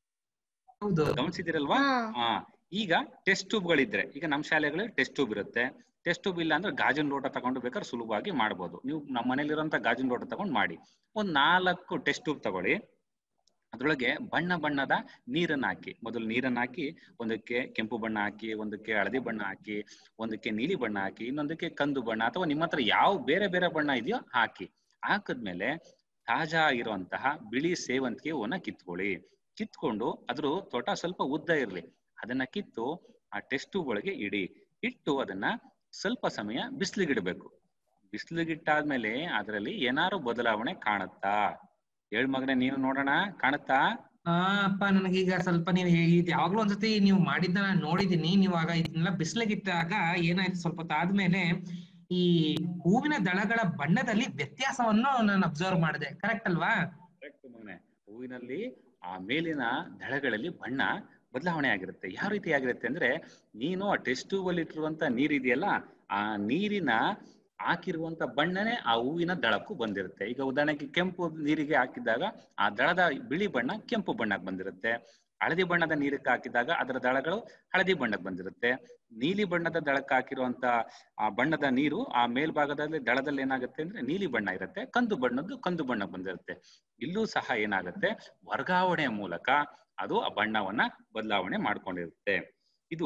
ಹೌದು ಗಮನಿಸಿದಿರಲ್ವಾ ಹಾ ಹಾ ಈಗ ಟೆಸ್ಟ್ ಟ್ಯೂಬ್ಗಳಿದ್ರೆ ಈಗ ನಮ್ಮ ಶಾಲೆಗಳಲ್ಲಿ ಟೆಸ್ಟ್ ಟ್ಯೂಬ್ ಇರುತ್ತೆ ಟೆಸ್ಟ್ ಟ್ಯೂಬ್ ಇಲ್ಲ ಅಂದ್ರೆ ಗಾಜಿನ ಲೋಟ ತಗೊಂಡು ಬೇಕಾದ್ರೆ ಸುಲಭವಾಗಿ ಮಾಡ್ಬೋದು ನೀವು ನಮ್ಮ ಮನೇಲಿರುವಂತ ಗಾಜಿನ ಲೋಟ ತಗೊಂಡು ಮಾಡಿ ಒಂದ್ ನಾಲ್ಕು ಟೆಸ್ಟ್ ಟ್ಯೂಬ್ ತಗೊಳ್ಳಿ ಅದ್ರೊಳಗೆ ಬಣ್ಣ ಬಣ್ಣದ ನೀರನ್ನ ಹಾಕಿ ಮೊದಲು ನೀರನ್ನ ಹಾಕಿ ಒಂದಕ್ಕೆ ಕೆಂಪು ಬಣ್ಣ ಹಾಕಿ ಒಂದಕ್ಕೆ ಹಳದಿ ಬಣ್ಣ ಹಾಕಿ ಒಂದಕ್ಕೆ ನೀಲಿ ಬಣ್ಣ ಹಾಕಿ ಇನ್ನೊಂದಕ್ಕೆ ಕಂದು ಬಣ್ಣ ಅಥವಾ ನಿಮ್ಮ ಹತ್ರ ಯಾವ ಬೇರೆ ಬೇರೆ ಬಣ್ಣ ಇದೆಯೋ ಹಾಕಿ ಹಾಕಿದ್ಮೇಲೆ ತಾಜಾ ಇರುವಂತಹ ಬಿಳಿ ಸೇವಂತಿಗೆ ಹೂವನ್ನ ಕಿತ್ಕೊಳ್ಳಿ ಕಿತ್ಕೊಂಡು ಅದ್ರ ತೋಟ ಸ್ವಲ್ಪ ಉದ್ದ ಇರ್ಲಿ ಅದನ್ನ ಕಿತ್ತು ಆ ಟೆಸ್ಟ್ ಟ್ಯೂಬ್ ಒಳಗೆ ಇಡಿ ಇಟ್ಟು ಅದನ್ನ ಸ್ವಲ್ಪ ಸಮಯ ಬಿಸಿಲಿಗಿಡ್ಬೇಕು ಬಿಸಿಲಿಗಿಟ್ಟಾದ್ಮೇಲೆ ಅದರಲ್ಲಿ ಏನಾರು ಬದಲಾವಣೆ ಕಾಣುತ್ತಾ ಹೇಳ್ ಮಗನೇ ನೀನು ನೋಡೋಣ ಕಾಣುತ್ತಾ ಆ ಅಪ್ಪ ನನಗೀಗ ಸ್ವಲ್ಪ ನೀವು ಇದು ಯಾವಾಗ್ಲೂ ಒಂದ್ಸತಿ ನೀವು ಮಾಡಿದ್ದ ನಾನು ನೋಡಿದೀನಿ ನೀವು ಆಗ ಇದನ್ನೆಲ್ಲ ಬಿಸಿಲಿಗಿಟ್ಟಾಗ ಏನಾಯ್ತು ಸ್ವಲ್ಪ ಹೊತ್ತು ಆದ್ಮೇಲೆ ಈ ಹೂವಿನ ದಳಗಳ ಬಣ್ಣದಲ್ಲಿ ವ್ಯತ್ಯಾಸವನ್ನು ನಾನು ಅಬ್ಸರ್ವ್ ಮಾಡಿದೆ ಕರೆಕ್ಟ್ ಅಲ್ವಾ Correct ಮಗನೇ. ಹೂವಿನಲ್ಲಿ ಆ ಮೇಲಿನ ದಳಗಳಲ್ಲಿ ಬಣ್ಣ ಬದಲಾವಣೆ ಆಗಿರುತ್ತೆ ಯಾವ ರೀತಿ ಆಗಿರುತ್ತೆ ಅಂದ್ರೆ ನೀನು ಆ ಟೆಸ್ಟ್ ಟ್ಯೂಬ್ ಅಲ್ಲಿ ಇಟ್ಟಿರುವಂತ ನೀರಿದೆಯಲ್ಲ ಆ ನೀರಿನ ಹಾಕಿರುವಂತ ಬಣ್ಣನೇ ಆ ಹೂವಿನ ದಳಕ್ಕೂ ಬಂದಿರುತ್ತೆ ಈಗ ಉದಾಹರಣೆಗೆ ಕೆಂಪು ನೀರಿಗೆ ಹಾಕಿದಾಗ ಆ ದಳದ ಬಿಳಿ ಬಣ್ಣ ಕೆಂಪು ಬಣ್ಣಕ್ಕೆ ಬಂದಿರುತ್ತೆ ಹಳದಿ ಬಣ್ಣದ ನೀರಕ್ಕೆ ಹಾಕಿದಾಗ ಅದರ ದಳಗಳು ಹಳದಿ ಬಣ್ಣಕ್ಕೆ ಬಂದಿರುತ್ತೆ ನೀಲಿ ಬಣ್ಣದ ದಳಕ್ಕೆ ಹಾಕಿರುವಂತ ಆ ಬಣ್ಣದ ನೀರು ಆ ಮೇಲ್ಭಾಗದಲ್ಲಿ ದಳದಲ್ಲಿ ಏನಾಗುತ್ತೆ ಅಂದ್ರೆ ನೀಲಿ ಬಣ್ಣ ಇರುತ್ತೆ ಕಂದು ಬಣ್ಣದ್ದು ಕಂದು ಬಣ್ಣ ಬಂದಿರುತ್ತೆ ಇಲ್ಲೂ ಸಹ ಏನಾಗುತ್ತೆ ವರ್ಗಾವಣೆಯ ಮೂಲಕ ಅದು ಆ ಬಣ್ಣವನ್ನ ಬದಲಾವಣೆ ಮಾಡ್ಕೊಂಡಿರುತ್ತೆ ಇದು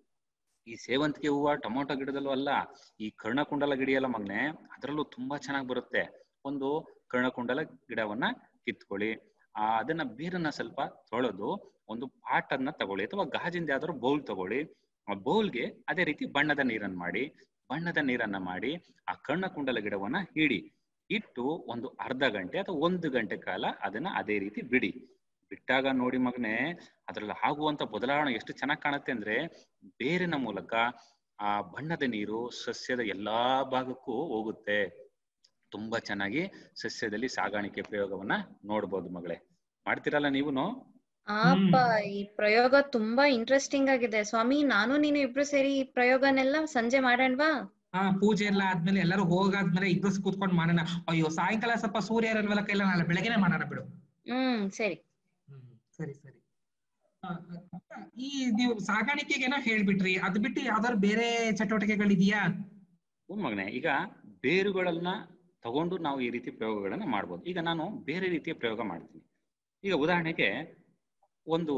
ಈ ಸೇವಂತಿಗೆ ಹೂವ ಟೊಮೊಟೊ ಗಿಡದಲ್ಲೂ ಅಲ್ಲ ಈ ಕರ್ಣಕುಂಡಲ ಗಿಡ ಎಲ್ಲ ಮಗ್ನೆ ಅದರಲ್ಲೂ ತುಂಬಾ ಚೆನ್ನಾಗಿ ಬರುತ್ತೆ ಒಂದು ಕರ್ಣಕುಂಡಲ ಗಿಡವನ್ನ ಕಿತ್ಕೊಳ್ಳಿ ಆ ಅದನ್ನ ಬೇರನ್ನ ಸ್ವಲ್ಪ ತೊಳೆದು ಒಂದು ಪಾಟನ್ನ ತಗೊಳ್ಳಿ ಅಥವಾ ಗಾಜಿಂದ ಯಾವ್ದಾದ್ರು ಬೌಲ್ ತಗೊಳ್ಳಿ ಆ ಬೌಲ್ಗೆ ಅದೇ ರೀತಿ ಬಣ್ಣದ ನೀರನ್ನ ಮಾಡಿ ಬಣ್ಣದ ನೀರನ್ನ ಮಾಡಿ ಆ ಕರ್ಣಕುಂಡಲ ಗಿಡವನ್ನ ಇಡಿ ಇಟ್ಟು ಒಂದು ಅರ್ಧ ಗಂಟೆ ಅಥವಾ ಒಂದು ಗಂಟೆ ಕಾಲ ಅದನ್ನ ಅದೇ ರೀತಿ ಬಿಡಿ ಬಿಟ್ಟಾಗ ನೋಡಿ ಮಗನೆ ಅದ್ರಲ್ಲಿ ಆಗುವಂತ ಬದಲಾವಣೆ ಎಷ್ಟು ಚೆನ್ನಾಗಿ ಕಾಣುತ್ತೆ ಅಂದ್ರೆ ಬೇರಿನ ಮೂಲಕ ಆ ಬಣ್ಣದ ನೀರು ಸಸ್ಯದ ಎಲ್ಲಾ ಭಾಗಕ್ಕೂ ಹೋಗುತ್ತೆ ತುಂಬಾ ಚೆನ್ನಾಗಿ ಸಸ್ಯದಲ್ಲಿ ಸಾಗಾಣಿಕೆ ಪ್ರಯೋಗವನ್ನ ನೋಡ್ಬೋದು ಮಗಳೇ ಮಾಡ್ತೀರಲ್ಲ ನೀವುನು ಆಪ ಈ ಪ್ರಯೋಗ ತುಂಬಾ ಇಂಟ್ರೆಸ್ಟಿಂಗ್ ಆಗಿದೆ ಸ್ವಾಮಿ ನಾನು ನೀನು ಇಬ್ರು ಸೇರಿ ಈ ಪ್ರಯೋಗನೆಲ್ಲ ಸಂಜೆ ಮಾಡೋಣವಾ ಆ ಪೂಜೆ ಎಲ್ಲ ಆದ್ಮೇಲೆ ಎಲ್ಲರೂ ಹೋಗಾದ್ಮೇಲೆ ಇಬ್ಬರು ಕೂತ್ಕೊಂಡು ಮಾಡೋಣ ಅಯ್ಯೋ ಸಾಯಂಕಾಲ ಸ್ವಲ್ಪ ಸೂರ್ಯ ಇರಲ್ವಲ್ಲ ಕೈಲ ನಾಳೆ ಬೆಳಗ್ಗೆನೆ ಮಾಡೋಣ ಬಿಡು ಹ್ಮ್ ಸರಿ ಹ್ಮ್ ಸರಿ ಸರಿ ಆ, ಅಕ್ಕ, ಈ ನೀವು ಸಾಗಾಣಿಕೆಗೇನೋ ಹೇಳ್ಬಿಟ್ರಿ ಅದ್ ಬಿಟ್ಟು ಯಾವ್ದಾದ್ರು ಬೇರೆ ಚಟುವಟಿಕೆಗಳಿದೆಯಾ ಹ್ಞೂ ಮಗನೆ ಈಗ ಬೇರುಗಳನ್ನ ತಗೊಂಡು ನಾವು ಈ ರೀತಿ ಪ್ರಯೋಗಗಳನ್ನ ಮಾಡ್ಬೋದು ಈಗ ನಾನು ಬೇರೆ ರೀತಿಯ ಪ್ರಯೋಗ ಮಾಡ್ತೀನಿ ಈಗ ಉದಾಹರಣೆಗೆ ಒಂದು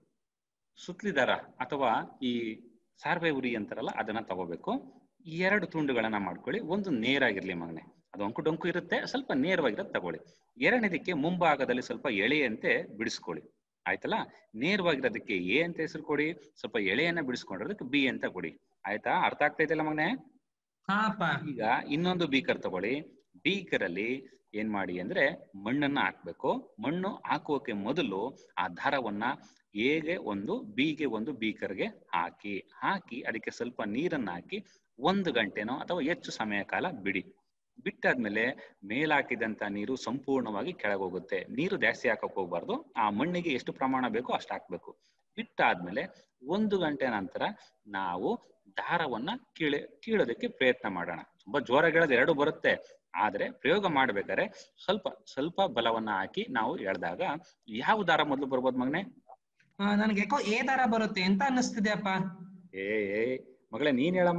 ಸುತ್ಲಿ ದಾರ ಅಥವಾ ಈ ಸಾರ್ವೆ ಉರಿ ಅಂತಾರಲ್ಲ ಅದನ್ನ ತಗೋಬೇಕು ಈ ಎರಡು ತುಂಡುಗಳನ್ನ ಮಾಡ್ಕೊಳ್ಳಿ ಒಂದು ನೇರಾಗಿರ್ಲಿ ಮಗನೆ ಅದು ಅಂಕು ಡೊಂಕು ಇರುತ್ತೆ ಸ್ವಲ್ಪ ನೇರವಾಗಿರೋದು ತಗೊಳ್ಳಿ ಎರಡನೇದಕ್ಕೆ ಮುಂಭಾಗದಲ್ಲಿ ಸ್ವಲ್ಪ ಎಳೆಯಂತೆ ಬಿಡಿಸ್ಕೊಳ್ಳಿ ಆಯ್ತಲ್ಲ ನೇರವಾಗಿರೋದಕ್ಕೆ ಎ ಅಂತ ಹೆಸರು ಕೊಡಿ ಸ್ವಲ್ಪ ಎಳೆಯನ್ನ ಬಿಡಿಸ್ಕೊಂಡಿರೋದಕ್ಕೆ ಬಿ ಅಂತ ಕೊಡಿ ಆಯ್ತಾ ಅರ್ಥ ಆಗ್ತೈತಲ್ಲ ಮಗನೇ ಹಾ ಅಪ್ಪ ಈಗ ಇನ್ನೊಂದು ಬೀಕರ್ ತಗೊಳ್ಳಿ ಬೀಕರ್ ಅಲ್ಲಿ ಏನ್ ಮಾಡಿ ಅಂದ್ರೆ ಮಣ್ಣನ್ನ ಹಾಕ್ಬೇಕು ಮಣ್ಣು ಹಾಕುವಕ್ಕೆ ಮೊದಲು ಆ ದಾರವನ್ನ ಎಗೆ ಒಂದು ಬಿಗೆ ಒಂದು ಬೀಕರ್ಗೆ ಹಾಕಿ ಹಾಕಿ ಅದಕ್ಕೆ ಸ್ವಲ್ಪ ನೀರನ್ನ ಹಾಕಿ ಒಂದು ಗಂಟೆನೋ ಅಥವಾ ಹೆಚ್ಚು ಸಮಯ ಕಾಲ ಬಿಡಿ ಬಿಟ್ಟಾದ್ಮೇಲೆ ಮೇಲಾಕಿದಂತ ನೀರು ಸಂಪೂರ್ಣವಾಗಿ ಕೆಳಗೋಗುತ್ತೆ ನೀರು ಜಾಸ್ತಿ ಹಾಕಕ್ ಹೋಗ್ಬಾರ್ದು ಆ ಮಣ್ಣಿಗೆ ಎಷ್ಟು ಪ್ರಮಾಣ ಬೇಕೋ ಅಷ್ಟು ಹಾಕ್ಬೇಕು ಬಿಟ್ಟಾದ್ಮೇಲೆ ಒಂದು ಗಂಟೆ ನಂತರ ನಾವು ದಾರವನ್ನ ಕೀಳೆ ಕೀಳೋದಕ್ಕೆ ಪ್ರಯತ್ನ ಮಾಡೋಣ ತುಂಬಾ ಜೋರಾಗಿ ಹೇಳೋದು ಎರಡು ಬರುತ್ತೆ ಆದ್ರೆ ಪ್ರಯೋಗ ಮಾಡ್ಬೇಕಾದ್ರೆ ಸ್ವಲ್ಪ ಸ್ವಲ್ಪ ಬಲವನ್ನ ಹಾಕಿ ನಾವು ಎಳ್ದಾಗ ಯಾವ ದಾರ ಮೊದಲು ಬರ್ಬೋದು ಮಗನೆ ಆ, ನನ್ಗೆ ಯಾಕೋ ಏ ದಾರ ಬರುತ್ತೆ ಅಂತ ಅನ್ನಿಸ್ತಿದೆ ಅಪ್ಪ ಏ ಏ ಮಗಳೇ ನೀನ್ ಹೇಳಮ್ಮ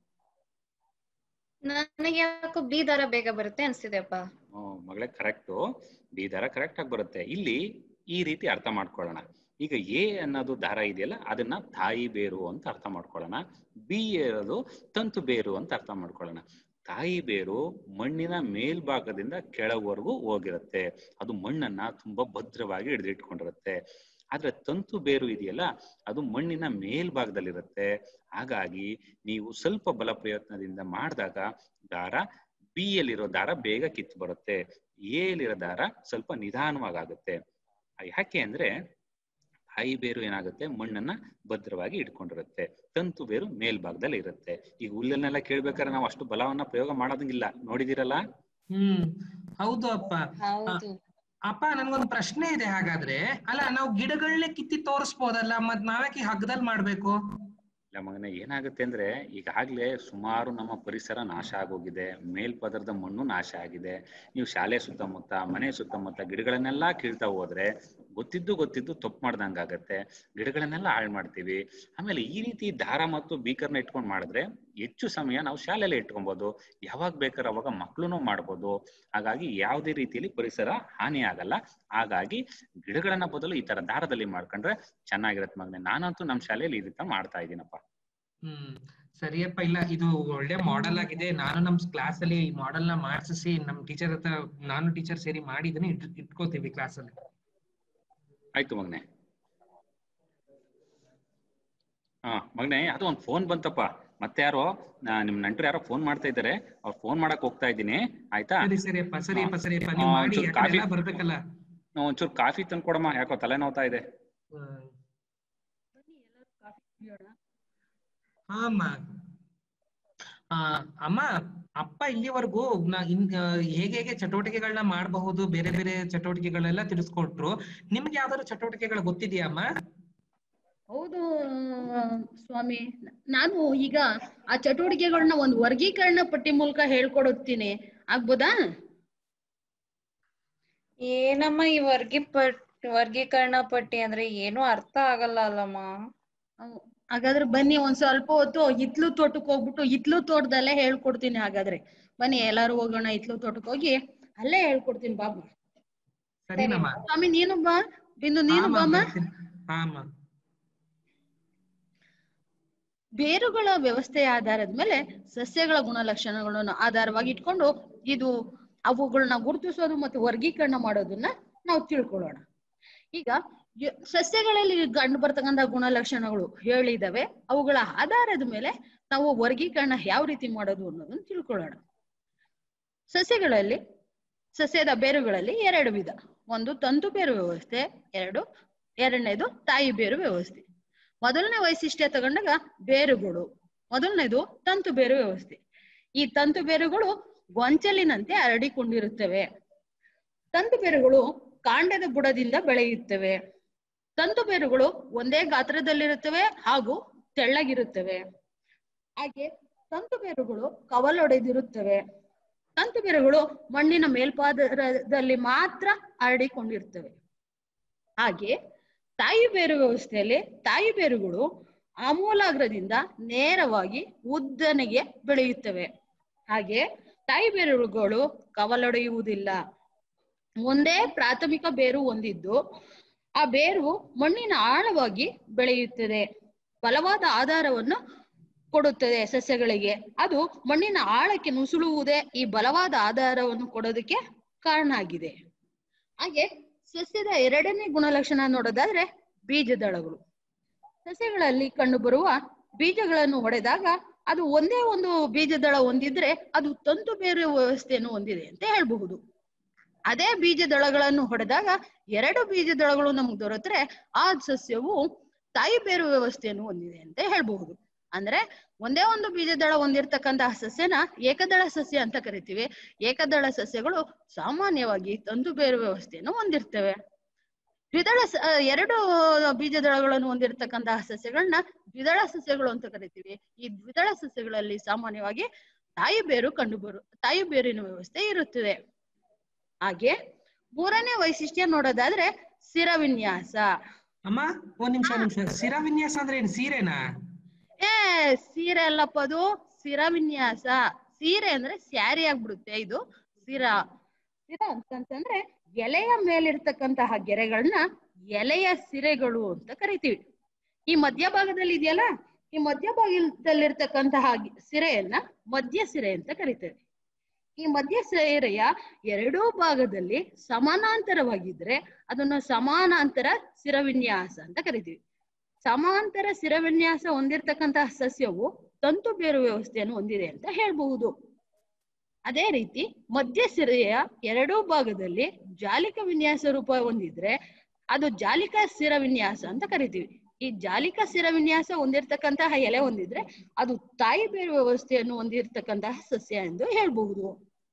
ನನಗೆ ಯಾಕೋ ಬಿ ದಾರ ಬೇಗ ಬರುತ್ತೆ ಅನ್ಸ್ತಿದೆ ಅಪ್ಪ ಹ್ಮ್ ಮಗಳೇ ಕರೆಕ್ಟು ಬಿ ದಾರ ಕರೆಕ್ಟ್ ಆಗಿ ಬರುತ್ತೆ ಇಲ್ಲಿ ಈ ರೀತಿ ಅರ್ಥ ಮಾಡ್ಕೊಳ್ಳೋಣ ಈಗ ಎ ಅನ್ನೋದು ದಾರ ಇದೆಯಲ್ಲ ಅದನ್ನ ತಾಯಿ ಬೇರು ಅಂತ ಅರ್ಥ ಮಾಡ್ಕೊಳ್ಳೋಣ ಬಿ ಇರೋದು ತಂತು ಬೇರು ಅಂತ ಅರ್ಥ ಮಾಡ್ಕೊಳ್ಳೋಣ ತಾಯಿ ಬೇರು ಮಣ್ಣಿನ ಮೇಲ್ಭಾಗದಿಂದ ಕೆಳವರೆಗೂ ಹೋಗಿರುತ್ತೆ ಅದು ಮಣ್ಣನ್ನ ತುಂಬಾ ಭದ್ರವಾಗಿ ಹಿಡಿದಿಟ್ಕೊಂಡಿರುತ್ತೆ ಆದ್ರೆ ತಂತು ಬೇರು ಇದೆಯಲ್ಲ ಅದು ಮಣ್ಣಿನ ಮೇಲ್ಭಾಗದಲ್ಲಿರುತ್ತೆ ಹಾಗಾಗಿ ನೀವು ಸ್ವಲ್ಪ ಬಲ ಪ್ರಯತ್ನದಿಂದ ಮಾಡಿದಾಗ ದಾರ ಬಿ ಯಲ್ಲಿರೋ ದಾರ ಬೇಗ ಕಿತ್ತು ಬರುತ್ತೆ ಎ ಯಲ್ಲಿರೋ ದಾರ ಸ್ವಲ್ಪ ನಿಧಾನವಾಗುತ್ತೆ ಯಾಕೆ ಅಂದ್ರೆ ತಾಯಿ ಬೇರು ಏನಾಗುತ್ತೆ ಮಣ್ಣನ್ನ ಭದ್ರವಾಗಿ ಇಟ್ಕೊಂಡಿರುತ್ತೆ ತಂತು ಬೇರು ಮೇಲ್ಭಾಗದಲ್ಲಿ ಇರುತ್ತೆ ಈಗ ಹುಲ್ಲನ್ನೆಲ್ಲ ಕೇಳ್ಬೇಕಾದ್ರೆ ನಾವು ಅಷ್ಟು ಬಲವನ್ನ ಪ್ರಯೋಗ ಮಾಡೋದಂಗಿಲ್ಲ ನೋಡಿದಿರಲ್ಲ ಹ್ಮ್ ಹೌದು ಅಪ್ಪ ಹೌದು ಅಪ್ಪ ನನ್ಗೊಂದು ಪ್ರಶ್ನೆ ಇದೆ ಹಾಗಾದ್ರೆ ಅಲ್ಲ ನಾವು ಗಿಡಗಳನ್ನೇ ಕಿತ್ತಿ ತೋರಿಸ್ಬೋದಲ್ಲ ಮತ್ ನಾವ್ಯಾಕೆ ಹಗ್ಗದಲ್ಲಿ ಮಾಡ್ಬೇಕು ಇಲ್ಲ ಮಗನೇ ಏನಾಗುತ್ತೆ ಅಂದ್ರೆ ಈಗಾಗ್ಲೇ ಸುಮಾರು ನಮ್ಮ ಪರಿಸರ ನಾಶ ಆಗೋಗಿದೆ ಮೇಲ್ಪದರದ ಮಣ್ಣು ನಾಶ ಆಗಿದೆ ನೀವು ಶಾಲೆ ಸುತ್ತಮುತ್ತ ಮನೆ ಸುತ್ತಮುತ್ತ ಗಿಡಗಳನ್ನೆಲ್ಲ ಕೀಳ್ತಾ ಹೋದ್ರೆ ಗೊತ್ತಿದ್ದು ಗೊತ್ತಿದ್ದು ತಪ್ಪು ಮಾಡ್ದಂಗಾಗತ್ತೆ ಗಿಡಗಳನ್ನೆಲ್ಲ ಹಾಳು ಮಾಡ್ತೀವಿ ಆಮೇಲೆ ಈ ರೀತಿ ದಾರ ಮತ್ತು ಬೀಕರ್ನ ಇಟ್ಕೊಂಡು ಮಾಡಿದ್ರೆ ಹೆಚ್ಚು ಸಮಯ ನಾವು ಶಾಲೆಯಲ್ಲೇ ಇಟ್ಕೊಬಹುದು ಯಾವಾಗ ಬೇಕಾದ್ರೆ ಅವಾಗ ಮಕ್ಳುನು ಮಾಡ್ಬೋದು ಹಾಗಾಗಿ ಯಾವುದೇ ರೀತಿಯಲ್ಲಿ ಪರಿಸರ ಹಾನಿ ಆಗಲ್ಲ ಹಾಗಾಗಿ ಗಿಡಗಳನ್ನ ಬದಲು ಈ ತರ ದಾರದಲ್ಲಿ ಮಾಡ್ಕೊಂಡ್ರೆ ಚೆನ್ನಾಗಿರತ್ತೆ ಮಗನೇ ನಾನಂತೂ ನಮ್ಮ ಶಾಲೆಯಲ್ಲಿ ಈ ರೀತಿ ಮಾಡ್ತಾ ಇದ್ದೀನಪ್ಪ ಹ್ಮ್ ಸರಿಯಪ್ಪ ಇಲ್ಲ ಇದು ಒಳ್ಳೆ ಮಾಡೆಲ್ ಆಗಿದೆ ನಾನು ನಮ್ ಕ್ಲಾಸ್ ಅಲ್ಲಿ ಈ ಮಾಡೆಲ್ ನ ಮಾಡಿಸಿ ನಮ್ ಟೀಚರ್ ಹತ್ರ ನಾನು ಟೀಚರ್ ಸೇರಿ ಮಾಡಿ ಇದನ್ನ ಇಟ್ ಇಟ್ಕೋತೀವಿ ಕ್ಲಾಸ್ ಅಲ್ಲಿ ಆಯ್ತು ಮಗನೆ ಹಾ ಮಗನೆ ಅದು ಒಂದ್ ಫೋನ್ ಬಂತಪ್ಪ ಮತ್ತೆ ಯಾರೋ ನಾ- ನಿಮ್ ನಂಟ್ರು ಯಾರೋ ಫೋನ್ ಮಾಡ್ತಾ ಇದ್ದಾರೆ ಅವ್ರು ಫೋನ್ ಮಾಡಕ್ ಹೋಗ್ತಾ ಇದ್ದೀನಿ ಆಯ್ತಾ ಸರಿ ಸರಿಯಪ್ಪ ಸರಿಯಪ್ಪ ಸರಿಯಪ್ಪ ನೀವು ಆ, ಮಾಡಿ ಒಂಚೂರು ಯಾಕಂದ್ರೆ ಕಾಫಿ- ಎಲ್ಲ ಬರ್ಬೇಕಲ್ಲ ನಾವ್ ಒಂಚೂರು ಕಾಫಿ ತಂದ್ಕೊಡಮ್ಮ ಯಾಕೋ ತಲೆ ನೋವ್ತಾ ಇದೆ ಹ್ಮ್. ಬನ್ನಿ ಎಲ್ಲರೂ ಕಾಫಿ ಕುಡಿಯೋಣ ಹಾ ಅಮ್ಮ ಆ, ಅಮ್ಮ ಅಪ್ಪ ಇಲ್ಲಿವರೆಗೂ ನಾ ಇನ್ ಆ, ಹೇಗೆ ಹೇಗೆ ಚಟುವಟಿಕೆಗಳನ್ನ ಮಾಡಬಹುದು ಬೇರೆ ಬೇರೆ ಚಟುವಟಿಕೆಗಳೆಲ್ಲ ತಿಳಿಸ್ಕೊಟ್ರು ನಿಮ್ಗೆ ಯಾವ್ದಾದ್ರು ಚಟುವಟಿಕೆಗಳು ಗೊತ್ತಿದೆಯಾ ಅಮ್ಮ ಹೌದು ಆ, ಸ್ವಾಮಿ ನಾನು ಈಗ ಆ ಚಟುವಟಿಕೆಗಳನ್ನ ಒಂದು ವರ್ಗೀಕರಣ ಪಟ್ಟಿ ಮೂಲಕ ಹೇಳ್ಕೊಡುತ್ತೀನಿ ಆಗ್ಬೋದಾ ಏನಮ್ಮ ಈ ವರ್ಗಿ ಪಟ್ ವರ್ಗೀಕರಣ ಪಟ್ಟಿ ಅಂದ್ರೆ ಏನು ಅರ್ಥ ಆಗಲ್ಲ ಅಲ್ಲಮ್ಮ ಹೌ- ಹಾಗಾದ್ರೆ ಬನ್ನಿ ಒಂದ್ ಸ್ವಲ್ಪ ಹೊತ್ತು ಹಿತ್ಲು ತೋಟಕ್ಕೆ ಹೋಗ್ಬಿಟ್ಟು ಹಿತ್ಲು ತೋಟದಲ್ಲೇ ಹೇಳ್ಕೊಡ್ತೀನಿ ಹಾಗಾದ್ರೆ ಬನ್ನಿ ಎಲ್ಲಾರು ಹೋಗೋಣ ಹಿತ್ಲು ತೋಟಕ್ಕೆ ಹೋಗಿ ಅಲ್ಲೇ ಹೇಳ್ಕೊಡ್ತೀನಿ ಬಾಮ್ಮ ಸರಿನಮ್ಮ ಸ್ವಾಮಿ ನೀನು ಬಾ ಬಿಂದು ಹಾ ನೀನು ಅಮ್ಮ, ಬಾಮ್ಮ ಬರ್ತೀನಿ. ಹಾ ಅಮ್ಮ ಬೇರುಗಳ ವ್ಯವಸ್ಥೆಯ ಆಧಾರದ ಮೇಲೆ ಸಸ್ಯಗಳ ಗುಣಲಕ್ಷಣಗಳನ್ನು ಆಧಾರವಾಗಿ ಇಟ್ಕೊಂಡು ಇದು ಅವುಗಳನ್ನ ಗುರುತಿಸೋದು ಮತ್ತು ವರ್ಗೀಕರಣ ಮಾಡೋದನ್ನ ನಾವು ತಿಳ್ಕೊಳ್ಳೋಣ ಈಗ ಯ- ಸಸ್ಯಗಳಲ್ಲಿ ಕಂಡು ಬರ್ತಕ್ಕಂಥ ಗುಣಲಕ್ಷಣಗಳು ಹೇಳಿದಾವೆ ಅವುಗಳ ಆಧಾರದ ಮೇಲೆ ನಾವು ವರ್ಗೀಕರಣ ಯಾವ ರೀತಿ ಮಾಡೋದು ಅನ್ನೋದನ್ನ ತಿಳ್ಕೊಳ್ಳೋಣ ಸಸ್ಯಗಳಲ್ಲಿ ಸಸ್ಯದ ಬೇರುಗಳಲ್ಲಿ ಎರಡು ವಿಧ ಒಂದು ತಂತು ಬೇರು ವ್ಯವಸ್ಥೆ ಎರಡು ಎರಡನೇದು ತಾಯಿ ಬೇರು ವ್ಯವಸ್ಥೆ ಮೊದಲನೇ ವೈಶಿಷ್ಟ್ಯ ತಗೊಂಡಾಗ ಬೇರುಗಳು ಮೊದಲನೇದು ತಂತು ಬೇರು ವ್ಯವಸ್ಥೆ ಈ ತಂತು ಬೇರುಗಳು ಗೊಂಚಲಿನಂತೆ ಹರಡಿಕೊಂಡಿರುತ್ತವೆ ತಂತು ಬೇರುಗಳು ಕಾಂಡದ ಬುಡದಿಂದ ಬೆಳೆಯುತ್ತವೆ ತಂತು ಬೇರುಗಳು ಒಂದೇ ಗಾತ್ರದಲ್ಲಿರುತ್ತವೆ ಹಾಗೂ ತೆಳ್ಳಗಿರುತ್ತವೆ ಹಾಗೆ ತಂತು ಬೇರುಗಳು ಕವಲೊಡೆದಿರುತ್ತವೆ ತಂತು ಬೇರುಗಳು ಮಣ್ಣಿನ ಮೇಲ್ಪಾದರದಲ್ಲಿ ಮಾತ್ರ ಹರಡಿಕೊಂಡಿರ್ತವೆ ಹಾಗೆ ತಾಯಿ ಬೇರು ವ್ಯವಸ್ಥೆಯಲ್ಲಿ ತಾಯಿ ಬೇರುಗಳು ಆಮೂಲಾಗ್ರದಿಂದ ನೇರವಾಗಿ ಉದ್ದನೆಗೆ ಬೆಳೆಯುತ್ತವೆ ಹಾಗೆ ತಾಯಿ ಬೇರುಗಳು ಕವಲೊಡೆಯುವುದಿಲ್ಲ ಒಂದೇ ಪ್ರಾಥಮಿಕ ಬೇರು ಹೊಂದಿದ್ದು ಆ ಬೇರು ಮಣ್ಣಿನ ಆಳವಾಗಿ ಬೆಳೆಯುತ್ತದೆ ಬಲವಾದ ಆಧಾರವನ್ನು ಕೊಡುತ್ತದೆ ಸಸ್ಯಗಳಿಗೆ ಅದು ಮಣ್ಣಿನ ಆಳಕ್ಕೆ ನುಸುಳುವುದೇ ಈ ಬಲವಾದ ಆಧಾರವನ್ನು ಕೊಡೋದಕ್ಕೆ ಕಾರಣ ಆಗಿದೆ ಹಾಗೆ ಸಸ್ಯದ ಎರಡನೇ ಗುಣಲಕ್ಷಣ ನೋಡೋದಾದ್ರೆ ಬೀಜದಳಗಳು ಸಸ್ಯಗಳಲ್ಲಿ ಕಂಡುಬರುವ ಬೀಜಗಳನ್ನು ಹೊಡೆದಾಗ ಅದು ಒಂದೇ ಒಂದು ಬೀಜದಳ ಹೊಂದಿದ್ರೆ ಅದು ತಂತು ಬೇರೆ ವ್ಯವಸ್ಥೆಯನ್ನು ಹೊಂದಿದೆ ಅಂತ ಹೇಳ್ಬಹುದು ಅದೇ ಬೀಜದಳಗಳನ್ನು ಹೊಡೆದಾಗ ಎರಡು ಬೀಜದಳಗಳು ನಮ್ಗೆ ದೊರೆತರೆ ಆ ಸಸ್ಯವು ತಾಯಿ ಬೇರು ವ್ಯವಸ್ಥೆಯನ್ನು ಹೊಂದಿದೆ ಅಂತ ಹೇಳ್ಬಹುದು ಅಂದ್ರೆ ಒಂದೇ ಒಂದು ಬೀಜದಳ ಹೊಂದಿರತಕ್ಕಂತಹ ಸಸ್ಯನ ಏಕದಳ ಸಸ್ಯ ಅಂತ ಕರಿತೀವಿ ಏಕದಳ ಸಸ್ಯಗಳು ಸಾಮಾನ್ಯವಾಗಿ ತಂತು ಬೇರು ವ್ಯವಸ್ಥೆಯನ್ನು ಹೊಂದಿರ್ತವೆ ದ್ವಿದಳ ಸ- ಆ, ಎರಡು ಬೀಜದಳಗಳನ್ನು ಹೊಂದಿರತಕ್ಕಂತಹ ಸಸ್ಯಗಳನ್ನ ದ್ವಿದಳ ಸಸ್ಯಗಳು ಅಂತ ಕರಿತೀವಿ ಈ ದ್ವಿದಳ ಸಸ್ಯಗಳಲ್ಲಿ ಸಾಮಾನ್ಯವಾಗಿ ತಾಯಿ ಬೇರು ಕಂಡುಬರು ತಾಯಿ ಬೇರಿನ ವ್ಯವಸ್ಥೆ ಇರುತ್ತದೆ ಹಾಗೆ ಮೂರನೇ ವೈಶಿಷ್ಟ್ಯ ನೋಡೋದಾದ್ರೆ ಸ್ಥಿರವಿನ್ಯಾಸ ಅಮ್ಮ ಒಂದ್ ನಿಮಿಷ ಒಂದ್ ನಿಮಿಷ ಸಿರ ವಿನ್ಯಾಸ ಅಂದ್ರೆ ಏನ್ ಸೀರೆನಾ ಏ ಸೀರೆ ಅಲ್ಲಪ್ಪ ಅದು ಸ್ಥಿರವಿನ್ಯಾಸ ಸೀರೆ ಅಂದ್ರೆ ಸ್ಯಾರಿ ಆಗ್ಬಿಡುತ್ತೆ ಇದು ಸ್ಥಿರ ಸ್ಥಿರ ಅಂತಂತಂದ್ರೆ ಎಲೆಯ ಮೇಲಿರ್ತಕ್ಕಂತಹ ಗೆರೆಗಳನ್ನ ಎಲೆಯ ಸಿರೆಗಳು ಅಂತ ಕರಿತೀವಿ ಈ ಮಧ್ಯಭಾಗದಲ್ಲಿ ಇದೆಯಲ್ಲ ಈ ಮಧ್ಯಭಾಗದಲ್ಲಿರ್ತಕ್ಕಂತಹ ಗಿ- ಸಿರೆಯನ್ನ ಮಧ್ಯ ಸಿರೆ ಅಂತ ಕರಿತೇವೆ ಈ ಮಧ್ಯ ಸಿರೆಯ ಎರಡೂ ಭಾಗದಲ್ಲಿ ಸಮಾನಾಂತರವಾಗಿದ್ರೆ ಅದನ್ನ ಸಮಾನಾಂತರ ಸಿರವಿನ್ಯಾಸ ಅಂತ ಕರಿತೀವಿ ಸಮಾಂತರ ಸಿರವಿನ್ಯಾಸ ಹೊಂದಿರತಕ್ಕಂತಹ ಸಸ್ಯವು ತಂತು ಬೇರು ವ್ಯವಸ್ಥೆಯನ್ನು ಹೊಂದಿದೆ ಅಂತ ಹೇಳ್ಬಹುದು ಅದೇ ರೀತಿ ಮಧ್ಯ ಸಿರೆಯ ಎರಡೂ ಭಾಗದಲ್ಲಿ ಜಾಲಿಕ ವಿನ್ಯಾಸ ರೂಪ ಹೊಂದಿದ್ರೆ ಅದು ಜಾಲಿಕ ಸ್ಥಿರ ವಿನ್ಯಾಸ ಅಂತ ಕರಿತೀವಿ ಈ ಜಾಲಿಕ ಸ್ಥಿರ ವಿನ್ಯಾಸ ಹೊಂದಿರತಕ್ಕಂತಹ ಎಲೆ ಹೊಂದಿದ್ರೆ ಅದು ತಾಯಿ ಬೇರು ವ್ಯವಸ್ಥೆಯನ್ನು ಹೊಂದಿರತಕ್ಕಂತಹ ಸಸ್ಯ ಎಂದು ಹೇಳ್ಬಹುದು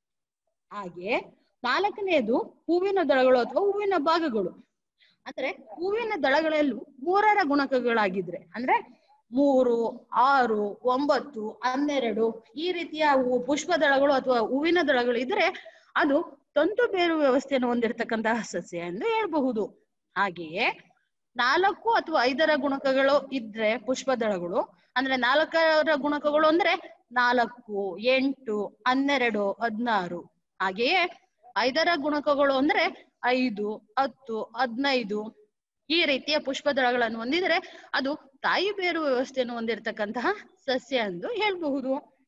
ಹಾಗೆ ನಾಲ್ಕನೆಯದು ಹೂವಿನ ದಳಗಳು ಅಥವಾ ಹೂವಿನ ಭಾಗಗಳು ಅಂದ್ರೆ ಹೂವಿನ ದಳಗಳಲ್ಲೂ ಮೂರರ ಗುಣಕಗಳಾಗಿದ್ರೆ ಅಂದ್ರೆ ಮೂರು ಆರು ಒಂಬತ್ತು ಹನ್ನೆರಡು ಈ ರೀತಿಯ ಹೂ- ಪುಷ್ಪ ದಳಗಳು ಅಥವಾ ಹೂವಿನ ದಳಗಳು ಇದ್ರೆ ಅದು ತಂತು ಬೇರು ವ್ಯವಸ್ಥೆಯನ್ನು ಹೊಂದಿರತಕ್ಕಂತಹ ಸಸ್ಯ ಎಂದು ಹೇಳ್ಬಹುದು ಹಾಗೆಯೇ ನಾಲ್ಕು ಅಥವಾ ಐದರ ಗುಣಕಗಳು ಇದ್ರೆ ಪುಷ್ಪ ದಳಗಳು ಅಂದ್ರೆ ನಾಲ್ಕರ ಗುಣಕಗಳು ಅಂದ್ರೆ ನಾಲ್ಕು ಎಂಟು ಹನ್ನೆರಡು ಹದ್ನಾರು ಹಾಗೆಯೇ ಐದರ ಗುಣಕಗಳು ಅಂದ್ರೆ ಐದು ಹತ್ತು ಹದಿನೈದು ಈ ರೀತಿಯ ಪುಷ್ಪ ದಳಗಳನ್ನು ಹೊಂದಿದ್ರೆ ಅದು ತಾಯಿ ಬೇರು ವ್ಯವಸ್ಥೆಯನ್ನು ಹೊಂದಿರತಕ್ಕಂತಹ ಸಸ್ಯ ಎಂದು ಹೇಳ್ಬಹುದು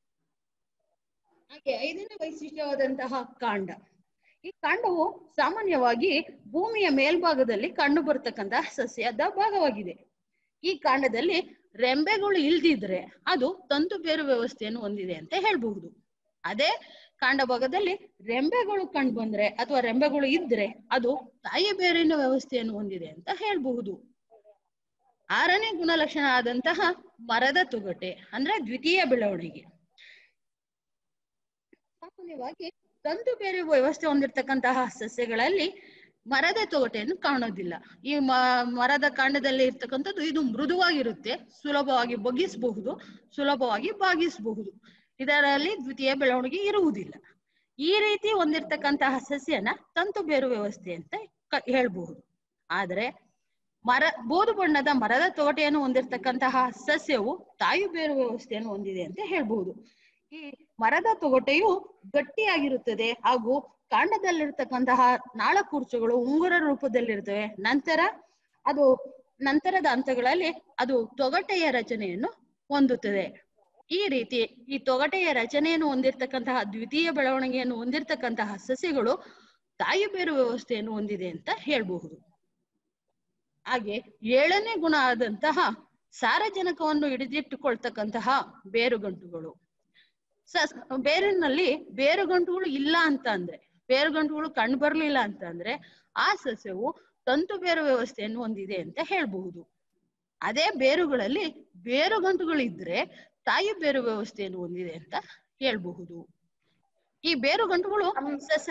ಹಾಗೆ ಐದನೇ ವೈಶಿಷ್ಟ್ಯವಾದಂತಹ ಕಾಂಡ ಈ ಕಾಂಡವು ಸಾಮಾನ್ಯವಾಗಿ ಭೂಮಿಯ ಮೇಲ್ಭಾಗದಲ್ಲಿ ಕಂಡು ಬರ್ತಕ್ಕಂತಹ ಸಸ್ಯದ ಭಾಗವಾಗಿದೆ ಈ ಕಾಂಡದಲ್ಲಿ ರೆಂಬೆಗಳು ಇಲ್ದಿದ್ರೆ ಅದು ತಂತು ಬೇರು ವ್ಯವಸ್ಥೆಯನ್ನು ಹೊಂದಿದೆ ಅಂತ ಹೇಳ್ಬಹುದು ಅದೇ ಕಾಂಡ ಭಾಗದಲ್ಲಿ ರೆಂಬೆಗಳು ಕಂಡು ಬಂದ್ರೆ ಅಥವಾ ರೆಂಬೆಗಳು ಇದ್ರೆ ಅದು ತಾಯಿ ಬೇರಿನ ವ್ಯವಸ್ಥೆಯನ್ನು ಹೊಂದಿದೆ ಅಂತ ಹೇಳ್ಬಹುದು ಆರನೇ ಗುಣಲಕ್ಷಣ ಆದಂತಹ ಮರದ ತೊಗಟೆ ಅಂದ್ರೆ ದ್ವಿತೀಯ ಬೆಳವಣಿಗೆ ಸಾಮಾನ್ಯವಾಗಿ ತಂತು ಬೇರೆ ವ್ಯವಸ್ಥೆ ಹೊಂದಿರತಕ್ಕಂತಹ ಸಸ್ಯಗಳಲ್ಲಿ ಮರದ ತೊಗಟೆಯನ್ನು ಕಾಣೋದಿಲ್ಲ ಈ ಮ- ಮರದ ಕಾಂಡದಲ್ಲಿ ಇರ್ತಕ್ಕಂಥದ್ದು ಇದು ಮೃದುವಾಗಿರುತ್ತೆ ಸುಲಭವಾಗಿ ಬಗ್ಗಿಸಬಹುದು ಸುಲಭವಾಗಿ ಬಾಗಿಸಬಹುದು ಇದರಲ್ಲಿ ದ್ವಿತೀಯ ಬೆಳವಣಿಗೆ ಇರುವುದಿಲ್ಲ ಈ ರೀತಿ ಹೊಂದಿರತಕ್ಕಂತಹ ಸಸ್ಯನ ತಂತು ಬೇರು ವ್ಯವಸ್ಥೆ ಅಂತ ಕ- ಹೇಳ್ಬಹುದು ಆದ್ರೆ ಮರ ಬೂದು ಬಣ್ಣದ ಮರದ ತೊಗಟೆಯನ್ನು ಹೊಂದಿರತಕ್ಕಂತಹ ಸಸ್ಯವು ತಾಯಿ ಬೇರು ವ್ಯವಸ್ಥೆಯನ್ನು ಹೊಂದಿದೆ ಅಂತ ಹೇಳ್ಬಹುದು ಈ ಮರದ ತೊಗಟೆಯು ಗಟ್ಟಿಯಾಗಿರುತ್ತದೆ ಹಾಗೂ ಕಾಂಡದಲ್ಲಿರ್ತಕ್ಕಂತಹ ನಾಳಕೂರ್ಚಗಳು ಉಂಗುರ ರೂಪದಲ್ಲಿರ್ತವೆ ನಂತರ ಅದು ನಂತರದ ಹಂತಗಳಲ್ಲಿ ಅದು ತೊಗಟೆಯ ರಚನೆಯನ್ನು ಹೊಂದುತ್ತದೆ ಈ ರೀತಿ ಈ ತೊಗಟೆಯ ರಚನೆಯನ್ನು ಹೊಂದಿರತಕ್ಕಂತಹ ದ್ವಿತೀಯ ಬೆಳವಣಿಗೆಯನ್ನು ಹೊಂದಿರತಕ್ಕಂತಹ ಸಸ್ಯಗಳು ತಾಯಿ ಬೇರು ವ್ಯವಸ್ಥೆಯನ್ನು ಹೊಂದಿದೆ ಅಂತ ಹೇಳ್ಬಹುದು ಹಾಗೆ ಏಳನೇ ಗುಣ ಆದಂತಹ ಸಾರಜನಕವನ್ನು ಹಿಡಿದಿಟ್ಟುಕೊಳ್ತಕ್ಕಂತಹ ಬೇರುಗಂಟುಗಳು ಸಸ್ ಬೇರಿನಲ್ಲಿ ಬೇರುಗಂಟುಗಳು ಇಲ್ಲ ಅಂತ ಅಂದ್ರೆ ಬೇರುಗಂಟುಗಳು ಕಂಡು ಬರ್ಲಿಲ್ಲ ಅಂತ ಅಂದ್ರೆ ಆ ಸಸ್ಯವು ತಂತು ಬೇರು ವ್ಯವಸ್ಥೆಯನ್ನು ಹೊಂದಿದೆ ಅಂತ ಹೇಳ್ಬಹುದು ಅದೇ ಬೇರುಗಳಲ್ಲಿ ಬೇರುಗಂಟುಗಳು ಇದ್ರೆ ತಾಯಿ ಬೇರು ವ್ಯವಸ್ಥೆಯನ್ನು ಹೊಂದಿದೆ ಅಂತ ಹೇಳ್ಬಹುದು ಈ ಬೇರುಗಂಟುಗಳು ಸಸ್ಯ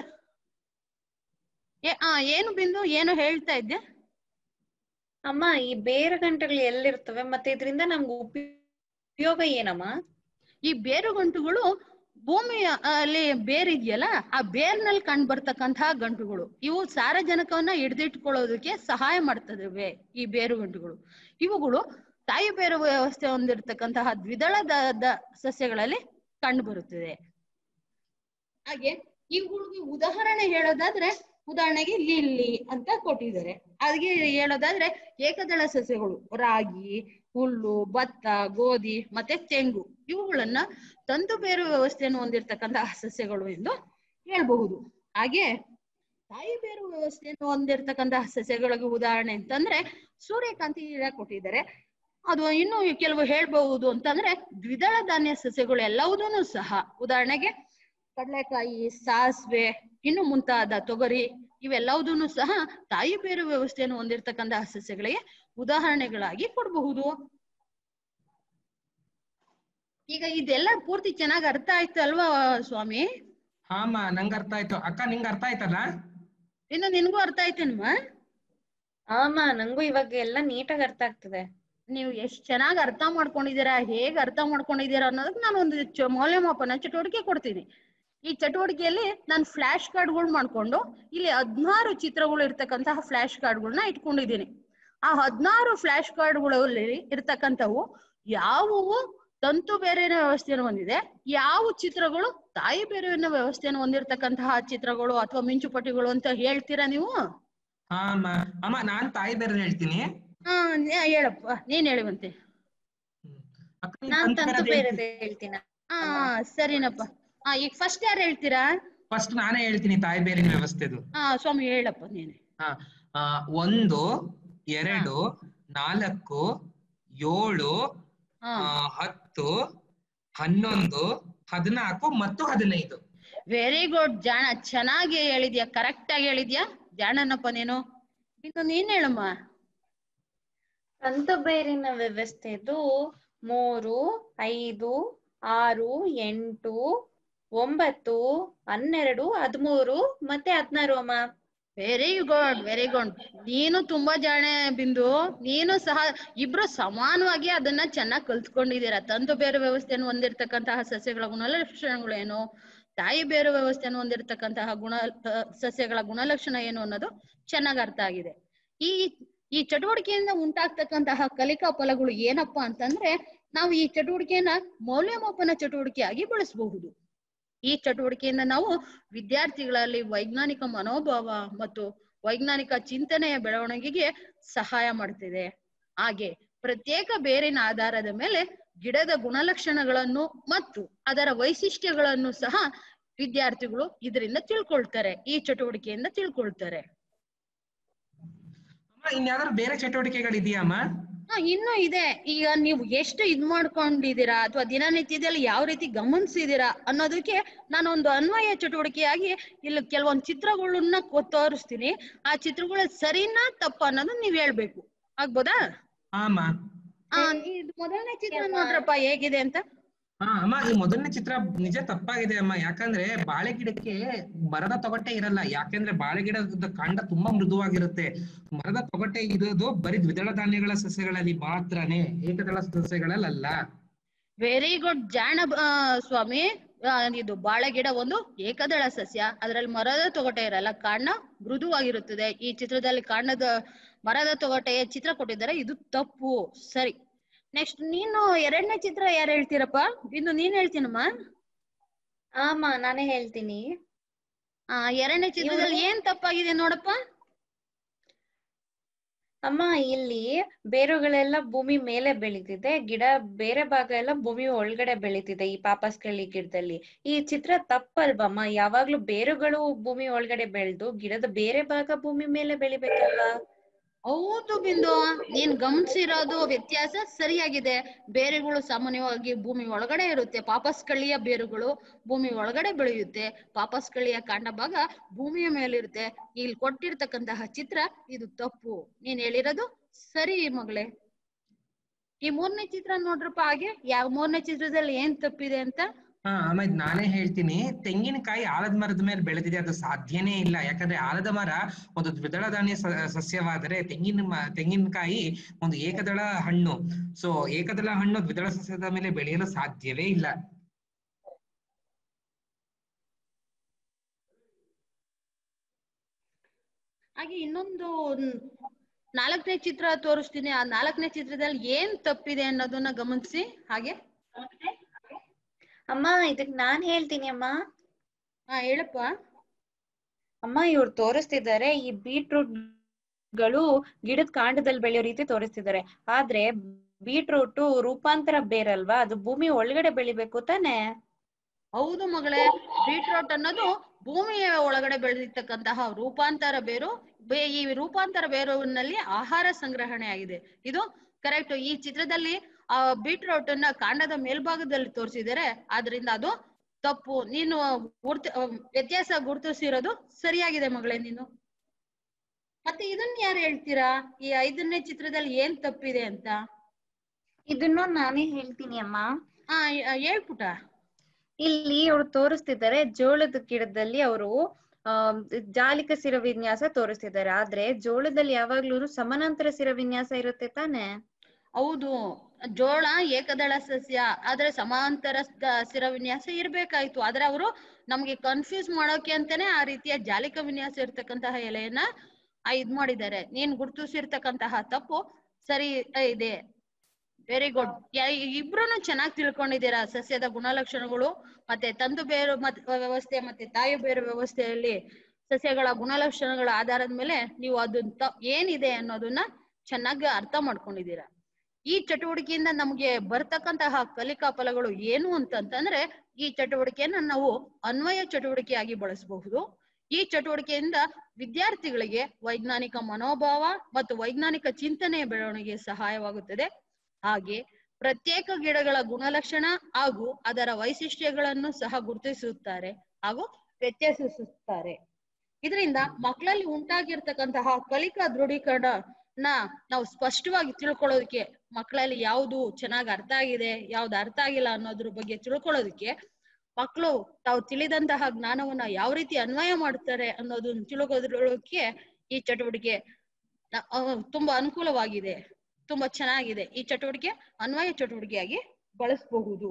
ಏ- ಆ, ಏನು ಬಿಂದು ಏನು ಹೇಳ್ತಾ ಇದ್ದೆ ಅಮ್ಮ ಈ ಬೇರು ಗಂಟೆಗಳು ಎಲ್ಲಿರ್ತವೆ ಮತ್ತೆ ಇದರಿಂದ ನಮ್ಗೆ ಉಪಯೋಗ ಏನಮ್ಮ ಈ ಬೇರುಗಂಟುಗಳು ಭೂಮಿಯ ಅಲ್ಲಿ ಬೇರಿದೆಯಲ್ಲ ಆ ಬೇರ್ನಲ್ಲಿ ಕಂಡು ಬರ್ತಕ್ಕಂತಹ ಗಂಟುಗಳು ಇವು ಸಾರಜನಕವನ್ನ ಹಿಡಿದಿಟ್ಕೊಳ್ಳೋದಕ್ಕೆ ಸಹಾಯ ಮಾಡ್ತದವೆ ಈ ಬೇರುಗಂಟುಗಳು ಇವುಗಳು ತಾಯಿ ಬೇರು ವ್ಯವಸ್ಥೆ ಹೊಂದಿರತಕ್ಕಂತಹ ದ್ವಿದಳದ ಸಸ್ಯಗಳಲ್ಲಿ ಕಂಡು ಬರುತ್ತದೆ ಹಾಗೆ ಇವುಗಳಿಗೆ ಉದಾಹರಣೆ ಹೇಳೋದಾದ್ರೆ ಉದಾಹರಣೆಗೆ ಲಿಲ್ಲಿ ಅಂತ ಕೊಟ್ಟಿದ್ದಾರೆ ಅದಕ್ಕೆ ಹೇಳೋದಾದ್ರೆ ಏಕದಳ ಸಸ್ಯಗಳು ರಾಗಿ ಹುಲ್ಲು ಭತ್ತ ಗೋಧಿ ಮತ್ತೆ ತೆಂಗು ಇವುಗಳನ್ನ ತಂತು ಬೇರು ವ್ಯವಸ್ಥೆಯನ್ನು ಹೊಂದಿರತಕ್ಕಂತಹ ಸಸ್ಯಗಳು ಎಂದು ಹೇಳ್ಬಹುದು ಹಾಗೆ ತಾಯಿ ಬೇರು ವ್ಯವಸ್ಥೆಯನ್ನು ಹೊಂದಿರತಕ್ಕಂತಹ ಸಸ್ಯಗಳಿಗೆ ಉದಾಹರಣೆ ಅಂತಂದ್ರೆ ಸೂರ್ಯಕಾಂತಿ ಗಿಡ ಕೊಟ್ಟಿದ್ದಾರೆ ಅದು ಇನ್ನು ಕೆಲವು ಹೇಳ್ಬಹುದು ಅಂತಂದ್ರೆ ದ್ವಿದಳ ಧಾನ್ಯ ಸಸ್ಯಗಳು ಎಲ್ಲವುದೂ ಸಹ ಉದಾಹರಣೆಗೆ ಕಡಲೆಕಾಯಿ ಸಾಸಿವೆ ಇನ್ನು ಮುಂತಾದ ತೊಗರಿ ಇವೆಲ್ಲವುದನ್ನು ಸಹ ತಾಯಿ ಬೇರು ವ್ಯವಸ್ಥೆಯನ್ನು ಹೊಂದಿರತಕ್ಕಂತಹ ಸಸ್ಯಗಳಿಗೆ ಉದಾಹರಣೆಗಳಾಗಿ ಕೊಡಬಹುದು ಈಗ ಇದೆಲ್ಲ ಪೂರ್ತಿ ಚೆನ್ನಾಗಿ ಅರ್ಥ ಆಯ್ತು ಅಲ್ವಾ ಸ್ವಾಮಿ ಹಾಮ ನಂಗ್ ಅರ್ಥ ಆಯ್ತು ಅಕ್ಕ ನಿಂಗ್ ಅರ್ಥ ಆಯ್ತಲ್ಲ ಇನ್ನು ನಿನ್ಗೂ ಅರ್ಥ ಆಯ್ತೇನಮ್ಮ ಆಮ ನಂಗೂ ಇವಾಗ ಎಲ್ಲ ನೀಟಾಗಿ ಅರ್ಥ ಆಗ್ತದೆ ನೀವು ಎಷ್ಟ್ ಚೆನ್ನಾಗಿ ಅರ್ಥ ಮಾಡ್ಕೊಂಡಿದ್ದೀರಾ ಹೇಗ್ ಅರ್ಥ ಮಾಡ್ಕೊಂಡಿದ್ದೀರಾ ಅನ್ನೋದಕ್ಕೆ ನಾನು ಒಂದು ಚ- ಮೌಲ್ಯಮಾಪನ ಚಟುವಟಿಕೆ ಕೊಡ್ತೀನಿ ಈ ಚಟುವಟಿಕೆಯಲ್ಲಿ ನಾನು ಫ್ಲಾಶ್ ಕಾರ್ಡ್ಗಳು ಮಾಡ್ಕೊಂಡು ಇಲ್ಲಿ ಹದ್ನಾರು ಚಿತ್ರಗಳು ಇರ್ತಕ್ಕಂತಹ ಫ್ಲಾಶ್ ಕಾರ್ಡ್ಗಳನ್ನ ಇಟ್ಕೊಂಡಿದ್ದೀನಿ ಆ ಹದ್ನಾರು ಫ್ಲಾಶ್ ಕಾರ್ಡ್ಗಳಲ್ಲಿ ಇರ್ತಕ್ಕಂಥವು ಯಾವುವು ತಂತು ಬೇರೆನ ವ್ಯವಸ್ಥೆಯನ್ನು ಹೊಂದಿದೆ ಯಾವ ಚಿತ್ರಗಳು ತಾಯಿ ಬೇರೆನ ವ್ಯವಸ್ಥೆಯನ್ನು ಹೊಂದಿರತಕ್ಕಂತಹ ಚಿತ್ರಗಳು ಅಥವಾ ಮಿಂಚುಪಟ್ಟಿಗಳು ಅಂತ ಹೇಳ್ತೀರಾ ನೀವು ಹಾ ಅಮ್ಮ ಅಮ್ಮ ನಾನ್ ತಾಯಿ ಬೇರೆ ಹೇಳ್ತೀನಿ ಹಾ ನೇ- ಹೇಳಪ್ಪ ನೀನ್ ಹೇಳುವಂತೆ ಹ್ಮ್. ಅಕ್ಕ ನೀನ್ ನಾನ್ ತಂತು ತಂತು ಬೇರೆ ಬೇರೆ ಹೇಳ್ತೀನಿ ಹಾ ಸರಿನಪ್ಪ ಹಾ ಈಗ ಫಸ್ಟ್ ಯಾರು ಹೇಳ್ತೀರಾ ಫಸ್ಟ್ ನಾನೇ ಹೇಳ್ತೀನಿ ತಾಯಿ ಬೇರಿನ ವ್ಯವಸ್ಥೆದು ಹಾ ಸ್ವಾಮಿ ಹೇಳಪ್ಪ ನೀನೆ ಹಾ ಆ, ಒಂದು ಎರಡು ನಾಲ್ಕು ಏಳು ಹಾ ಆ, ಹತ್ತು ಹನ್ನೊಂದು ಹದಿನಾಲ್ಕು ಮತ್ತು ಹದಿನೈದು ವೆರಿ ಗುಡ್ ಜಾಣ ಚೆನ್ನಾಗಿ ಹೇಳಿದ್ಯಾ ಕರೆಕ್ಟ್ ಆಗಿ ಹೇಳಿದ್ಯಾ ಜಾಣನಪ್ಪ ನೀನು ಇನ್ನು ನೀನ್ ಹೇಳಮ್ಮ ತಂತು ಬೇರಿನ ವ್ಯವಸ್ಥೆದು ಮೂರು ಐದು ಆರು ಎಂಟು ಒಂಬತ್ತು ಹನ್ನೆರಡು ಹದಿಮೂರು ಮತ್ತೆ ಹದಿನಾರು ಅಮ್ಮ ವೆರಿ ಗುಡ್ ವೆರಿ ಗುಡ್ ನೀನು ತುಂಬಾ ಜಾಣೆ ಬಿಂದು ನೀನು ಸಹ ಇಬ್ರು ಸಮಾನವಾಗಿ ಅದನ್ನ ಚೆನ್ನಾಗಿ ಕಲ್ತ್ಕೊಂಡಿದ್ದೀರಾ ತಂತು ಬೇರು ವ್ಯವಸ್ಥೆಯನ್ನು ಹೊಂದಿರತಕ್ಕಂತಹ ಸಸ್ಯಗಳ ಗುಣಲಕ್ಷಣಗಳೇನು ತಾಯಿ ಬೇರು ವ್ಯವಸ್ಥೆಯನ್ನು ಹೊಂದಿರತಕ್ಕಂತಹ ಗುಣ ಆ, ಸಸ್ಯಗಳ ಗುಣಲಕ್ಷಣ ಏನು ಅನ್ನೋದು ಚೆನ್ನಾಗಿ ಅರ್ಥ ಆಗಿದೆ ಈ ಈ ಚಟುವಟಿಕೆಯಿಂದ ಉಂಟಾಗ್ತಕ್ಕಂತಹ ಕಲಿಕಾ ಫಲಗಳು ಏನಪ್ಪಾ ಅಂತಂದ್ರೆ ನಾವು ಈ ಚಟುವಟಿಕೆಯನ್ನ ಮೌಲ್ಯಮಾಪನ ಚಟುವಟಿಕೆಯಾಗಿ ಬಳಸಬಹುದು ಈ ಚಟುವಟಿಕೆಯಿಂದ ನಾವು ವಿದ್ಯಾರ್ಥಿಗಳಲ್ಲಿ ವೈಜ್ಞಾನಿಕ ಮನೋಭಾವ ಮತ್ತು ವೈಜ್ಞಾನಿಕ ಚಿಂತನೆಯ ಬೆಳವಣಿಗೆಗೆ ಸಹಾಯ ಮಾಡ್ತಿದೆ ಹಾಗೆ ಪ್ರತ್ಯೇಕ ಬೇರಿನ ಆಧಾರದ ಮೇಲೆ ಗಿಡದ ಗುಣಲಕ್ಷಣಗಳನ್ನು ಮತ್ತು ಅದರ ವೈಶಿಷ್ಟ್ಯಗಳನ್ನು ಸಹ ವಿದ್ಯಾರ್ಥಿಗಳು ಇದರಿಂದ ತಿಳ್ಕೊಳ್ತಾರೆ ಈ ಚಟುವಟಿಕೆಯಿಂದ ತಿಳ್ಕೊಳ್ತಾರೆ ಅಮ್ಮ ಇನ್ಯಾವ್ದಾದ್ರು ಬೇರೆ ಚಟುವಟಿಕೆಗಳಿದೆಯಾ ಅಮ್ಮ ಹಾ ಇನ್ನು ಇದೆ ಈಗ ನೀವು ಎಷ್ಟು ಇದ್ ಮಾಡ್ಕೊಂಡಿದ್ದೀರಾ ಅಥವಾ ದಿನನಿತ್ಯದಲ್ಲಿ ಯಾವ ರೀತಿ ಗಮನಿಸಿದೀರಾ ಅನ್ನೋದಕ್ಕೆ ನಾನೊಂದು ಅನ್ವಯ ಚಟುವಟಿಕೆಯಾಗಿ ಇಲ್ಲಿ ಕೆಲವೊಂದು ಚಿತ್ರಗಳನ್ನ ಕೊ- ತೋರಿಸ್ತೀನಿ ಆ ಚಿತ್ರಗಳು ಸರಿನಾ ತಪ್ಪ ಅನ್ನೋದನ್ನ ನೀವ್ ಹೇಳ್ಬೇಕು ಆಗ್ಬೋದಾ ಹಾ ಅಮ್ಮ ಆ ಇದು ಮೊದಲನೇ ಚಿತ್ರ ನೋಡ್ರಪ್ಪ ಹೇಗಿದೆ ಅಂತ ಹಾ ಅಮ್ಮ ಈ ಮೊದಲನೇ ಚಿತ್ರ ನಿಜ ತಪ್ಪಾಗಿದೆ ಅಮ್ಮ ಯಾಕಂದ್ರೆ ಬಾಳೆ ಗಿಡಕ್ಕೆ ಮರದ ತೊಗಟೆ ಇರಲ್ಲ ಯಾಕೆಂದ್ರೆ ಬಾಳೆ ಗಿಡದ ಕಾಂಡ ತುಂಬಾ ಮೃದುವಾಗಿರುತ್ತೆ ಮರದ ತೊಗಟೆ ಇರೋದು ಬರೀ ದ್ವಿದಳ ಧಾನ್ಯಗಳ ಸಸ್ಯಗಳಲ್ಲಿ ಮಾತ್ರನೇ ಏಕದಳ ಸಸ್ಯಗಳಲ್ಲ ವೆರಿ ಗುಡ್ ಜಾಣ ಆ, ಸ್ವಾಮಿ ಆ, ಇದು ಬಾಳೆ ಗಿಡ ಒಂದು ಏಕದಳ ಸಸ್ಯ ಅದರಲ್ಲಿ ಮರದ ತೊಗಟೆ ಇರಲ್ಲ ಕಾಂಡ ಮೃದುವಾಗಿರುತ್ತದೆ ಈ ಚಿತ್ರದಲ್ಲಿ ಕಾಂಡದ ಮರದ ತೊಗಟೆಯ ಚಿತ್ರ ಕೊಟ್ಟಿದ್ದಾರೆ ಇದು ತಪ್ಪು ಸರಿ ನೆಕ್ಸ್ಟ್ ನೀನು ಎರಡನೇ ಚಿತ್ರ ಯಾರು ಹೇಳ್ತೀರಪ್ಪ ಇನ್ನು ನೀನ್ ಹೇಳ್ತೀನಮ್ಮ ಆಮ ನಾನೇ ಹೇಳ್ತೀನಿ ಆ ಎರಡನೇ ಚಿತ್ರದಲ್ಲಿ ಏನ್ ತಪ್ಪಾಗಿದೆ ನೋಡಪ್ಪ ಅಮ್ಮ ಇಲ್ಲಿ ಬೇರುಗಳೆಲ್ಲ ಭೂಮಿ ಮೇಲೆ ಬೆಳೀತಿದೆ ಗಿಡ ಬೇರೆ ಭಾಗ ಎಲ್ಲ ಭೂಮಿ ಒಳಗಡೆ ಬೆಳೀತಿದೆ ಈ ಪಾಪಸ್ಕಳ್ಳಿ ಗಿಡದಲ್ಲಿ ಈ ಚಿತ್ರ ತಪ್ಪಲ್ವಮ್ಮ ಯಾವಾಗ್ಲೂ ಬೇರುಗಳು ಭೂಮಿ ಒಳಗಡೆ ಬೆಳೆದು ಗಿಡದ ಬೇರೆ ಭಾಗ ಭೂಮಿ ಮೇಲೆ ಬೆಳಿಬೇಕಲ್ವಾ ಹೌದು ಬಿಂದು ನೀನ್ ಗಮನಿಸಿರೋದು ವ್ಯತ್ಯಾಸ ಸರಿಯಾಗಿದೆ ಬೇರುಗಳು ಸಾಮಾನ್ಯವಾಗಿ ಭೂಮಿ ಒಳಗಡೆ ಇರುತ್ತೆ ಪಾಪಸ್ಕಳ್ಳಿಯ ಬೇರುಗಳು ಭೂಮಿ ಒಳಗಡೆ ಬೆಳೆಯುತ್ತೆ ಪಾಪಸ್ಕಳ್ಳಿಯ ಕಾಂಡ ಭಾಗ ಭೂಮಿಯ ಮೇಲಿರುತ್ತೆ ಇಲ್ಲಿ ಕೊಟ್ಟಿರ್ತಕ್ಕಂತಹ ಚಿತ್ರ ಇದು ತಪ್ಪು ನೀನ್ ಹೇಳಿರೋದು ಸರಿ ಮಗಳೇ ಈ ಮೂರನೇ ಚಿತ್ರ ನೋಡ್ರಪ್ಪ ಹಾಗೆ ಯಾವ ಮೂರನೇ ಚಿತ್ರದಲ್ಲಿ ಏನ್ ತಪ್ಪಿದೆ ಅಂತ ಹಾ ಅಮ್ಮ ಇದ್ ನಾನೇ ಹೇಳ್ತೀನಿ ತೆಂಗಿನಕಾಯಿ ಆಲದ ಮರದ ಮೇಲೆ ಬೆಳೆದಿದೆ ಅದು ಸಾಧ್ಯನೇ ಇಲ್ಲ ಯಾಕಂದ್ರೆ ಆಲದ ಮರ ಒಂದು ದ್ವಿದಳ ಧಾನ್ಯ ಸ- ಸಸ್ಯವಾದರೆ ತೆಂಗಿನ ಮ- ತೆಂಗಿನಕಾಯಿ ಒಂದು ಏಕದಳ ಹಣ್ಣು ಸೊ ಏಕದಳ ಹಣ್ಣು ದ್ವಿದಳ ಸಸ್ಯದ ಮೇಲೆ ಬೆಳೆಯಲು ಸಾಧ್ಯವೇ ಇಲ್ಲ ಹಾಗೆ ಇನ್ನೊಂದು ನ್- ನಾಲ್ಕನೇ ಚಿತ್ರ ತೋರಿಸ್ತೀನಿ ಆ ನಾಲ್ಕನೇ ಚಿತ್ರದಲ್ಲಿ ಏನ್ ತಪ್ಪಿದೆ ಅನ್ನೋದನ್ನ ಗಮನಿಸಿ ಹಾಗೆ ಅಮ್ಮ ಇದಕ್ ನಾನ್ ಹೇಳ್ತೀನಿ ಅಮ್ಮ ಹಾ ಹೇಳಪ್ಪ ಅಮ್ಮ ಇವ್ರು ತೋರಿಸ್ತಿದ್ದಾರೆ ಈ ಬೀಟ್ರೂಟ್ ಗಳು ಗಿಡದ ಕಾಂಡದಲ್ಲಿ ಬೆಳೆಯೋ ರೀತಿ ತೋರಿಸ್ತಿದ್ದಾರೆ ಆದ್ರೆ ಬೀಟ್ರೂಟ್ ರೂಪಾಂತರ ಬೇರಲ್ವಾ ಅದು ಭೂಮಿ ಒಳಗಡೆ ಬೆಳಿಬೇಕು ತಾನೆ ಹೌದು ಮಗಳೇ ಬೀಟ್ರೋಟ್ ಅನ್ನೋದು ಭೂಮಿಯ ಒಳಗಡೆ ಬೆಳೆದಿರ್ತಕ್ಕಂತಹ ರೂಪಾಂತರ ಬೇರು ಬೇ- ಈ ರೂಪಾಂತರ ಬೇರುವಿನಲ್ಲಿ ಆಹಾರ ಸಂಗ್ರಹಣೆ ಆಗಿದೆ ಇದು ಕರೆಕ್ಟ್ ಈ ಚಿತ್ರದಲ್ಲಿ ಆ ಬೀಟ್ರೋಟ್ ಅನ್ನ ಕಾಂಡದ ಮೇಲ್ಭಾಗದಲ್ಲಿ ತೋರಿಸಿದರೆ ಆದ್ರಿಂದ ಅದು ತಪ್ಪು ನೀನು ಗುರ್ತ ವ್ಯತ್ಯಾಸ ಗುರುತಿಸಿರೋದು ಸರಿಯಾಗಿದೆ ಮಗಳೇ ನೀನು ಮತ್ತೆ ಇದನ್ನ ಯಾರು ಹೇಳ್ತೀರಾ ಈ ಐದನೇ ಚಿತ್ರದಲ್ಲಿ ಏನ್ ತಪ್ಪಿದೆ ಅಂತ ಇದನ್ನು ನಾನೇ ಹೇಳ್ತೀನಿ ಅಮ್ಮ ಆ ಹೇಳ್ಪುಟ ಇಲ್ಲಿ ಅವ್ರು ತೋರಿಸ್ತಿದ್ದಾರೆ ಜೋಳದ ಗಿಡದಲ್ಲಿ ಅವರು ಆ ಜಾಲಿಕ ಸಿರ ವಿನ್ಯಾಸ ತೋರಿಸ್ತಿದ್ದಾರೆ ಆದ್ರೆ ಜೋಳದಲ್ಲಿ ಯಾವಾಗ್ಲೂ ಸಮಾನಾಂತರ ಸಿರ ವಿನ್ಯಾಸ ಇರುತ್ತೆ ತಾನೆ ಹೌದು ಜೋಳ ಏಕದಳ ಸಸ್ಯ ಆದ್ರೆ ಸಮಾಂತರ ಸ- ಸಿರ ವಿನ್ಯಾಸ ಇರ್ಬೇಕಾಯ್ತು ಆದ್ರೆ ಅವರು ನಮ್ಗೆ ಕನ್ಫ್ಯೂಸ್ ಮಾಡೋಕೆ ಅಂತಾನೆ ಆ ರೀತಿಯ ಜಾಲಿಕ ವಿನ್ಯಾಸ ಇರ್ತಕ್ಕಂತಹ ಎಲೆಯನ್ನ ಆ ಇದ್ ಮಾಡಿದ್ದಾರೆ ನೀನ್ ಗುರುತಿಸಿರ್ತಕ್ಕಂತಹ ತಪ್ಪು ಸರಿ ಇದೆ ವೆರಿ ಗುಡ್ ಇಬ್ರು ಚೆನ್ನಾಗಿ ತಿಳ್ಕೊಂಡಿದ್ದೀರಾ ಸಸ್ಯದ ಗುಣಲಕ್ಷಣಗಳು ಮತ್ತೆ ತಂದು ಬೇರು ಮತ್ ವ್ಯವಸ್ಥೆ ಮತ್ತೆ ತಾಯಿ ಬೇರು ವ್ಯವಸ್ಥೆಯಲ್ಲಿ ಸಸ್ಯಗಳ ಗುಣಲಕ್ಷಣಗಳ ಆಧಾರದ ಮೇಲೆ ನೀವು ಅದನ್ನ ತ- ಏನಿದೆ ಅನ್ನೋದನ್ನ ಚೆನ್ನಾಗಿ ಅರ್ಥ ಮಾಡ್ಕೊಂಡಿದ್ದೀರಾ ಈ ಚಟುವಟಿಕೆಯಿಂದ ನಮ್ಗೆ ಬರ್ತಕ್ಕಂತಹ ಕಲಿಕಾ ಫಲಗಳು ಏನು ಅಂತಂತಂದ್ರೆ ಈ ಚಟುವಟಿಕೆಯನ್ನ ನಾವು ಅನ್ವಯ ಚಟುವಟಿಕೆಯಾಗಿ ಬಳಸಬಹುದು ಈ ಚಟುವಟಿಕೆಯಿಂದ ವಿದ್ಯಾರ್ಥಿಗಳಿಗೆ ವೈಜ್ಞಾನಿಕ ಮನೋಭಾವ ಮತ್ತು ವೈಜ್ಞಾನಿಕ ಚಿಂತನೆಯ ಬೆಳವಣಿಗೆ ಸಹಾಯವಾಗುತ್ತದೆ ಹಾಗೆ ಪ್ರತ್ಯೇಕ ಗಿಡಗಳ ಗುಣಲಕ್ಷಣ ಹಾಗೂ ಅದರ ವೈಶಿಷ್ಟ್ಯಗಳನ್ನು ಸಹ ಗುರುತಿಸುತ್ತಾರೆ ಹಾಗೂ ವ್ಯತ್ಯಾಸಿಸುತ್ತಾರೆ ಇದರಿಂದ ಮಕ್ಕಳಲ್ಲಿ ಉಂಟಾಗಿರ್ತಕ್ಕಂತಹ ಕಲಿಕಾ ದೃಢೀಕರಣ ನಾವು ಸ್ಪಷ್ಟವಾಗಿ ತಿಳ್ಕೊಳ್ಳೋದಕ್ಕೆ ಮಕ್ಕಳಲ್ಲಿ ಯಾವುದು ಚೆನ್ನಾಗಿ ಅರ್ಥ ಆಗಿದೆ ಯಾವ್ದು ಅರ್ಥ ಆಗಿಲ್ಲ ಅನ್ನೋದ್ರ ಬಗ್ಗೆ ತಿಳ್ಕೊಳ್ಳೋದಕ್ಕೆ ಮಕ್ಕಳು ತಾವು ತಿಳಿದಂತಹ ಜ್ಞಾನವನ್ನ ಯಾವ ರೀತಿ ಅನ್ವಯ ಮಾಡ್ತಾರೆ ಅನ್ನೋದನ್ನ ತಿಳ್ಕೊಳ್ಳೋದಕ್ಕೆ ಈ ಚಟುವಟಿಕೆ ನ- ಆ, ತುಂಬಾ ಅನುಕೂಲವಾಗಿದೆ ತುಂಬಾ ಚೆನ್ನಾಗಿದೆ ಈ ಚಟುವಟಿಕೆ ಅನ್ವಯ ಚಟುವಟಿಕೆಯಾಗಿ ಬಳಸಬಹುದು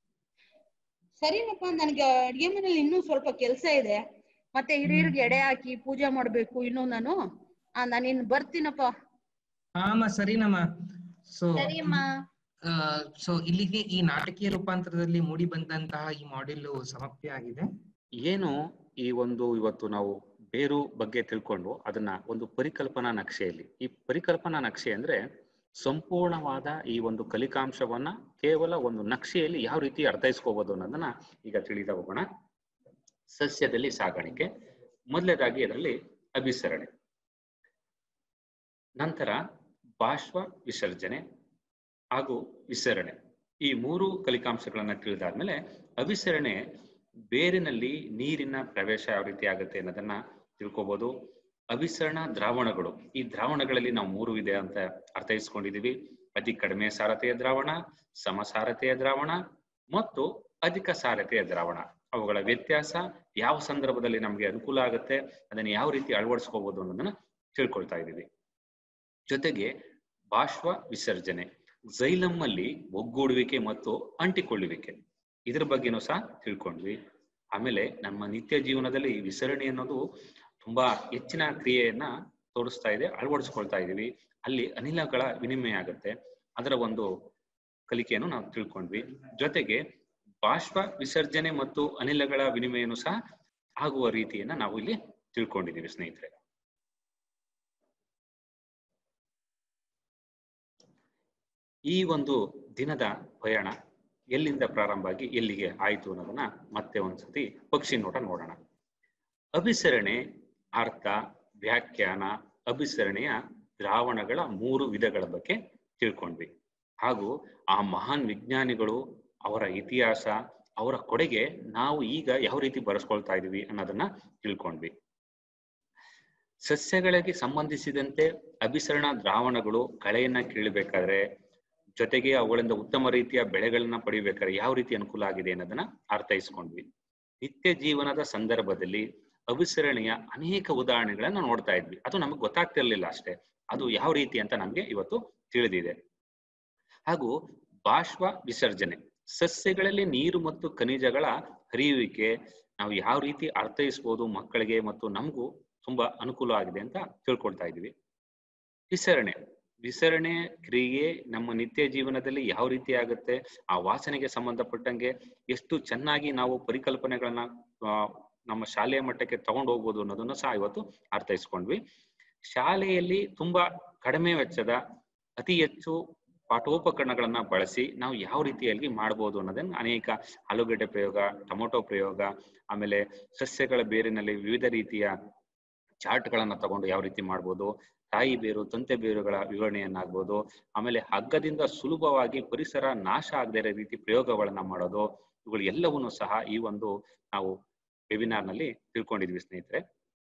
ಸರಿನಪ್ಪ ನನಗೆ ಅಡಿಗೆ ಮನೇಲಿ ಇನ್ನೂ ಸ್ವಲ್ಪ ಕೆಲಸ ಇದೆ ಮತ್ತೆ ಹಿರಿಯರಿಗೆ ಎಡೆ ಹಾಕಿ ಪೂಜೆ ಮಾಡ್ಬೇಕು ಇನ್ನು ನಾನು ಆ ನಾನು ಇನ್ನು ಬರ್ತೀನಪ್ಪ ಹಾಮ ಸರಿನಮ್ಮ ಸೊ ಸರಿಯಮ್ಮ ಸೊ ಇಲ್ಲಿಗೆ ಈ ನಾಟಕೀಯ ರೂಪಾಂತರದಲ್ಲಿ ಮೂಡಿ ಬಂದಂತಹ ಈ ಮಾಡೆಲ್ ಸಮಾಪ್ತಿ ಆಗಿದೆ ಏನು ಈ ಒಂದು ಇವತ್ತು ನಾವು ಬೇರು ಬಗ್ಗೆ ತಿಳ್ಕೊಂಡು ಅದನ್ನ ಒಂದು ಪರಿಕಲ್ಪನಾ ನಕ್ಷೆಯಲ್ಲಿ ಈ ಪರಿಕಲ್ಪನಾ ನಕ್ಷೆ ಅಂದ್ರೆ ಸಂಪೂರ್ಣವಾದ ಈ ಒಂದು ಕಲಿಕಾಂಶವನ್ನ ಕೇವಲ ಒಂದು ನಕ್ಷೆಯಲ್ಲಿ ಯಾವ ರೀತಿ ಅರ್ಥೈಸ್ಕೋಬಹುದು ಅನ್ನೋದನ್ನ ಈಗ ತಿಳಿದ ಹೋಗೋಣ ಸಸ್ಯದಲ್ಲಿ ಸಾಗಾಣಿಕೆ ಮೊದಲನೇದಾಗಿ ಅದರಲ್ಲಿ ಅಭಿಸರಣೆ ನಂತರ ಬಾಷ್ಪ ವಿಸರ್ಜನೆ ಹಾಗೂ ವಿಸರಣೆ ಈ ಮೂರು ಕಲಿಕಾಂಶಗಳನ್ನ ತಿಳಿದಾದ್ಮೇಲೆ ಅಭಿಸರಣೆ ಬೇರಿನಲ್ಲಿ ನೀರಿನ ಪ್ರವೇಶ ಯಾವ ರೀತಿ ಆಗುತ್ತೆ ಅನ್ನೋದನ್ನ ತಿಳ್ಕೊಬಹುದು ಅಭಿಸರಣ ದ್ರಾವಣಗಳು ಈ ದ್ರಾವಣಗಳಲ್ಲಿ ನಾವು ಮೂರು ಇದೆ ಅಂತ ಅರ್ಥೈಸ್ಕೊಂಡಿದೀವಿ ಅತಿ ಕಡಿಮೆ ಸಾರತೆಯ ದ್ರಾವಣ ಸಮಸಾರತೆಯ ದ್ರಾವಣ ಮತ್ತು ಅಧಿಕ ಸಾರತೆಯ ದ್ರಾವಣ ಅವುಗಳ ವ್ಯತ್ಯಾಸ ಯಾವ ಸಂದರ್ಭದಲ್ಲಿ ನಮ್ಗೆ ಅನುಕೂಲ ಆಗುತ್ತೆ ಅದನ್ನ ಯಾವ ರೀತಿ ಅಳವಡಿಸ್ಕೋಬಹುದು ಅನ್ನೋದನ್ನ ತಿಳ್ಕೊಳ್ತಾ ಇದ್ದೀವಿ ಜೊತೆಗೆ ಬಾಷ್ಪ ವಿಸರ್ಜನೆ ಝೈಲಮ್ ಅಲ್ಲಿ ಒಗ್ಗೂಡುವಿಕೆ ಮತ್ತು ಅಂಟಿಕೊಳ್ಳುವಿಕೆ ಇದ್ರ ಬಗ್ಗೆನೂ ಸಹ ತಿಳ್ಕೊಂಡ್ವಿ ಆಮೇಲೆ ನಮ್ಮ ನಿತ್ಯ ಜೀವನದಲ್ಲಿ ಈ ವಿಸರಣೆ ಅನ್ನೋದು ತುಂಬಾ ಹೆಚ್ಚಿನ ಕ್ರಿಯೆಯನ್ನ ತೋರಿಸ್ತಾ ಇದೆ ಅಳವಡಿಸ್ಕೊಳ್ತಾ ಇದೀವಿ ಅಲ್ಲಿ ಅನಿಲಗಳ ವಿನಿಮಯ ಆಗುತ್ತೆ ಅದರ ಒಂದು ಕಲಿಕೆಯನ್ನು ನಾವು ತಿಳ್ಕೊಂಡ್ವಿ ಜೊತೆಗೆ ಬಾಷ್ಪ ವಿಸರ್ಜನೆ ಮತ್ತು ಅನಿಲಗಳ ವಿನಿಮಯನೂ ಸಹ ಆಗುವ ರೀತಿಯನ್ನ ನಾವು ಇಲ್ಲಿ ತಿಳ್ಕೊಂಡಿದೀವಿ ಸ್ನೇಹಿತರೆ ಈ ಒಂದು ದಿನದ ಪಯಣ ಎಲ್ಲಿಂದ ಪ್ರಾರಂಭ ಆಗಿ ಎಲ್ಲಿಗೆ ಆಯ್ತು ಅನ್ನೋದನ್ನ ಮತ್ತೆ ಒಂದ್ಸತಿ ಪಕ್ಷಿ ನೋಟ ನೋಡೋಣ ಅಭಿಸರಣೆ ಅರ್ಥ ವ್ಯಾಖ್ಯಾನ ಅಭಿಸರಣೆಯ ದ್ರಾವಣಗಳ ಮೂರು ವಿಧಗಳ ಬಗ್ಗೆ ತಿಳ್ಕೊಂಡ್ವಿ ಹಾಗೂ ಆ ಮಹಾನ್ ವಿಜ್ಞಾನಿಗಳು ಅವರ ಇತಿಹಾಸ ಅವರ ಕೊಡುಗೆ ನಾವು ಈಗ ಯಾವ ರೀತಿ ಬಳಸ್ಕೊಳ್ತಾ ಇದೀವಿ ಅನ್ನೋದನ್ನ ತಿಳ್ಕೊಂಡ್ವಿ ಸಸ್ಯಗಳಿಗೆ ಸಂಬಂಧಿಸಿದಂತೆ ಅಭಿಸರಣ ದ್ರಾವಣಗಳು ಕಳೆಯನ್ನ ಕೀಳಬೇಕಾದ್ರೆ ಜೊತೆಗೆ ಅವುಗಳಿಂದ ಉತ್ತಮ ರೀತಿಯ ಬೆಳೆಗಳನ್ನ ಪಡಿಬೇಕಾದ್ರೆ ಯಾವ ರೀತಿ ಅನುಕೂಲ ಆಗಿದೆ ಅನ್ನೋದನ್ನ ಅರ್ಥೈಸ್ಕೊಂಡ್ವಿ ನಿತ್ಯ ಜೀವನದ ಸಂದರ್ಭದಲ್ಲಿ ಅಭಿಸರಣೆಯ ಅನೇಕ ಉದಾಹರಣೆಗಳನ್ನ ನೋಡ್ತಾ ಇದ್ವಿ ಅದು ನಮಗೆ ಗೊತ್ತಾಗ್ತಿರ್ಲಿಲ್ಲ ಅಷ್ಟೇ ಅದು ಯಾವ ರೀತಿ ಅಂತ ನಮ್ಗೆ ಇವತ್ತು ತಿಳಿದಿದೆ ಹಾಗೂ ಬಾಷ್ಪ ವಿಸರ್ಜನೆ ಸಸ್ಯಗಳಲ್ಲಿ ನೀರು ಮತ್ತು ಖನಿಜಗಳ ಹರಿಯುವಿಕೆ ನಾವು ಯಾವ ರೀತಿ ಅರ್ಥೈಸ್ಬೋದು ಮಕ್ಕಳಿಗೆ ಮತ್ತು ನಮಗೂ ತುಂಬಾ ಅನುಕೂಲ ಆಗಿದೆ ಅಂತ ತಿಳ್ಕೊಳ್ತಾ ಇದೀವಿ ವಿಸರಣೆ ವಿಸರಣೆ ಕ್ರಿಯೆ ನಮ್ಮ ನಿತ್ಯ ಜೀವನದಲ್ಲಿ ಯಾವ ರೀತಿ ಆಗುತ್ತೆ ಆ ವಾಸನೆಗೆ ಸಂಬಂಧಪಟ್ಟಂಗೆ ಎಷ್ಟು ಚೆನ್ನಾಗಿ ನಾವು ಪರಿಕಲ್ಪನೆಗಳನ್ನ ಆ, ನಮ್ಮ ಶಾಲೆಯ ಮಟ್ಟಕ್ಕೆ ತಗೊಂಡು ಹೋಗ್ಬೋದು ಅನ್ನೋದನ್ನ ಸಹ ಇವತ್ತು ಅರ್ಥೈಸ್ಕೊಂಡ್ವಿ ಶಾಲೆಯಲ್ಲಿ ತುಂಬಾ ಕಡಿಮೆ ವೆಚ್ಚದ ಅತಿ ಹೆಚ್ಚು ಪಾಠೋಪಕರಣಗಳನ್ನ ಬಳಸಿ ನಾವು ಯಾವ ರೀತಿಯಾಗಿ ಮಾಡ್ಬೋದು ಅನ್ನೋದನ್ನ ಅನೇಕ ಆಲೂಗಡ್ಡೆ ಪ್ರಯೋಗ ಟೊಮೊಟೊ ಪ್ರಯೋಗ ಆಮೇಲೆ ಸಸ್ಯಗಳ ಬೇರಿನಲ್ಲಿ ವಿವಿಧ ರೀತಿಯ ಚಾರ್ಟ್ಗಳನ್ನ ತಗೊಂಡು ಯಾವ ರೀತಿ ಮಾಡ್ಬೋದು ತಾಯಿ ಬೇರು ತಂತೆ ಬೇರುಗಳ ವಿವರಣೆಯನ್ನಾಗ್ಬೋದು ಆಮೇಲೆ ಹಗ್ಗದಿಂದ ಸುಲಭವಾಗಿ ಪರಿಸರ ನಾಶ ಆಗದೇ ಇರೋ ರೀತಿ ಪ್ರಯೋಗಗಳನ್ನ ಮಾಡೋದು ಇವುಗಳು ಎಲ್ಲವನ್ನೂ ಸಹ ಈ ಒಂದು ನಾವು ವೆಬಿನಾರ್ ನಲ್ಲಿ ತಿಳ್ಕೊಂಡಿದ್ವಿ ಸ್ನೇಹಿತರೆ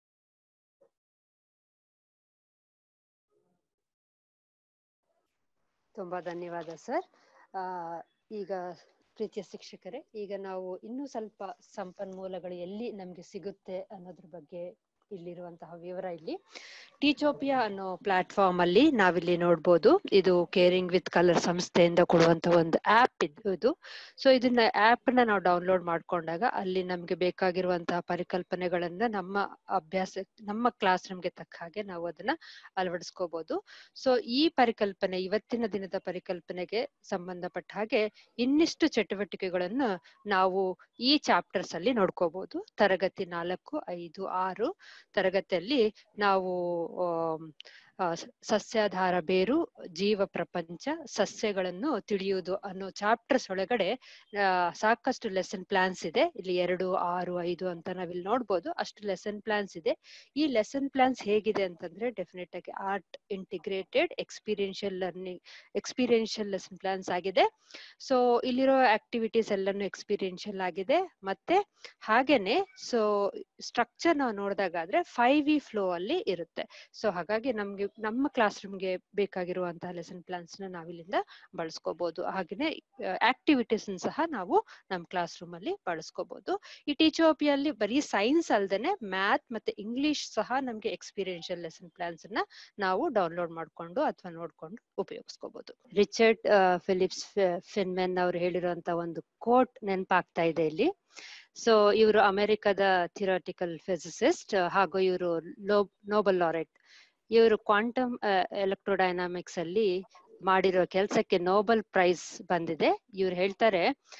ತುಂಬಾ ಧನ್ಯವಾದ ಸರ್ ಆ ಈಗ ಪ್ರೀತಿಯ ಶಿಕ್ಷಕರೇ ಈಗ ನಾವು ಇನ್ನೂ ಸ್ವಲ್ಪ ಸಂಪನ್ಮೂಲಗಳು ಎಲ್ಲಿ ನಮ್ಗೆ ಸಿಗುತ್ತೆ ಅನ್ನೋದ್ರ ಬಗ್ಗೆ ಇಲ್ಲಿರುವಂತಹ ವಿವರ ಇಲ್ಲಿ ಟೀಚೋಪಿಯಾ ಅನ್ನೋ ಪ್ಲಾಟ್ಫಾರ್ಮ್ ಅಲ್ಲಿ ನಾವಿಲ್ಲಿ ನೋಡ್ಬೋದು ಇದು ಕೇರಿಂಗ್ ವಿತ್ ಕಲರ್ ಸಂಸ್ಥೆಯಿಂದ ಕೊಡುವಂತ ಒಂದು ಆಪ್ ಇದು ಸೊ ಇದನ್ನ ಆಪ್ ನ ನಾವು ಡೌನ್ಲೋಡ್ ಮಾಡ್ಕೊಂಡಾಗ ಅಲ್ಲಿ ನಮ್ಗೆ ಬೇಕಾಗಿರುವಂತಹ ಪರಿಕಲ್ಪನೆಗಳನ್ನ ನಮ್ಮ ಅಭ್ಯಾಸ ನಮ್ಮ ಕ್ಲಾಸ್ ರೂಮ್ಗೆ ತಕ್ಕ ಹಾಗೆ ನಾವು ಅದನ್ನ ಅಳವಡಿಸ್ಕೋಬಹುದು ಸೊ ಈ ಪರಿಕಲ್ಪನೆ ಇವತ್ತಿನ ದಿನದ ಪರಿಕಲ್ಪನೆಗೆ ಸಂಬಂಧಪಟ್ಟ ಹಾಗೆ ಇನ್ನಿಷ್ಟು ಚಟುವಟಿಕೆಗಳನ್ನು ನಾವು ಈ ಚಾಪ್ಟರ್ಸ್ ಅಲ್ಲಿ ನೋಡ್ಕೋಬಹುದು ತರಗತಿ ನಾಲ್ಕು ಐದು ಆರು ತರಗತಿಯಲ್ಲಿ ನಾವು ಆಮ್, ಆ, ಸ- ಸಸ್ಯಾಧಾರ ಬೇರು ಜೀವ ಪ್ರಪಂಚ ಸಸ್ಯಗಳನ್ನು ತಿಳಿಯುವುದು ಅನ್ನೋ ಚಾಪ್ಟರ್ಸ್ ಒಳಗಡೆ ಆ, ಸಾಕಷ್ಟು ಲೆಸನ್ ಪ್ಲಾನ್ಸ್ ಇದೆ ಇಲ್ಲಿ ಎರಡು ಆರು ಐದು ಅಂತ ನಾವಿಲ್ಲಿ ನೋಡ್ಬೋದು ಅಷ್ಟು ಲೆಸನ್ ಪ್ಲಾನ್ಸ್ ಇದೆ ಈ ಲೆಸನ್ ಪ್ಲಾನ್ಸ್ ಹೇಗಿದೆ ಅಂತಂದ್ರೆ ಡೆಫಿನೆಟ್ ಆಗಿ art integrated experiential learning experiential lesson plans ಆಗಿದೆ ಸೊ ಇಲ್ಲಿರೋ ಆಕ್ಟಿವಿಟೀಸ್ ಎಲ್ಲಾನು ಎಕ್ಸ್ಪೀರಿಯನ್ಷಿಯಲ್ ಆಗಿದೆ ಮತ್ತೆ ಹಾಗೇನೆ ಸೊ ಸ್ಟ್ರಕ್ಚರ್ ನಾವು ನೋಡಿದಾಗಾದ್ರೆ ಫೈವ್ ವಿ ಫ್ಲೋ ಅಲ್ಲಿ ಇರುತ್ತೆ ಸೊ ಹಾಗಾಗಿ ನಮ್ಗೆ ನಮ್ಮ ಕ್ಲಾಸ್ ರೂಮ್ಗೆ ಬೇಕಾಗಿರುವಂತಹ ಲೆಸನ್ ಪ್ಲಾನ್ಸ್ ನ ನಾವಿಲ್ಲಿಂದ ಬಳಸ್ಕೋಬಹುದು ಹಾಗೇನೆ ಆಕ್ಟಿವಿಟೀಸ್ ಸಹ ನಾವು ನಮ್ಮ ಕ್ಲಾಸ್ ರೂಮ್ ಅಲ್ಲಿ ಬಳಸ್ಕೋಬಹುದು ಈ ಟೀಚೋಪಿಯಲ್ಲಿ ಬರೀ ಸೈನ್ಸ್ ಅಲ್ದೇನೆ ಮ್ಯಾಥ್ ಮತ್ತೆ ಇಂಗ್ಲಿಷ್ ಸಹ ನಮ್ಗೆ ಎಕ್ಸ್ಪೀರಿಯನ್ಷಿಯಲ್ ಲೆಸನ್ ಪ್ಲಾನ್ಸ್ ನ ನಾವು ಡೌನ್ಲೋಡ್ ಮಾಡ್ಕೊಂಡು ಅಥವಾ ನೋಡ್ಕೊಂಡು ಉಪಯೋಗಿಸ್ಕೋಬಹುದು ರಿಚರ್ಡ್ ಫಿಲಿಪ್ಸ್ ಫಿನ್ಮೆನ್ ಅವ್ರು ಹೇಳಿರುವಂತ ಒಂದು ಕೋಟ್ ನೆನಪಾಗ್ತಾ ಇದೆ ಇಲ್ಲಿ ಸೊ ಇವರು ಅಮೆರಿಕದ ಥಿರಾಟಿಕಲ್ ಫಿಸಿಸಿಸ್ಟ್ ಹಾಗೂ ಇವರು ನೋಬಲ್ ಲಾರೆಟ್ ಇವರು ಕ್ವಾಂಟಮ್ ಎಲೆಕ್ಟ್ರೋಡೈನಾಮಿಕ್ಸ್ ಅಲ್ಲಿ ಮಾಡಿರೋ ಕೆಲಸಕ್ಕೆ ನೋಬಲ್ ಪ್ರೈಸ್ ಬಂದಿದೆ ಇವ್ರು ಹೇಳ್ತಾರೆ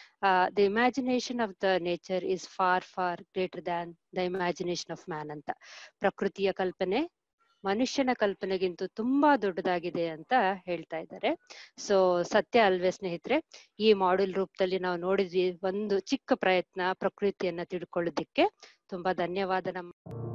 the imagination of the nature is far far greater than the imagination of man ಅಂತ ಪ್ರಕೃತಿಯ ಕಲ್ಪನೆ ಮನುಷ್ಯನ ಕಲ್ಪನೆಗಿಂತ ತುಂಬಾ ದೊಡ್ಡದಾಗಿದೆ ಅಂತ ಹೇಳ್ತಾ ಇದ್ದಾರೆ ಸೊ ಸತ್ಯ ಅಲ್ವೇ ಸ್ನೇಹಿತರೆ ಈ ಮಾಡ್ಯೂಲ್ ರೂಪದಲ್ಲಿ ನಾವು ನೋಡಿದ್ವಿ ಒಂದು ಚಿಕ್ಕ ಪ್ರಯತ್ನ ಪ್ರಕೃತಿಯನ್ನ ತಿಳ್ಕೊಳ್ಳೋದಿಕ್ಕೆ ತುಂಬಾ ಧನ್ಯವಾದ ನಮ್ಮ